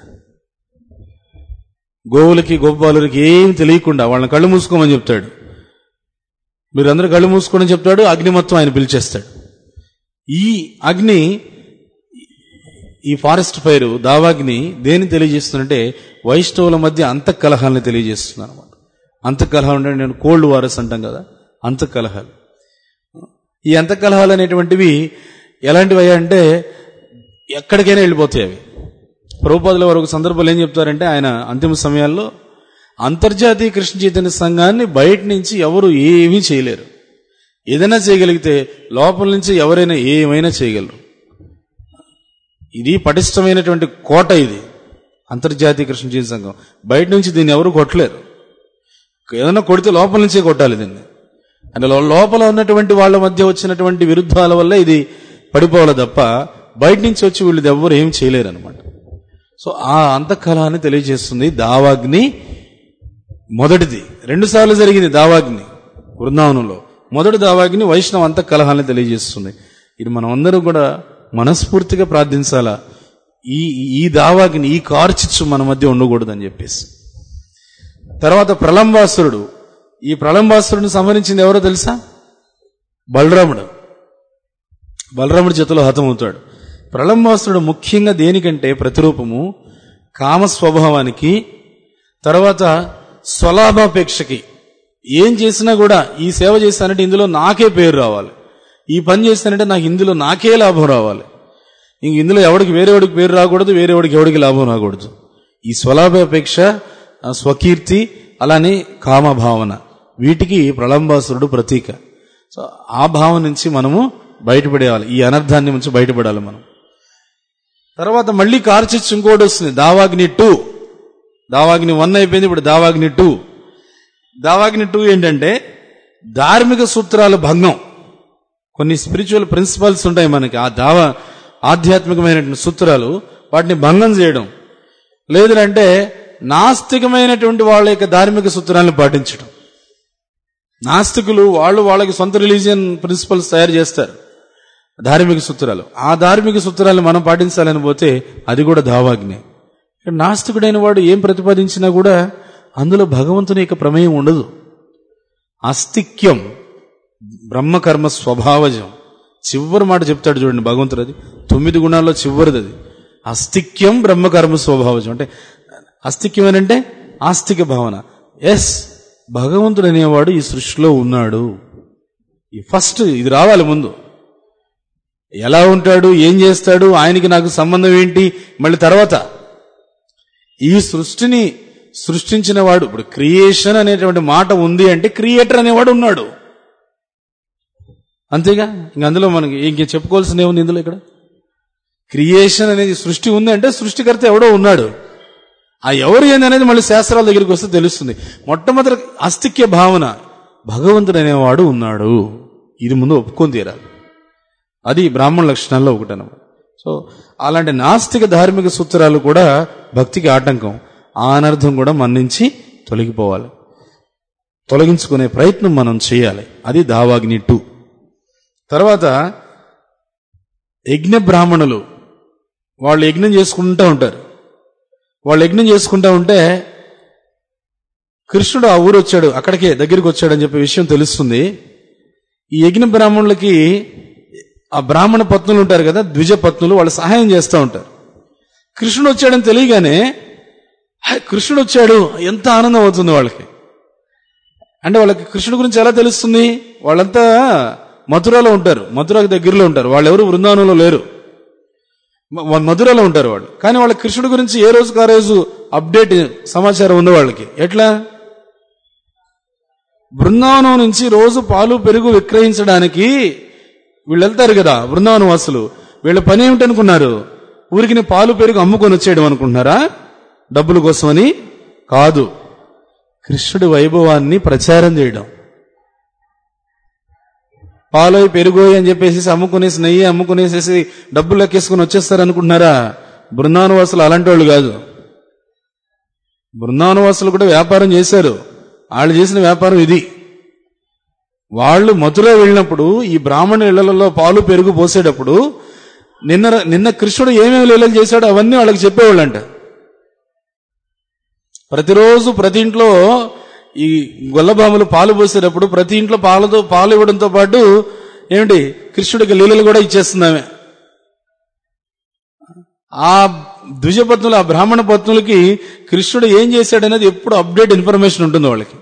Speaker 1: గోవులకి గోపాలులకి ఏం తెలియకుండా వాళ్ళని కళ్ళు మూసుకోమని చెప్తాడు మీరందరూ కళ్ళు మూసుకోమని చెప్తాడు అగ్ని మొత్తం ఆయన పిలిచేస్తాడు ఈ అగ్ని ఈ ఫారెస్ట్ ఫైర్ దావాగ్ని దేని తెలియజేస్తుందంటే వైష్ణవుల మధ్య అంతఃకలహాలను తెలియజేస్తుంది అనమాట అంతఃకలహాలు అంటే నేను కోల్డ్ వారస్ అంటాం కదా అంతఃకలహాలు ఈ అంతఃకలహాలు అనేటువంటివి ఎలాంటివి అంటే ఎక్కడికైనా వెళ్ళిపోతాయి అవి ప్రభుపాదుల వారు ఒక సందర్భంలో ఏం చెప్తారంటే ఆయన అంతిమ సమయాల్లో అంతర్జాతీయ కృష్ణ చైతన్య సంఘాన్ని బయట నుంచి ఎవరు ఏమీ చేయలేరు ఏదైనా చేయగలిగితే లోపల నుంచి ఎవరైనా ఏమైనా చేయగలరు ఇది పటిష్టమైనటువంటి కోట ఇది అంతర్జాతీయ కృష్ణ చైతన్య సంఘం బయట నుంచి దీన్ని ఎవరు కొట్టలేరు ఏదైనా కొడితే లోపల నుంచే కొట్టాలి దీన్ని అంటే లో- లోపల ఉన్నటువంటి వాళ్ళ మధ్య వచ్చినటువంటి విరుద్ధాల వల్ల ఇది పడిపోవాలి తప్ప బయట నుంచి వచ్చి వీళ్ళు ఎవ్వరు ఏం చేయలేరు అనమాట సో ఆ అంతఃకలాన్ని తెలియజేస్తుంది దావాగ్ని మొదటిది రెండు సార్లు జరిగింది దావాగ్ని బృందావనంలో మొదటి దావాగ్ని వైష్ణవ అంతఃకలహాన్ని తెలియజేస్తుంది ఇది మనం అందరూ కూడా మనస్ఫూర్తిగా ప్రార్థించాలా ఈ ఈ దావాగ్ని ఈ కార్చిచ్చు మన మధ్య ఉండకూడదని చెప్పేసి తర్వాత ప్రలంబాసురుడు ఈ ప్రలంబాసురుడిని సంహరించింది ఎవరో తెలుసా బలరాముడు బలరాముడి చేతిలో హతమవుతాడు ప్రలంబాసురుడు ముఖ్యంగా దేనికంటే ప్రతిరూపము కామ స్వభావానికి తర్వాత స్వలాభాపేక్షకి ఏం చేసినా కూడా ఈ సేవ చేస్తానంటే ఇందులో నాకే పేరు రావాలి ఈ పని చేస్తానంటే నాకు ఇందులో నాకే లాభం రావాలి ఇంక ఇందులో ఎవడికి వేరేవాడికి పేరు రాకూడదు వేరేవాడికి ఎవడికి లాభం రాకూడదు ఈ స్వలాభాపేక్ష ఆ స్వకీర్తి అలానే కామభావన వీటికి ప్రళంబాసురుడు ప్రతీక సో ఆ భావం నుంచి మనము బయటపడేయాలి ఈ అనర్థాన్ని నుంచి బయటపడాలి మనం తర్వాత మళ్ళీ కార్చిచ్చు ఇంకోటి వస్తుంది దావాగ్ని టూ దావాగ్ని వన్ అయిపోయింది ఇప్పుడు దావాగ్ని టూ దావాగ్ని టూ ఏంటంటే ధార్మిక సూత్రాల భంగం కొన్ని స్పిరిచువల్ ప్రిన్సిపల్స్ ఉంటాయి మనకి ఆ దావ ఆధ్యాత్మికమైనటువంటి సూత్రాలు వాటిని భంగం చేయడం లేదంటే నాస్తికమైనటువంటి వాళ్ళ యొక్క ధార్మిక సూత్రాలను పాటించడం నాస్తికులు వాళ్ళు వాళ్ళకి సొంత రిలీజియన్ ప్రిన్సిపల్స్ తయారు చేస్తారు ధార్మిక సూత్రాలు ఆ ధార్మిక సూత్రాలను మనం పాటించాలని పోతే అది కూడా దావాగ్ని ఇక్కడ నాస్తికుడైన వాడు ఏం ప్రతిపాదించినా కూడా అందులో భగవంతుని యొక్క ప్రమేయం ఉండదు అస్తిక్యం బ్రహ్మకర్మ స్వభావజం చివరి మాట చెప్తాడు చూడండి భగవంతుడు అది తొమ్మిది గుణాల్లో చివరిది అది అస్తిక్యం బ్రహ్మకర్మ స్వభావజం అంటే అస్తిక్యం అని అంటే ఆస్తిక భావన ఎస్ భగవంతుడు అనేవాడు ఈ సృష్టిలో ఉన్నాడు ఈ ఫస్ట్ ఇది రావాలి ముందు ఎలా ఉంటాడు ఏం చేస్తాడు ఆయనకి నాకు సంబంధం ఏంటి మళ్ళీ తర్వాత ఈ సృష్టిని సృష్టించిన వాడు ఇప్పుడు క్రియేషన్ అనేటువంటి మాట ఉంది అంటే క్రియేటర్ అనేవాడు ఉన్నాడు అంతేగా ఇంక అందులో మనకి ఇంక చెప్పుకోవాల్సిన ఏముంది ఇందులో ఇక్కడ క్రియేషన్ అనేది సృష్టి ఉంది అంటే సృష్టికర్త ఎవడో ఉన్నాడు ఆ ఎవరు ఏంది అనేది మళ్ళీ శాస్త్రాల దగ్గరికి వస్తే తెలుస్తుంది మొట్టమొదటి అస్తిక్య భావన భగవంతుడు అనేవాడు ఉన్నాడు ఇది ముందు ఒప్పుకొని తీరాలి అది బ్రాహ్మణ లక్షణాల్లో ఒకటి అన్నమాట సో అలాంటి నాస్తిక ధార్మిక సూత్రాలు కూడా భక్తికి ఆటంకం ఆ అనర్థం కూడా మన నుంచి తొలగిపోవాలి తొలగించుకునే ప్రయత్నం మనం చేయాలి అది దావాగ్ని టూ తర్వాత యజ్ఞ బ్రాహ్మణులు వాళ్ళు యజ్ఞం చేసుకుంటూ ఉంటారు వాళ్ళు యజ్ఞం చేసుకుంటా ఉంటే కృష్ణుడు ఆ ఊరు వచ్చాడు అక్కడికే దగ్గరికి వచ్చాడని చెప్పే విషయం తెలుస్తుంది ఈ యజ్ఞ బ్రాహ్మణులకి ఆ బ్రాహ్మణ పత్నులు ఉంటారు కదా ద్విజ పత్నులు వాళ్ళు సహాయం చేస్తూ ఉంటారు కృష్ణుడు వచ్చాడని తెలియగానే "హే, కృష్ణుడు వచ్చాడు ఎంత ఆనందం అవుతుంది వాళ్ళకి అంటే వాళ్ళకి కృష్ణుడి గురించి ఎలా తెలుస్తుంది వాళ్ళంతా మథురలో ఉంటారు మథురకు దగ్గరలో ఉంటారు వాళ్ళు ఎవరు బృందావనంలో లేరు మ- మధురలో ఉంటారు వాళ్ళు కానీ వాళ్ళ కృష్ణుడి గురించి ఏ రోజుకు ఆ రోజు అప్డేట్ సమాచారం ఉంది వాళ్ళకి ఎట్లా బృందావనం నుంచి రోజు పాలు పెరుగు విక్రయించడానికి వీళ్ళు వెళ్తారు కదా బృందావనం వాసులు వీళ్ళ పని ఏమిటనుకున్నారు ఊరికి పాలు పెరుగు అమ్ముకొని వచ్చేయడం అనుకుంటున్నారా డబ్బుల కోసమని కాదు కృష్ణుడి వైభవాన్ని ప్రచారం చేయడం పాలోయి పెరుగోయి అని చెప్పేసి అమ్ముకునేసి నెయ్యి అమ్ముకునేసేసి డబ్బులు లెక్కేసుకుని వచ్చేస్తారు అనుకుంటున్నారా బృందావనవాసులు అలాంటి వాళ్ళు కాదు బృందావనవాసులు కూడా వ్యాపారం చేశారు వాళ్ళు చేసిన వ్యాపారం ఇది వాళ్ళు మధుర వెళ్ళినప్పుడు ఈ బ్రాహ్మణ ఇళ్లలో పాలు పెరుగు పోసేటప్పుడు నిన్న నిన్న కృష్ణుడు ఏమేమి లీలలు చేశాడో అవన్నీ వాళ్ళకి చెప్పేవాళ్ళంట ప్రతిరోజు ప్రతి ఇంట్లో ఈ గొల్లబాములు పాలు పోసేటప్పుడు ప్రతి ఇంట్లో పాలతో పాలు ఇవ్వడంతో పాటు ఏమిటి కృష్ణుడికి లీలలు కూడా ఇచ్చేస్తున్నామే ఆ ద్విజపత్నులు ఆ బ్రాహ్మణ పత్నులకి కృష్ణుడు ఏం చేశాడనేది ఎప్పుడు అప్డేట్ ఇన్ఫర్మేషన్ ఉంటుంది వాళ్ళకి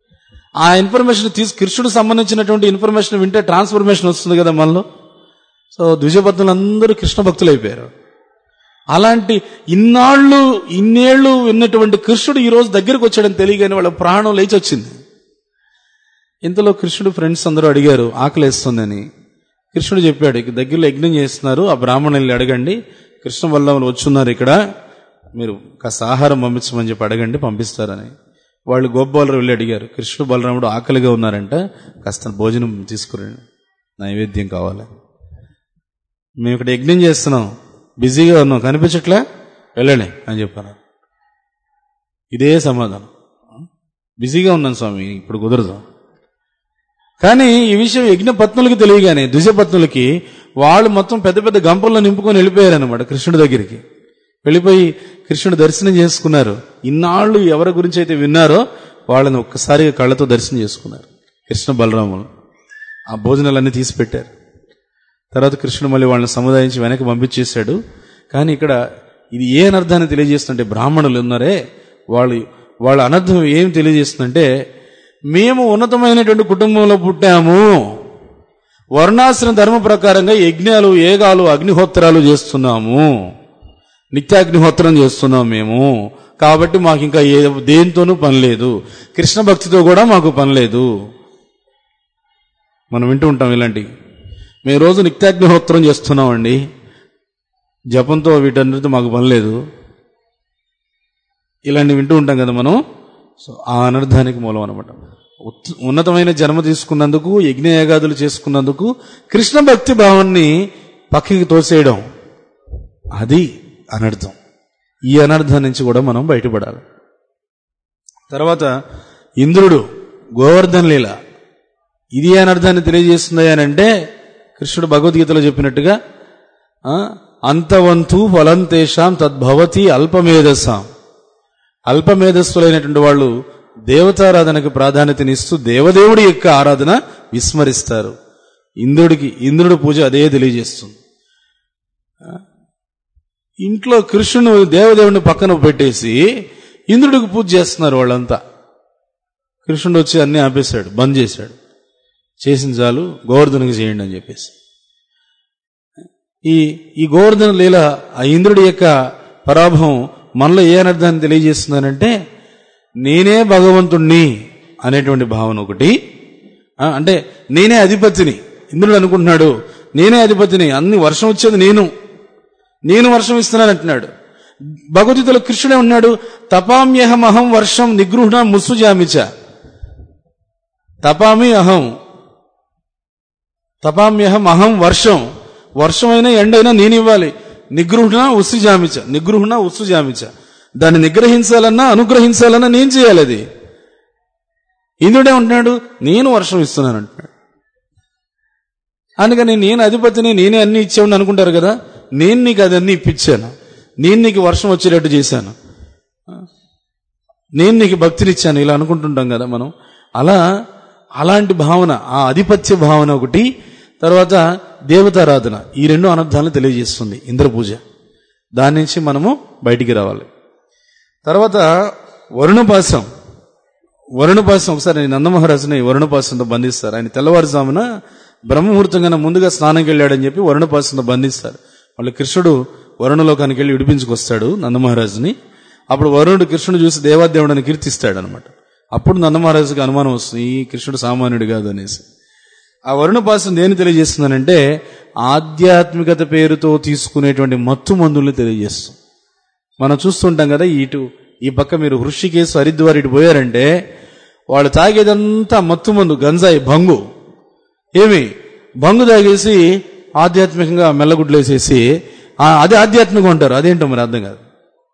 Speaker 1: ఆ ఇన్ఫర్మేషన్ తీసు కృష్ణుడు సంబంధించినటువంటి ఇన్ఫర్మేషన్ వింటే ట్రాన్స్ఫర్మేషన్ వస్తుంది కదా మనలో సో ద్విజపత్నులు అందరూ కృష్ణ భక్తులు అయిపోయారు అలాంటి ఇన్నాళ్ళు ఇన్నేళ్లు ఉన్నటువంటి కృష్ణుడు ఈ రోజు దగ్గరకు వచ్చాడని తెలియగానే వాళ్ళ ప్రాణం లేచి వచ్చింది ఇంతలో కృష్ణుడు ఫ్రెండ్స్ అందరూ అడిగారు ఆకలేస్తుందని కృష్ణుడు చెప్పాడు ఇక దగ్గరలో యజ్ఞం చేస్తున్నారు ఆ బ్రాహ్మణుల్ని అడగండి కృష్ణ వల్లభులు వచ్చున్నారు ఇక్కడ మీరు కాస్త ఆహారం పంపించమని చెప్పి అడగండి పంపిస్తారని వాళ్ళు గోపాలరావు వెళ్ళి అడిగారు కృష్ణుడు బలరాముడు ఆకలిగా ఉన్నారంట కాస్త భోజనం తీసుకురండి నైవేద్యం కావాలి మేము ఇక్కడ యజ్ఞం చేస్తున్నాం బిజీగా ఉన్నాం కనిపించట్లే వెళ్ళండి అని చెప్పారు ఇదే సమాధానం బిజీగా ఉన్నాను స్వామి ఇప్పుడు కుదరదు కానీ ఈ విషయం యజ్ఞ పత్నులకి తెలియగానే ద్విజపత్నులకి వాళ్ళు మొత్తం పెద్ద పెద్ద గంపల్లో నింపుకొని వెళ్ళిపోయారనమాట కృష్ణుడి దగ్గరికి వెళ్ళిపోయి కృష్ణుడు దర్శనం చేసుకున్నారు ఇన్నాళ్ళు ఎవరి గురించి అయితే విన్నారో వాళ్ళని ఒక్కసారిగా కళ్ళతో దర్శనం చేసుకున్నారు కృష్ణ బలరాములు ఆ భోజనాలన్నీ తీసి పెట్టారు తర్వాత కృష్ణుడు మళ్ళీ వాళ్ళని సముదాయించి వెనక్కి పంపించేశాడు కానీ ఇక్కడ ఇది ఏ అనర్థాన్ని తెలియజేస్తుంటే బ్రాహ్మణులు ఉన్నారే వాళ్ళు వాళ్ళ అనర్థం ఏం తెలియజేస్తుందంటే మేము ఉన్నతమైనటువంటి కుటుంబంలో పుట్టాము వర్ణాశ్రమ ధర్మ ప్రకారంగా యజ్ఞాలు ఏగాలు అగ్నిహోత్రాలు చేస్తున్నాము నిత్యాగ్నిహోత్రం చేస్తున్నాం మేము కాబట్టి మాకు ఇంకా ఏ దేంతోనూ పని లేదు కృష్ణ భక్తితో కూడా మాకు పని లేదు మనం వింటూ ఉంటాం ఇలాంటివి మేము రోజు నిత్యాగ్నిహోత్రం చేస్తున్నామండి జపంతో వీటన్నిటితో మాకు పని లేదు ఇలాంటివి వింటూ ఉంటాం కదా మనం సో ఆ అనర్థానికి మూలం అనమాట ఉత్- ఉన్నతమైన జన్మ తీసుకున్నందుకు యజ్ఞయాగాదులు చేసుకున్నందుకు కృష్ణ భక్తి భావాన్ని పక్కకి తోసేయడం అది అనర్థం ఈ అనర్థం నుంచి కూడా మనం బయటపడాలి తర్వాత ఇంద్రుడు గోవర్ధన్ లీల ఇది ఏ అనర్థాన్ని తెలియజేస్తుంది అని అంటే కృష్ణుడు భగవద్గీతలో చెప్పినట్టుగా ఆ, అంతవంతు ఫలంతేషాం తద్భవతి అల్పమేధసాం అల్పమేధస్సులైనటువంటి వాళ్ళు దేవతారాధనకు ప్రాధాన్యతనిస్తూ దేవదేవుడి యొక్క ఆరాధన విస్మరిస్తారు ఇంద్రుడికి ఇంద్రుడి పూజ అదే తెలియజేస్తుంది ఆ, ఇంట్లో కృష్ణుడు దేవదేవుడిని పక్కన పెట్టేసి ఇంద్రుడికి పూజ చేస్తున్నారు వాళ్ళంతా కృష్ణుడు వచ్చి అన్ని ఆపేశాడు బంద్ చేశాడు చేసిన చాలు గోవర్ధనకి చేయండి అని చెప్పేసి ఈ ఈ గోవర్ధన లీల ఆ ఇంద్రుడి యొక్క పరాభవం మనలో ఏ అనర్థాన్ని తెలియజేస్తుందనంటే నేనే భగవంతుణ్ణి అనేటువంటి భావన ఒకటి ఆ, అంటే నేనే అధిపతిని ఇంద్రుడు అనుకుంటున్నాడు నేనే అధిపతిని అన్ని వర్షం వచ్చేది నేను నేను వర్షం ఇస్తున్నాను అంటున్నాడు భగవద్గీతలో కృష్ణుడే ఉన్నాడు తపామ్యహం అహం వర్షం నిగృహణ ముస్సుజామిచ తపామి అహం తపామ్యహం అహం వర్షం వర్షమైనా ఎండైనా నేను ఇవ్వాలి నిగృహణ ఉస్సు జామిచ నిగృహణ ఉస్సు జామిచ దాన్ని నిగ్రహించాలన్నా అనుగ్రహించాలన్నా నేను చేయాలి అది ఇంద్రుడే ఉంటున్నాడు నేను వర్షం ఇస్తున్నాను అంటున్నాడు అందుకని నేను అధిపతిని నేనే అన్ని ఇచ్చామని అనుకుంటారు కదా నేను నీకు అది అన్ని ఇప్పించాను నేను నీకు వర్షం వచ్చేటట్టు చేశాను నేను నీకు భక్తినిచ్చాను ఇలా అనుకుంటుంటాం కదా మనం అలా అలాంటి భావన ఆ ఆధిపత్య భావన ఒకటి తర్వాత దేవతారాధన ఈ రెండు అనర్థాలను తెలియజేస్తుంది ఇంద్ర పూజ దాని నుంచి మనము బయటికి రావాలి తర్వాత వరుణపాసం వరుణపాసం ఒకసారి నందమహారాజుని వరుణపాసంతో బంధిస్తారు ఆయన తెల్లవారుజామున బ్రహ్మముహూర్తం కన్నా ముందుగా స్నానంకి వెళ్ళాడని చెప్పి వరుణపాసంతో బంధిస్తారు మళ్ళీ కృష్ణుడు వరుణలోకానికి వెళ్ళి విడిపించుకొస్తాడు నందమహారాజుని అప్పుడు వరుణుడు కృష్ణుడు చూసి దేవాదేవుడని కీర్తిస్తాడు అనమాట అప్పుడు నందమహారాజుకి అనుమానం వస్తుంది ఈ కృష్ణుడు సామాన్యుడు కాదు అనేసి ఆ వరుణపాసం దేని తెలియజేస్తుందనంటే ఆధ్యాత్మికత పేరుతో తీసుకునేటువంటి మత్తు మందుల్ని తెలియజేస్తుంది మనం చూస్తుంటాం కదా ఇటు ఈ పక్క మీరు హృషికేశ్ హరిద్వార్ ఇటు పోయారంటే వాళ్ళు తాగేదంతా మత్తు మందు గంజాయి భంగు ఏమి భంగు తాగేసి ఆధ్యాత్మికంగా మెల్లగుడ్లు వేసేసి ఆ, అది ఆధ్యాత్మికం అంటారు అదేంటో మరి అర్థం కాదు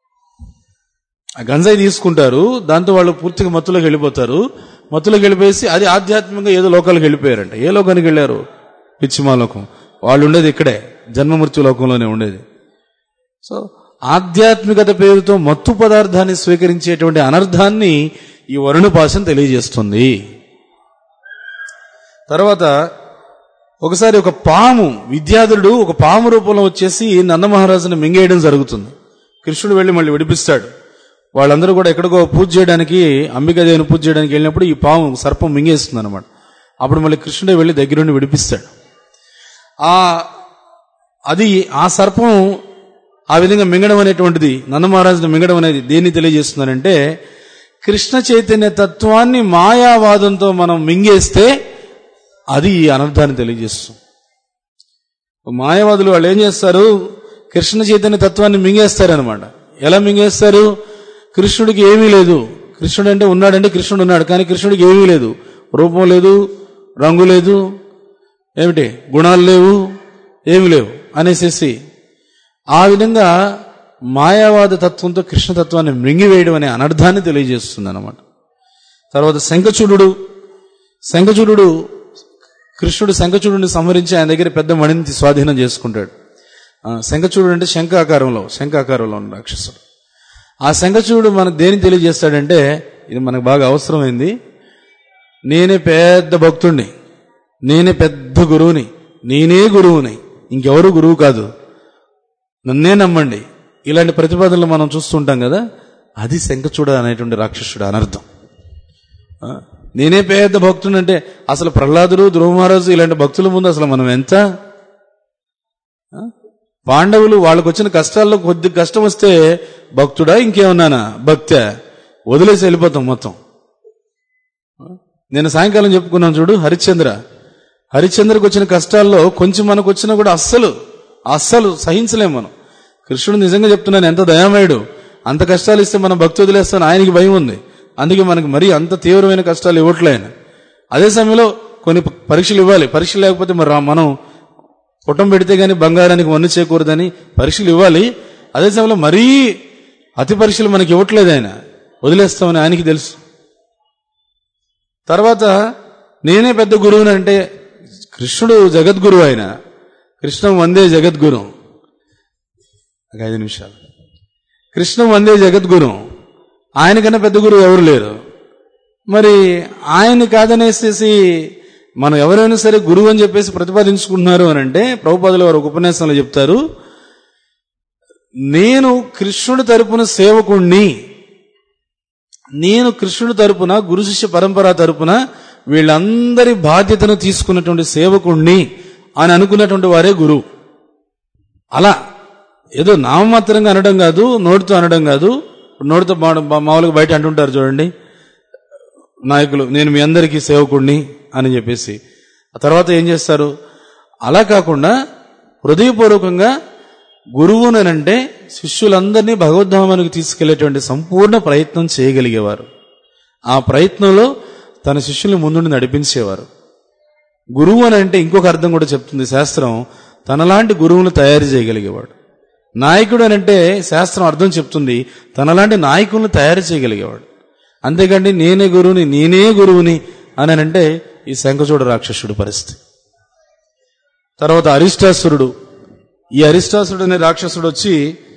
Speaker 1: ఆ గంజాయి తీసుకుంటారు దాంతో వాళ్ళు పూర్తిగా మత్తులోకి వెళ్ళిపోతారు మత్తులోకి వెళ్ళిపోయేసి అది ఆధ్యాత్మికంగా ఏదో లోకాలకు వెళ్ళిపోయారంట ఏ లోకానికి వెళ్ళారు పిచ్చిమాలోకం వాళ్ళు ఉండేది ఇక్కడే జన్మమృత్యు లోకంలోనే ఉండేది సో ఆధ్యాత్మికత పేరుతో మత్తు పదార్థాన్ని స్వీకరించేటువంటి అనర్థాన్ని ఈ వరుణపాశం తెలియజేస్తుంది తర్వాత ఒకసారి ఒక పాము విద్యాధరుడు ఒక పాము రూపంలో వచ్చేసి నందమహారాజుని మింగేయడం జరుగుతుంది కృష్ణుడు వెళ్ళి మళ్ళీ విడిపిస్తాడు వాళ్ళందరూ కూడా ఎక్కడికో పూజ చేయడానికి అంబికాదేవిని పూజ చేయడానికి వెళ్ళినప్పుడు ఈ పాము సర్పం మింగేస్తుంది అనమాట అప్పుడు మళ్ళీ కృష్ణుడే వెళ్ళి దగ్గరుండి విడిపిస్తాడు ఆ అది ఆ సర్పం ఆ విధంగా మింగడం అనేటువంటిది నందమహారాజును మింగడం అనేది దేన్ని తెలియజేస్తున్నారంటే కృష్ణ చైతన్య తత్వాన్ని మాయావాదంతో మనం మింగేస్తే అది ఈ అనర్థాన్ని తెలియజేస్తుంది మాయావాదులు వాళ్ళు ఏం చేస్తారు కృష్ణ చైతన్య తత్వాన్ని మింగేస్తారనమాట ఎలా మింగేస్తారు కృష్ణుడికి ఏమీ లేదు కృష్ణుడు అంటే ఉన్నాడంటే కృష్ణుడు ఉన్నాడు కానీ కృష్ణుడికి ఏమీ లేదు రూపం లేదు రంగు లేదు ఏమిటి గుణాలు లేవు ఏమి లేవు అనేసేసి ఆ విధంగా మాయావాద తత్వంతో కృష్ణతత్వాన్ని మృంగివేయడం అనే అనర్థాన్ని తెలియజేస్తుంది అనమాట తర్వాత శంఖచూడు శంఖచూడు కృష్ణుడు శంఖచూడుని సంహరించి ఆయన దగ్గర పెద్ద మణిని స్వాధీనం చేసుకుంటాడు ఆ, శంఖచూడు అంటే శంఖ ఆకారంలో శంఖ ఆకారంలో ఉన్న రాక్షసుడు ఆ శంఖచూడు మనకు దేని తెలియజేస్తాడంటే ఇది మనకు బాగా అవసరమైంది నేనే పెద్ద భక్తుణ్ణి నేనే పెద్ద గురువుని నేనే గురువుని ఇంకెవరు గురువు కాదు నన్నే నమ్మండి ఇలాంటి ప్రతిపాదనలు మనం చూస్తుంటాం కదా అది శంఖచూడ అనేటువంటి రాక్షసుడు అనర్థం ఆ, నేనే పెద్ద భక్తుడు అంటే అసలు ప్రహ్లాదుడు ధ్రువ మహారాజు ఇలాంటి భక్తుల ముందు అసలు మనం ఎంత ఆ? పాండవులు వాళ్ళకు వచ్చిన కష్టాల్లో కొద్ది కష్టం వస్తే భక్తుడా ఇంకేమన్నానా భక్త వదిలేసి వెళ్ళిపోతాం మొత్తం ఆ? నేను సాయంకాలం చెప్పుకున్నాను చూడు హరిశ్చంద్ర హరిశ్చంద్రకు వచ్చిన కష్టాల్లో కొంచెం మనకు వచ్చినా కూడా అస్సలు అస్సలు సహించలేం మనం కృష్ణుడు నిజంగా చెప్తున్నాను ఎంత దయామయుడు అంత కష్టాలు ఇస్తే మనం భక్తి వదిలేస్తాను ఆయనకి భయం ఉంది అందుకే మనకి మరీ అంత తీవ్రమైన కష్టాలు ఇవ్వట్లే ఆయన అదే సమయంలో కొన్ని ప- పరీక్షలు ఇవ్వాలి పరీక్షలు లేకపోతే మరి రా- మనం పుట్టం పెడితే గానీ బంగారానికి వన్ను చేకూరదని పరీక్షలు ఇవ్వాలి అదే సమయంలో మరీ అతి పరీక్షలు మనకి ఇవ్వట్లేదు ఆయన వదిలేస్తామని ఆయనకి తెలుసు తర్వాత నేనే పెద్ద గురువుని అంటే కృష్ణుడు జగద్గురు ఆయన కృష్ణం వందే జగద్గురు ఒక ఐదు నిమిషాలు కృష్ణం వందే జగద్గురు ఆయనకన్నా పెద్ద గురువు ఎవరు లేరు మరి ఆయన కాదనేసేసి మనం ఎవరైనా సరే గురువు అని చెప్పేసి ప్రతిపాదించుకుంటున్నారు అని అంటే ప్రభుపాదులు వారు ఒక ఉపన్యాసంలో చెప్తారు నేను కృష్ణుడి తరపున సేవకుణ్ణి నేను కృష్ణుడి తరపున గురు శిష్య పరంపర తరపున వీళ్ళందరి బాధ్యతను తీసుకున్నటువంటి సేవకుణ్ణి అని అనుకున్నటువంటి వారే గురువు అలా ఏదో నామమాత్రంగా అనడం కాదు నోటితో అనడం కాదు నోటితో మా- మా- మామూలుగా బయట అంటుంటారు చూడండి నాయకులు నేను మీ అందరికీ సేవకుణ్ణి అని చెప్పేసి ఆ తర్వాత ఏం చేస్తారు అలా కాకుండా హృదయపూర్వకంగా గురువునంటే శిష్యులందరినీ భగవద్ధామానికి తీసుకెళ్లేటువంటి సంపూర్ణ ప్రయత్నం చేయగలిగేవారు ఆ ప్రయత్నంలో తన శిష్యుల్ని ముందుండి నడిపించేవారు గురువు అని అంటే ఇంకొక అర్థం కూడా చెప్తుంది శాస్త్రం తనలాంటి గురువును తయారు చేయగలిగేవాడు నాయకుడు అని అంటే శాస్త్రం అర్థం చెప్తుంది తనలాంటి నాయకులను తయారు చేయగలిగేవాడు అంతేకాండి నేనే గురువుని నేనే గురువుని అని అంటే ఈ శంఖచూడ రాక్షసుడు పరిస్థితి తర్వాత అరిష్టాసురుడు ఈ అరిష్టాసురుడు అనే రాక్షసుడు వచ్చి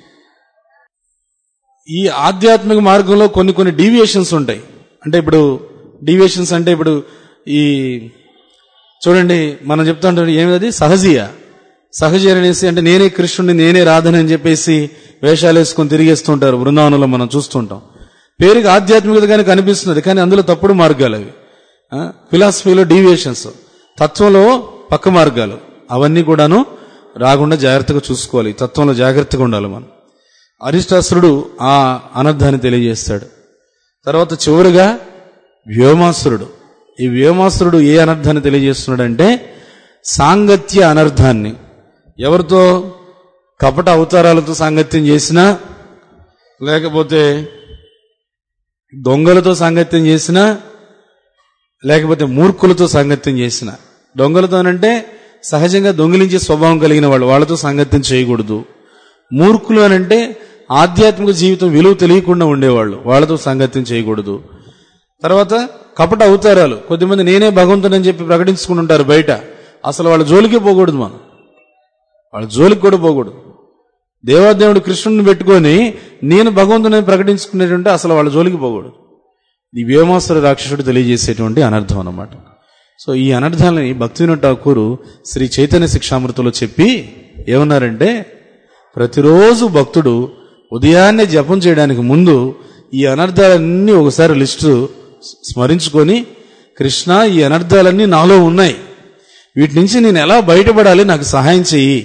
Speaker 1: ఈ ఆధ్యాత్మిక మార్గంలో కొన్ని కొన్ని డీవియేషన్స్ ఉంటాయి అంటే ఇప్పుడు డీవియేషన్స్ అంటే ఇప్పుడు ఈ చూడండి మనం చెప్తా ఉంటాం ఏమిది సహజీయ సహజీయ అనేసి అంటే నేనే కృష్ణుడిని నేనే రాధని అని చెప్పేసి వేషాలు వేసుకొని తిరిగేస్తుంటారు బృందావనంలో మనం చూస్తుంటాం పేరుకి ఆధ్యాత్మికతగానే కనిపిస్తున్నది కానీ అందులో తప్పుడు మార్గాలు అవి ఫిలాసఫీలో డీవియేషన్స్ తత్వంలో పక్క మార్గాలు అవన్నీ కూడాను రాకుండా జాగ్రత్తగా చూసుకోవాలి తత్వంలో జాగ్రత్తగా ఉండాలి మనం అరిష్టాసురుడు ఆ అనర్థాన్ని తెలియజేస్తాడు తర్వాత చివరిగా వ్యోమాసురుడు ఈ వ్యోమాసురుడు ఏ అనర్థాన్ని తెలియజేస్తున్నాడంటే సాంగత్య అనర్థాన్ని ఎవరితో కపట అవతారాలతో సాంగత్యం చేసినా లేకపోతే దొంగలతో సాంగత్యం చేసినా లేకపోతే మూర్ఖులతో సాంగత్యం చేసిన దొంగలతోనంటే సహజంగా దొంగిలించే స్వభావం కలిగిన వాళ్ళు వాళ్ళతో సాంగత్యం చేయకూడదు మూర్ఖులు అనంటే ఆధ్యాత్మిక జీవితం విలువ తెలియకుండా ఉండేవాళ్ళు వాళ్ళతో సాంగత్యం చేయకూడదు తర్వాత కపట అవతారాలు కొద్దిమంది నేనే భగవంతుడని చెప్పి ప్రకటించుకుంటుంటారు బయట అసలు వాళ్ళ జోలికి పోకూడదు మనం వాళ్ళ జోలికి కూడా పోకూడదు దేవాదేవుడు కృష్ణుడిని పెట్టుకొని నేను భగవంతుని ప్రకటించుకునేటువంటి అసలు వాళ్ళ జోలికి పోకూడదు ఈ వ్యోమాసుర రాక్షసుడు తెలియజేసేటువంటి అనర్థం అన్నమాట సో ఈ అనర్థాలని భక్తివినోద్ ఠాకూరు శ్రీ చైతన్య శిక్షామృతంలో చెప్పి ఏమన్నారంటే ప్రతిరోజు భక్తుడు ఉదయాన్నే జపం చేయడానికి ముందు ఈ అనర్థాలన్నీ ఒకసారి లిస్టు స్మరించుకొని కృష్ణ ఈ అనర్థాలన్నీ నాలో ఉన్నాయి వీటి నుంచి నేను ఎలా బయటపడాలి నాకు సహాయం చెయ్యి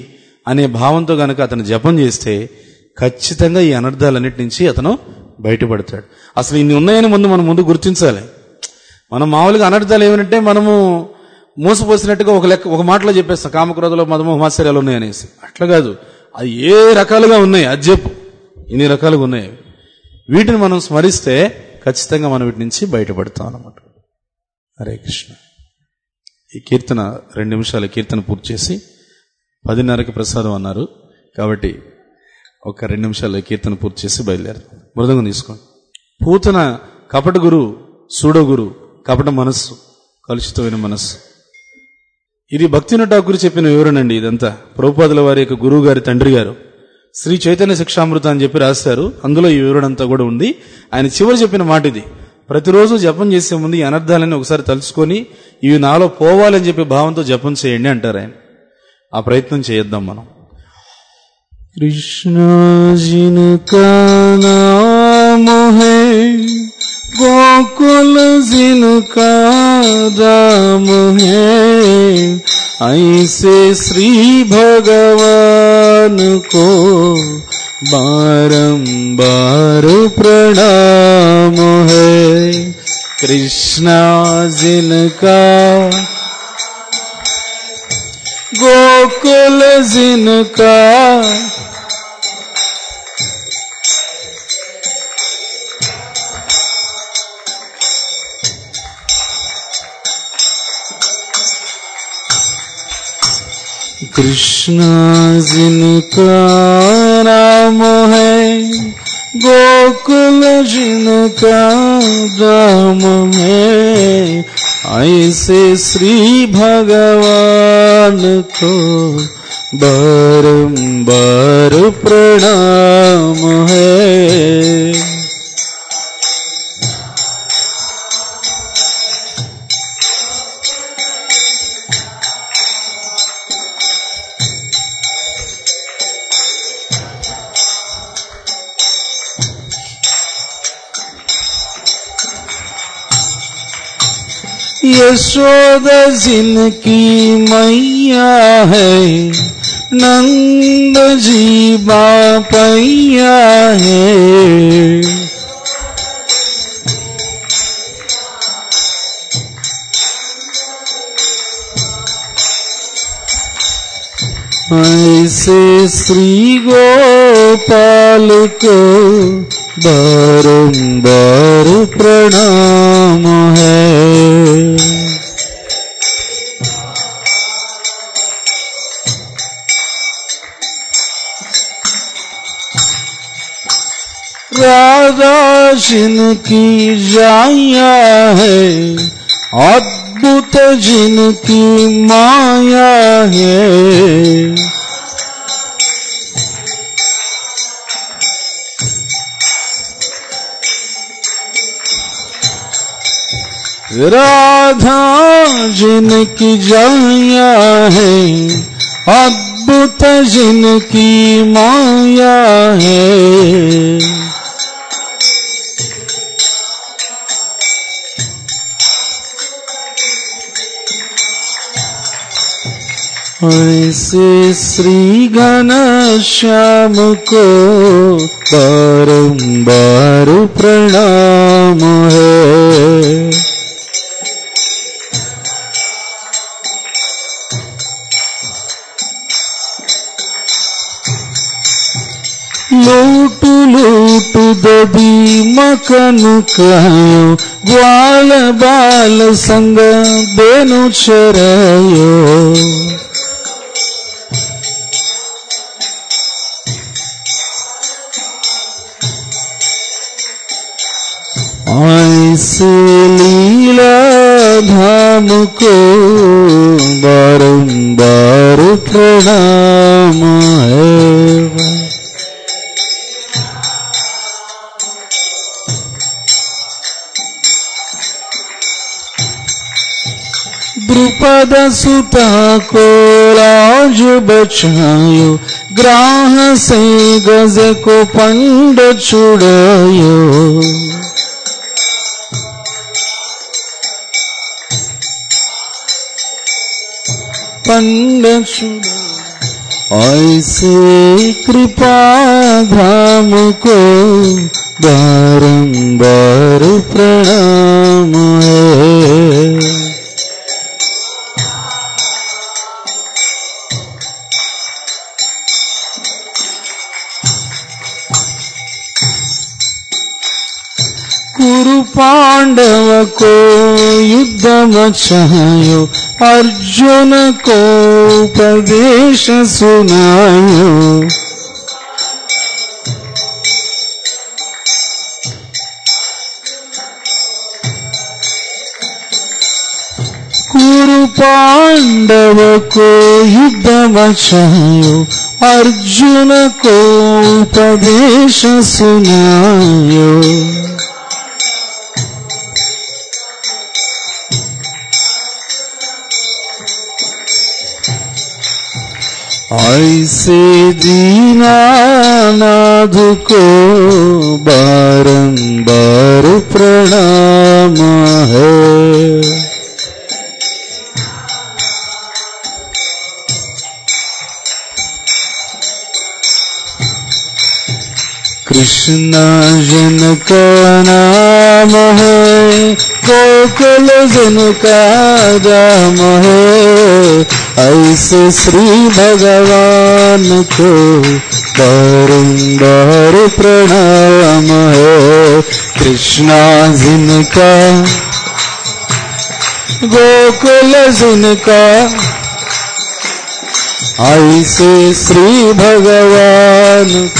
Speaker 1: అనే భావంతో గనక అతను జపం చేస్తే ఖచ్చితంగా ఈ అనర్థాలన్నిటి నుంచి అతను బయటపడతాడు అసలు ఇన్ని ఉన్నాయని ముందు మనం ముందు గుర్తించాలి మనం మామూలుగా అనర్థాలు ఏమంటే మనము మోసపోసినట్టుగా ఒక లెక్క ఒక మాటలో చెప్పేస్తాం కామక్రోధలో మదమోహ మాత్సర్యాలు ఉన్నాయనేసి అట్లా కాదు అది ఏ రకాలుగా ఉన్నాయి అది చెప్పు ఇన్ని రకాలుగా ఉన్నాయి వీటిని మనం స్మరిస్తే ఖచ్చితంగా మనం వీటి నుంచి బయటపడతాం అన్నమాట హరే కృష్ణ ఈ కీర్తన రెండు నిమిషాల కీర్తన పూర్తి చేసి పదిన్నరకి ప్రసాదం అన్నారు కాబట్టి ఒక రెండు నిమిషాల కీర్తన పూర్తి చేసి బయలుదేరుతాం మృదంగం తీసుకోండి పూతన కపట గురు సూడో గురు కపట మనస్సు కలుషితమైన మనస్సు ఇది భక్తిన ఠాకూర్ చెప్పిన వివరణ అండి ఇదంతా ప్రభుపాదుల వారి యొక్క గురువు గారి తండ్రి గారు శ్రీ చైతన్య శిక్షామృత అని చెప్పి రాశారు అందులో ఈ వివరణ అంతా కూడా ఉంది ఆయన చివరి చెప్పిన మాట ఇది ప్రతిరోజు జపం చేసే ముందు ఈ అనర్థాలని ఒకసారి తలుచుకొని ఇవి నాలో పోవాలని చెప్పి భావంతో జపం చేయండి అంటారు ఆయన ఆ ప్రయత్నం చేద్దాం మనం కృష్ణ జినకా నామ హై गोकुल जिनका राम है ऐसे श्री भगवान को बारंबार प्रणाम है कृष्णा जिनका गोकुल जिनका कृष्णा जिनका नाम है गोकुल जिनका राम है ऐसे श्री भगवान को बारंबार प्रणाम है यशोदा जिनकी मैया है नंद जी बापैया है ऐसे श्री गोपाल को बारंबार प्रणाम है राधा जिनकी जाया है अद्भुत जिनकी माया है राधा जिनकी जाया है अद्भुत जिनकी माया है ऐसे श्री घन श्याम को बारंबार प्रणाम है लूट लूट दबी मकन कयो ग्वाल बाल संग बेनु चरयो ऐसे लीला धाम को बारंबार प्रणाम है द्रुपद सुता को लाज बचायो ग्राह से गज को पंड छुड़ायो पंड छुड़ायो
Speaker 2: ऐसे कृपा धाम को बारंबार प्रणाम है कुरु पांडव को युद्ध मचायो अर्जुन को उपदेश सुनायो कुरु पांडव को युद्ध मचायो अर्जुन को उपदेश सुनायो ऐसे दीनानाथ को बारंबार प्रणाम है कृष्ण जन का नाम है गोकुल जन का दाम है ऐसे श्री भगवान को बारंबार प्रणाम है कृष्णा जिनका गोकुल जिनका ऐसे श्री भगवान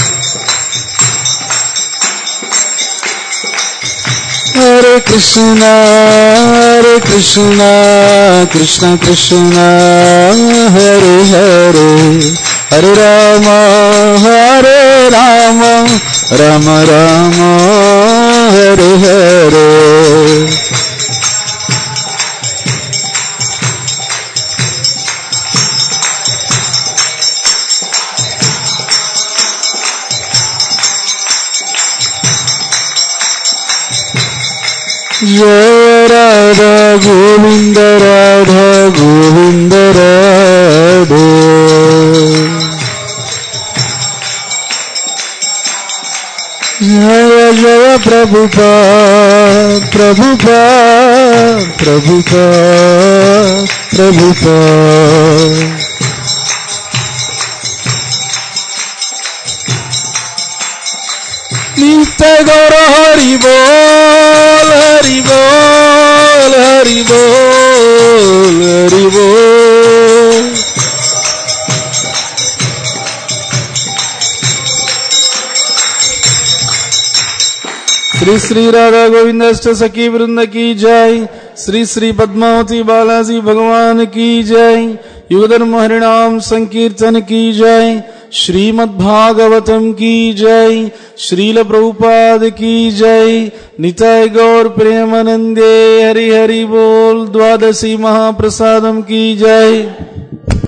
Speaker 2: हरे कृष्णा हरे कृष्णा कृष्ण कृष्ण हरे हरे हरे राम हरे राम राम राम हरे हरे जय राधा गोविंद राधा गोविंद राधे जय जय प्रभुपा प्रभुपा प्रभुपा प्रभुपा नित्य गौर हरि बोल हरि बोल हरि बोल हरि बोल श्री श्री राधा गोविंद अष्ट सखी वृंद की जय श्री श्री पद्मावती बालाजी भगवान की जय युगधर्म हरिणाम संकीर्तन की जय श्रीमद् भागवतम की जय श्रील प्रभुपाद की जय निताय गौर प्रेमानंदे हरि हरि बोल द्वादशी महाप्रसादम की जय